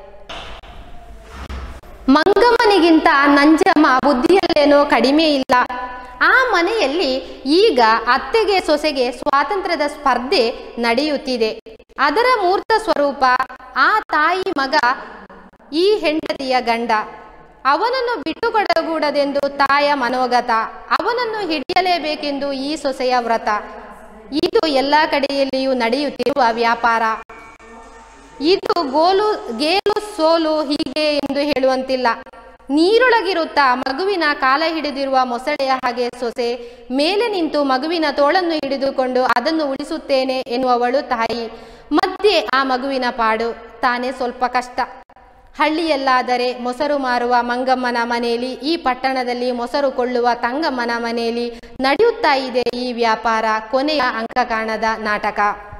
ಮಂಗಮ್ಮನಿಗಿಂತ ನಂಜಮ್ಮ ಬುದ್ಧಿಯಲ್ಲೇನೋ ಕಡಿಮೆ ಇಲ್ಲ ಆ ಮನೆಯಲ್ಲಿ ಈಗ ಅತ್ತೆಗೆ ಸೊಸೆಗೆ ಸ್ವಾತಂತ್ರ್ಯದ ಸ್ಪರ್ಧೆ ನಡೆಯುತ್ತಿದೆ ಅದರ ಮೂರ್ತ ಸ್ವರೂಪ ಆ ತಾಯಿ ಮಗ ಈ ಹೆಂಡತಿಯ ಗಂಡ ಅವನನ್ನು ಬಿಟ್ಟುಕೊಡಗೂಡದೆಂದು ತಾಯ ಮನೋಗತ ಅವನನ್ನು ಹಿಡಿಯಲೇಬೇಕೆಂದು ಈ ಸೊಸೆಯ ವ್ರತ ಇದು ಎಲ್ಲ ಕಡೆಯಲ್ಲಿಯೂ ನಡೆಯುತ್ತಿರುವ ವ್ಯಾಪಾರ ಇದು ಗೋಲು ಗೇಲು ಸೋಲು ಹೀಗೆ ಎಂದು ಹೇಳುವಂತಿಲ್ಲ ನೀರೊಳಗಿರುತ್ತಾ ಮಗುವಿನ ಕಾಲ ಹಿಡಿದಿರುವ ಮೊಸಳೆಯ ಹಾಗೆ ಸೊಸೆ ಮೇಲೆ ನಿಂತು ಮಗುವಿನ ತೋಳನ್ನು ಹಿಡಿದುಕೊಂಡು ಅದನ್ನು ಉಳಿಸುತ್ತೇನೆ ಎನ್ನುವವಳು ತಾಯಿ ಮಧ್ಯೆ ಆ ಮಗುವಿನ ಪಾಡು ತಾನೇ ಸ್ವಲ್ಪ ಕಷ್ಟ ಹಳ್ಳಿಯಲ್ಲಾದರೆ ಮೊಸರು ಮಾರುವ ಮಂಗಮ್ಮನ ಮನೆಯಲ್ಲಿ ಈ ಪಟ್ಟಣದಲ್ಲಿ ಮೊಸರು ಕೊಳ್ಳುವ ತಂಗಮ್ಮನ ಮನೆಯಲ್ಲಿ ನಡೆಯುತ್ತಾ ಇದೆ ಈ ವ್ಯಾಪಾರ ಕೊನೆಯ ಅಂಕ ಕಾಣದ ನಾಟಕ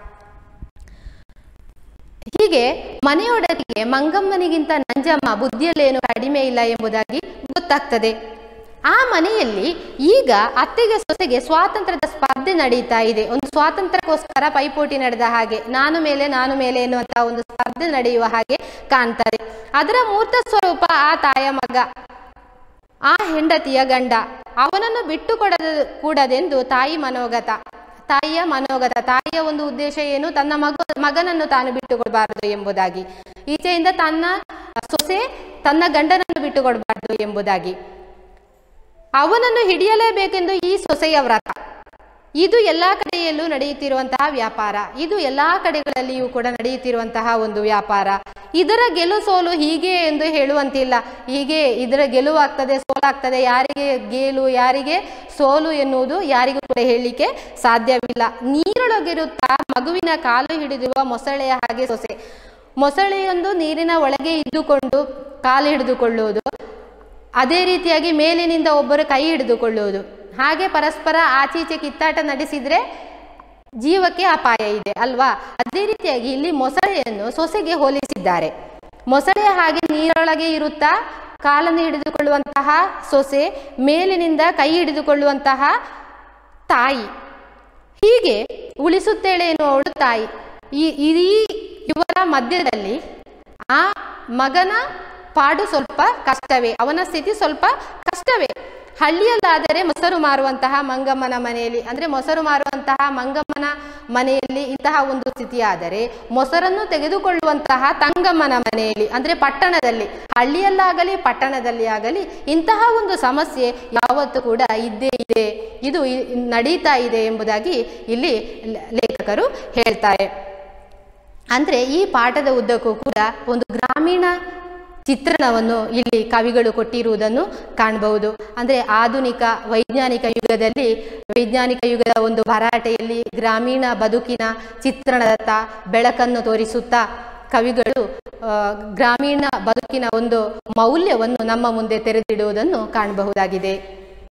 ಹೀಗೆ ಮನೆಯೊಡತಿಗೆ ಮಂಗಮ್ಮನಿಗಿಂತ ನಂಜಮ್ಮ ಬುದ್ಧಿಯಲ್ಲೇನು ಕಡಿಮೆ ಇಲ್ಲ ಎಂಬುದಾಗಿ ಗೊತ್ತಾಗ್ತದೆ ಆ ಮನೆಯಲ್ಲಿ ಈಗ ಅತ್ತೆಗೆ ಸೊಸೆಗೆ ಸ್ವಾತಂತ್ರ್ಯದ ಸ್ಪರ್ಧೆ ನಡೀತಾ ಇದೆ ಒಂದು ಸ್ವಾತಂತ್ರ್ಯಕ್ಕೋಸ್ಕರ ಪೈಪೋಟಿ ನಡೆದ ಹಾಗೆ ನಾನು ಮೇಲೆ ನಾನು ಮೇಲೆ ಎನ್ನುವಂತಹ ಒಂದು ಸ್ಪರ್ಧೆ ನಡೆಯುವ ಹಾಗೆ ಕಾಣ್ತದೆ ಅದರ ಮೂರ್ತ ಸ್ವರೂಪ ಆ ತಾಯ ಮಗ ಆ ಹೆಂಡತಿಯ ಗಂಡ ಅವನನ್ನು ಬಿಟ್ಟು ಕೊಡದ ಕೂಡದೆಂದು ತಾಯಿ ಮನೋಗತ ತಾಯಿಯ ಮನೋಗತ ತಾಯಿಯ ಒಂದು ಉದ್ದೇಶ ಏನು ತನ್ನ ಮಗ ಮಗನನ್ನು ತಾನು ಬಿಟ್ಟುಕೊಡಬಾರದು ಎಂಬುದಾಗಿ ಈಚೆಯಿಂದ ತನ್ನ ಸೊಸೆ ತನ್ನ ಗಂಡನನ್ನು ಬಿಟ್ಟುಕೊಡಬಾರದು ಎಂಬುದಾಗಿ ಅವನನ್ನು ಹಿಡಿಯಲೇಬೇಕೆಂದು ಈ ಸೊಸೆಯ ವ್ರತ ಇದು ಎಲ್ಲ ಕಡೆಯಲ್ಲೂ ನಡೆಯುತ್ತಿರುವಂತಹ ವ್ಯಾಪಾರ ಇದು ಎಲ್ಲ ಕಡೆಗಳಲ್ಲಿಯೂ ಕೂಡ ನಡೆಯುತ್ತಿರುವಂತಹ ಒಂದು ವ್ಯಾಪಾರ ಇದರ ಗೆಲು ಸೋಲು ಹೀಗೆ ಎಂದು ಹೇಳುವಂತಿಲ್ಲ ಹೀಗೆ ಇದರ ಗೆಲುವಾಗ್ತದೆ ಸೋಲಾಗ್ತದೆ ಯಾರಿಗೆ ಗೇಲು ಯಾರಿಗೆ ಸೋಲು ಎನ್ನುವುದು ಯಾರಿಗೂ ಕೂಡ ಹೇಳಲಿಕ್ಕೆ ಸಾಧ್ಯವಿಲ್ಲ ನೀರೊಳಗಿರುತ್ತಾ ಮಗುವಿನ ಕಾಲು ಹಿಡಿದಿರುವ ಮೊಸಳೆಯ ಹಾಗೆ ಸೊಸೆ ಮೊಸಳೆಯೊಂದು ನೀರಿನ ಒಳಗೆ ಇದ್ದುಕೊಂಡು ಕಾಲು ಹಿಡಿದುಕೊಳ್ಳುವುದು ಅದೇ ರೀತಿಯಾಗಿ ಮೇಲಿನಿಂದ ಒಬ್ಬರು ಕೈ ಹಿಡಿದುಕೊಳ್ಳುವುದು ಹಾಗೆ ಪರಸ್ಪರ ಆಚೀಚೆ ಕಿತ್ತಾಟ ನಡೆಸಿದ್ರೆ ಜೀವಕ್ಕೆ ಅಪಾಯ ಇದೆ ಅಲ್ವಾ ಅದೇ ರೀತಿಯಾಗಿ ಇಲ್ಲಿ ಮೊಸಳೆಯನ್ನು ಸೊಸೆಗೆ ಹೋಲಿಸಿದ್ದಾರೆ ಮೊಸಳೆಯ ಹಾಗೆ ನೀರೊಳಗೆ ಇರುತ್ತಾ ಕಾಲನ್ನು ಹಿಡಿದುಕೊಳ್ಳುವಂತಹ ಸೊಸೆ ಮೇಲಿನಿಂದ ಕೈ ಹಿಡಿದುಕೊಳ್ಳುವಂತಹ ತಾಯಿ ಹೀಗೆ ಉಳಿಸುತ್ತೇಳೆ ಎನ್ನುವವಳು ತಾಯಿ ಈ ಇಡೀ ಇವರ ಮಧ್ಯದಲ್ಲಿ ಆ ಮಗನ ಪಾಡು ಸ್ವಲ್ಪ ಕಷ್ಟವೇ ಅವನ ಸ್ಥಿತಿ ಸ್ವಲ್ಪ ಕಷ್ಟವೇ ಹಳ್ಳಿಯಲ್ಲಾದರೆ ಮೊಸರು ಮಾರುವಂತಹ ಮಂಗಮ್ಮನ ಮನೆಯಲ್ಲಿ ಅಂದರೆ ಮೊಸರು ಮಾರುವಂತಹ ಮಂಗಮ್ಮನ ಮನೆಯಲ್ಲಿ ಇಂತಹ ಒಂದು ಸ್ಥಿತಿಯಾದರೆ ಮೊಸರನ್ನು ತೆಗೆದುಕೊಳ್ಳುವಂತಹ ತಂಗಮ್ಮನ ಮನೆಯಲ್ಲಿ ಅಂದರೆ ಪಟ್ಟಣದಲ್ಲಿ ಹಳ್ಳಿಯಲ್ಲಾಗಲಿ ಪಟ್ಟಣದಲ್ಲಿ ಆಗಲಿ ಇಂತಹ ಒಂದು ಸಮಸ್ಯೆ ಯಾವತ್ತೂ ಕೂಡ ಇದ್ದೇ ಇದೆ ಇದು ಇ- ನಡೀತಾ ಇದೆ ಎಂಬುದಾಗಿ ಇಲ್ಲಿ ಲ- ಲೇಖಕರು ಹೇಳ್ತಾರೆ ಅಂದರೆ ಈ ಪಾಠದ ಉದ್ದಕ್ಕೂ ಕೂಡ ಒಂದು ಗ್ರಾಮೀಣ ಚಿತ್ರಣವನ್ನು ಇಲ್ಲಿ ಕವಿಗಳು ಕೊಟ್ಟಿರುವುದನ್ನು ಕಾಣಬಹುದು ಅಂದರೆ ಆಧುನಿಕ ವೈಜ್ಞಾನಿಕ ಯುಗದಲ್ಲಿ ವೈಜ್ಞಾನಿಕ ಯುಗದ ಒಂದು ಭರಾಟೆಯಲ್ಲಿ ಗ್ರಾಮೀಣ ಬದುಕಿನ ಚಿತ್ರಣದತ್ತ ಬೆಳಕನ್ನು ತೋರಿಸುತ್ತಾ ಕವಿಗಳು ಆ, ಗ್ರಾಮೀಣ ಬದುಕಿನ ಒಂದು ಮೌಲ್ಯವನ್ನು ನಮ್ಮ ಮುಂದೆ ತೆರೆದಿಡುವುದನ್ನು ಕಾಣಬಹುದಾಗಿದೆ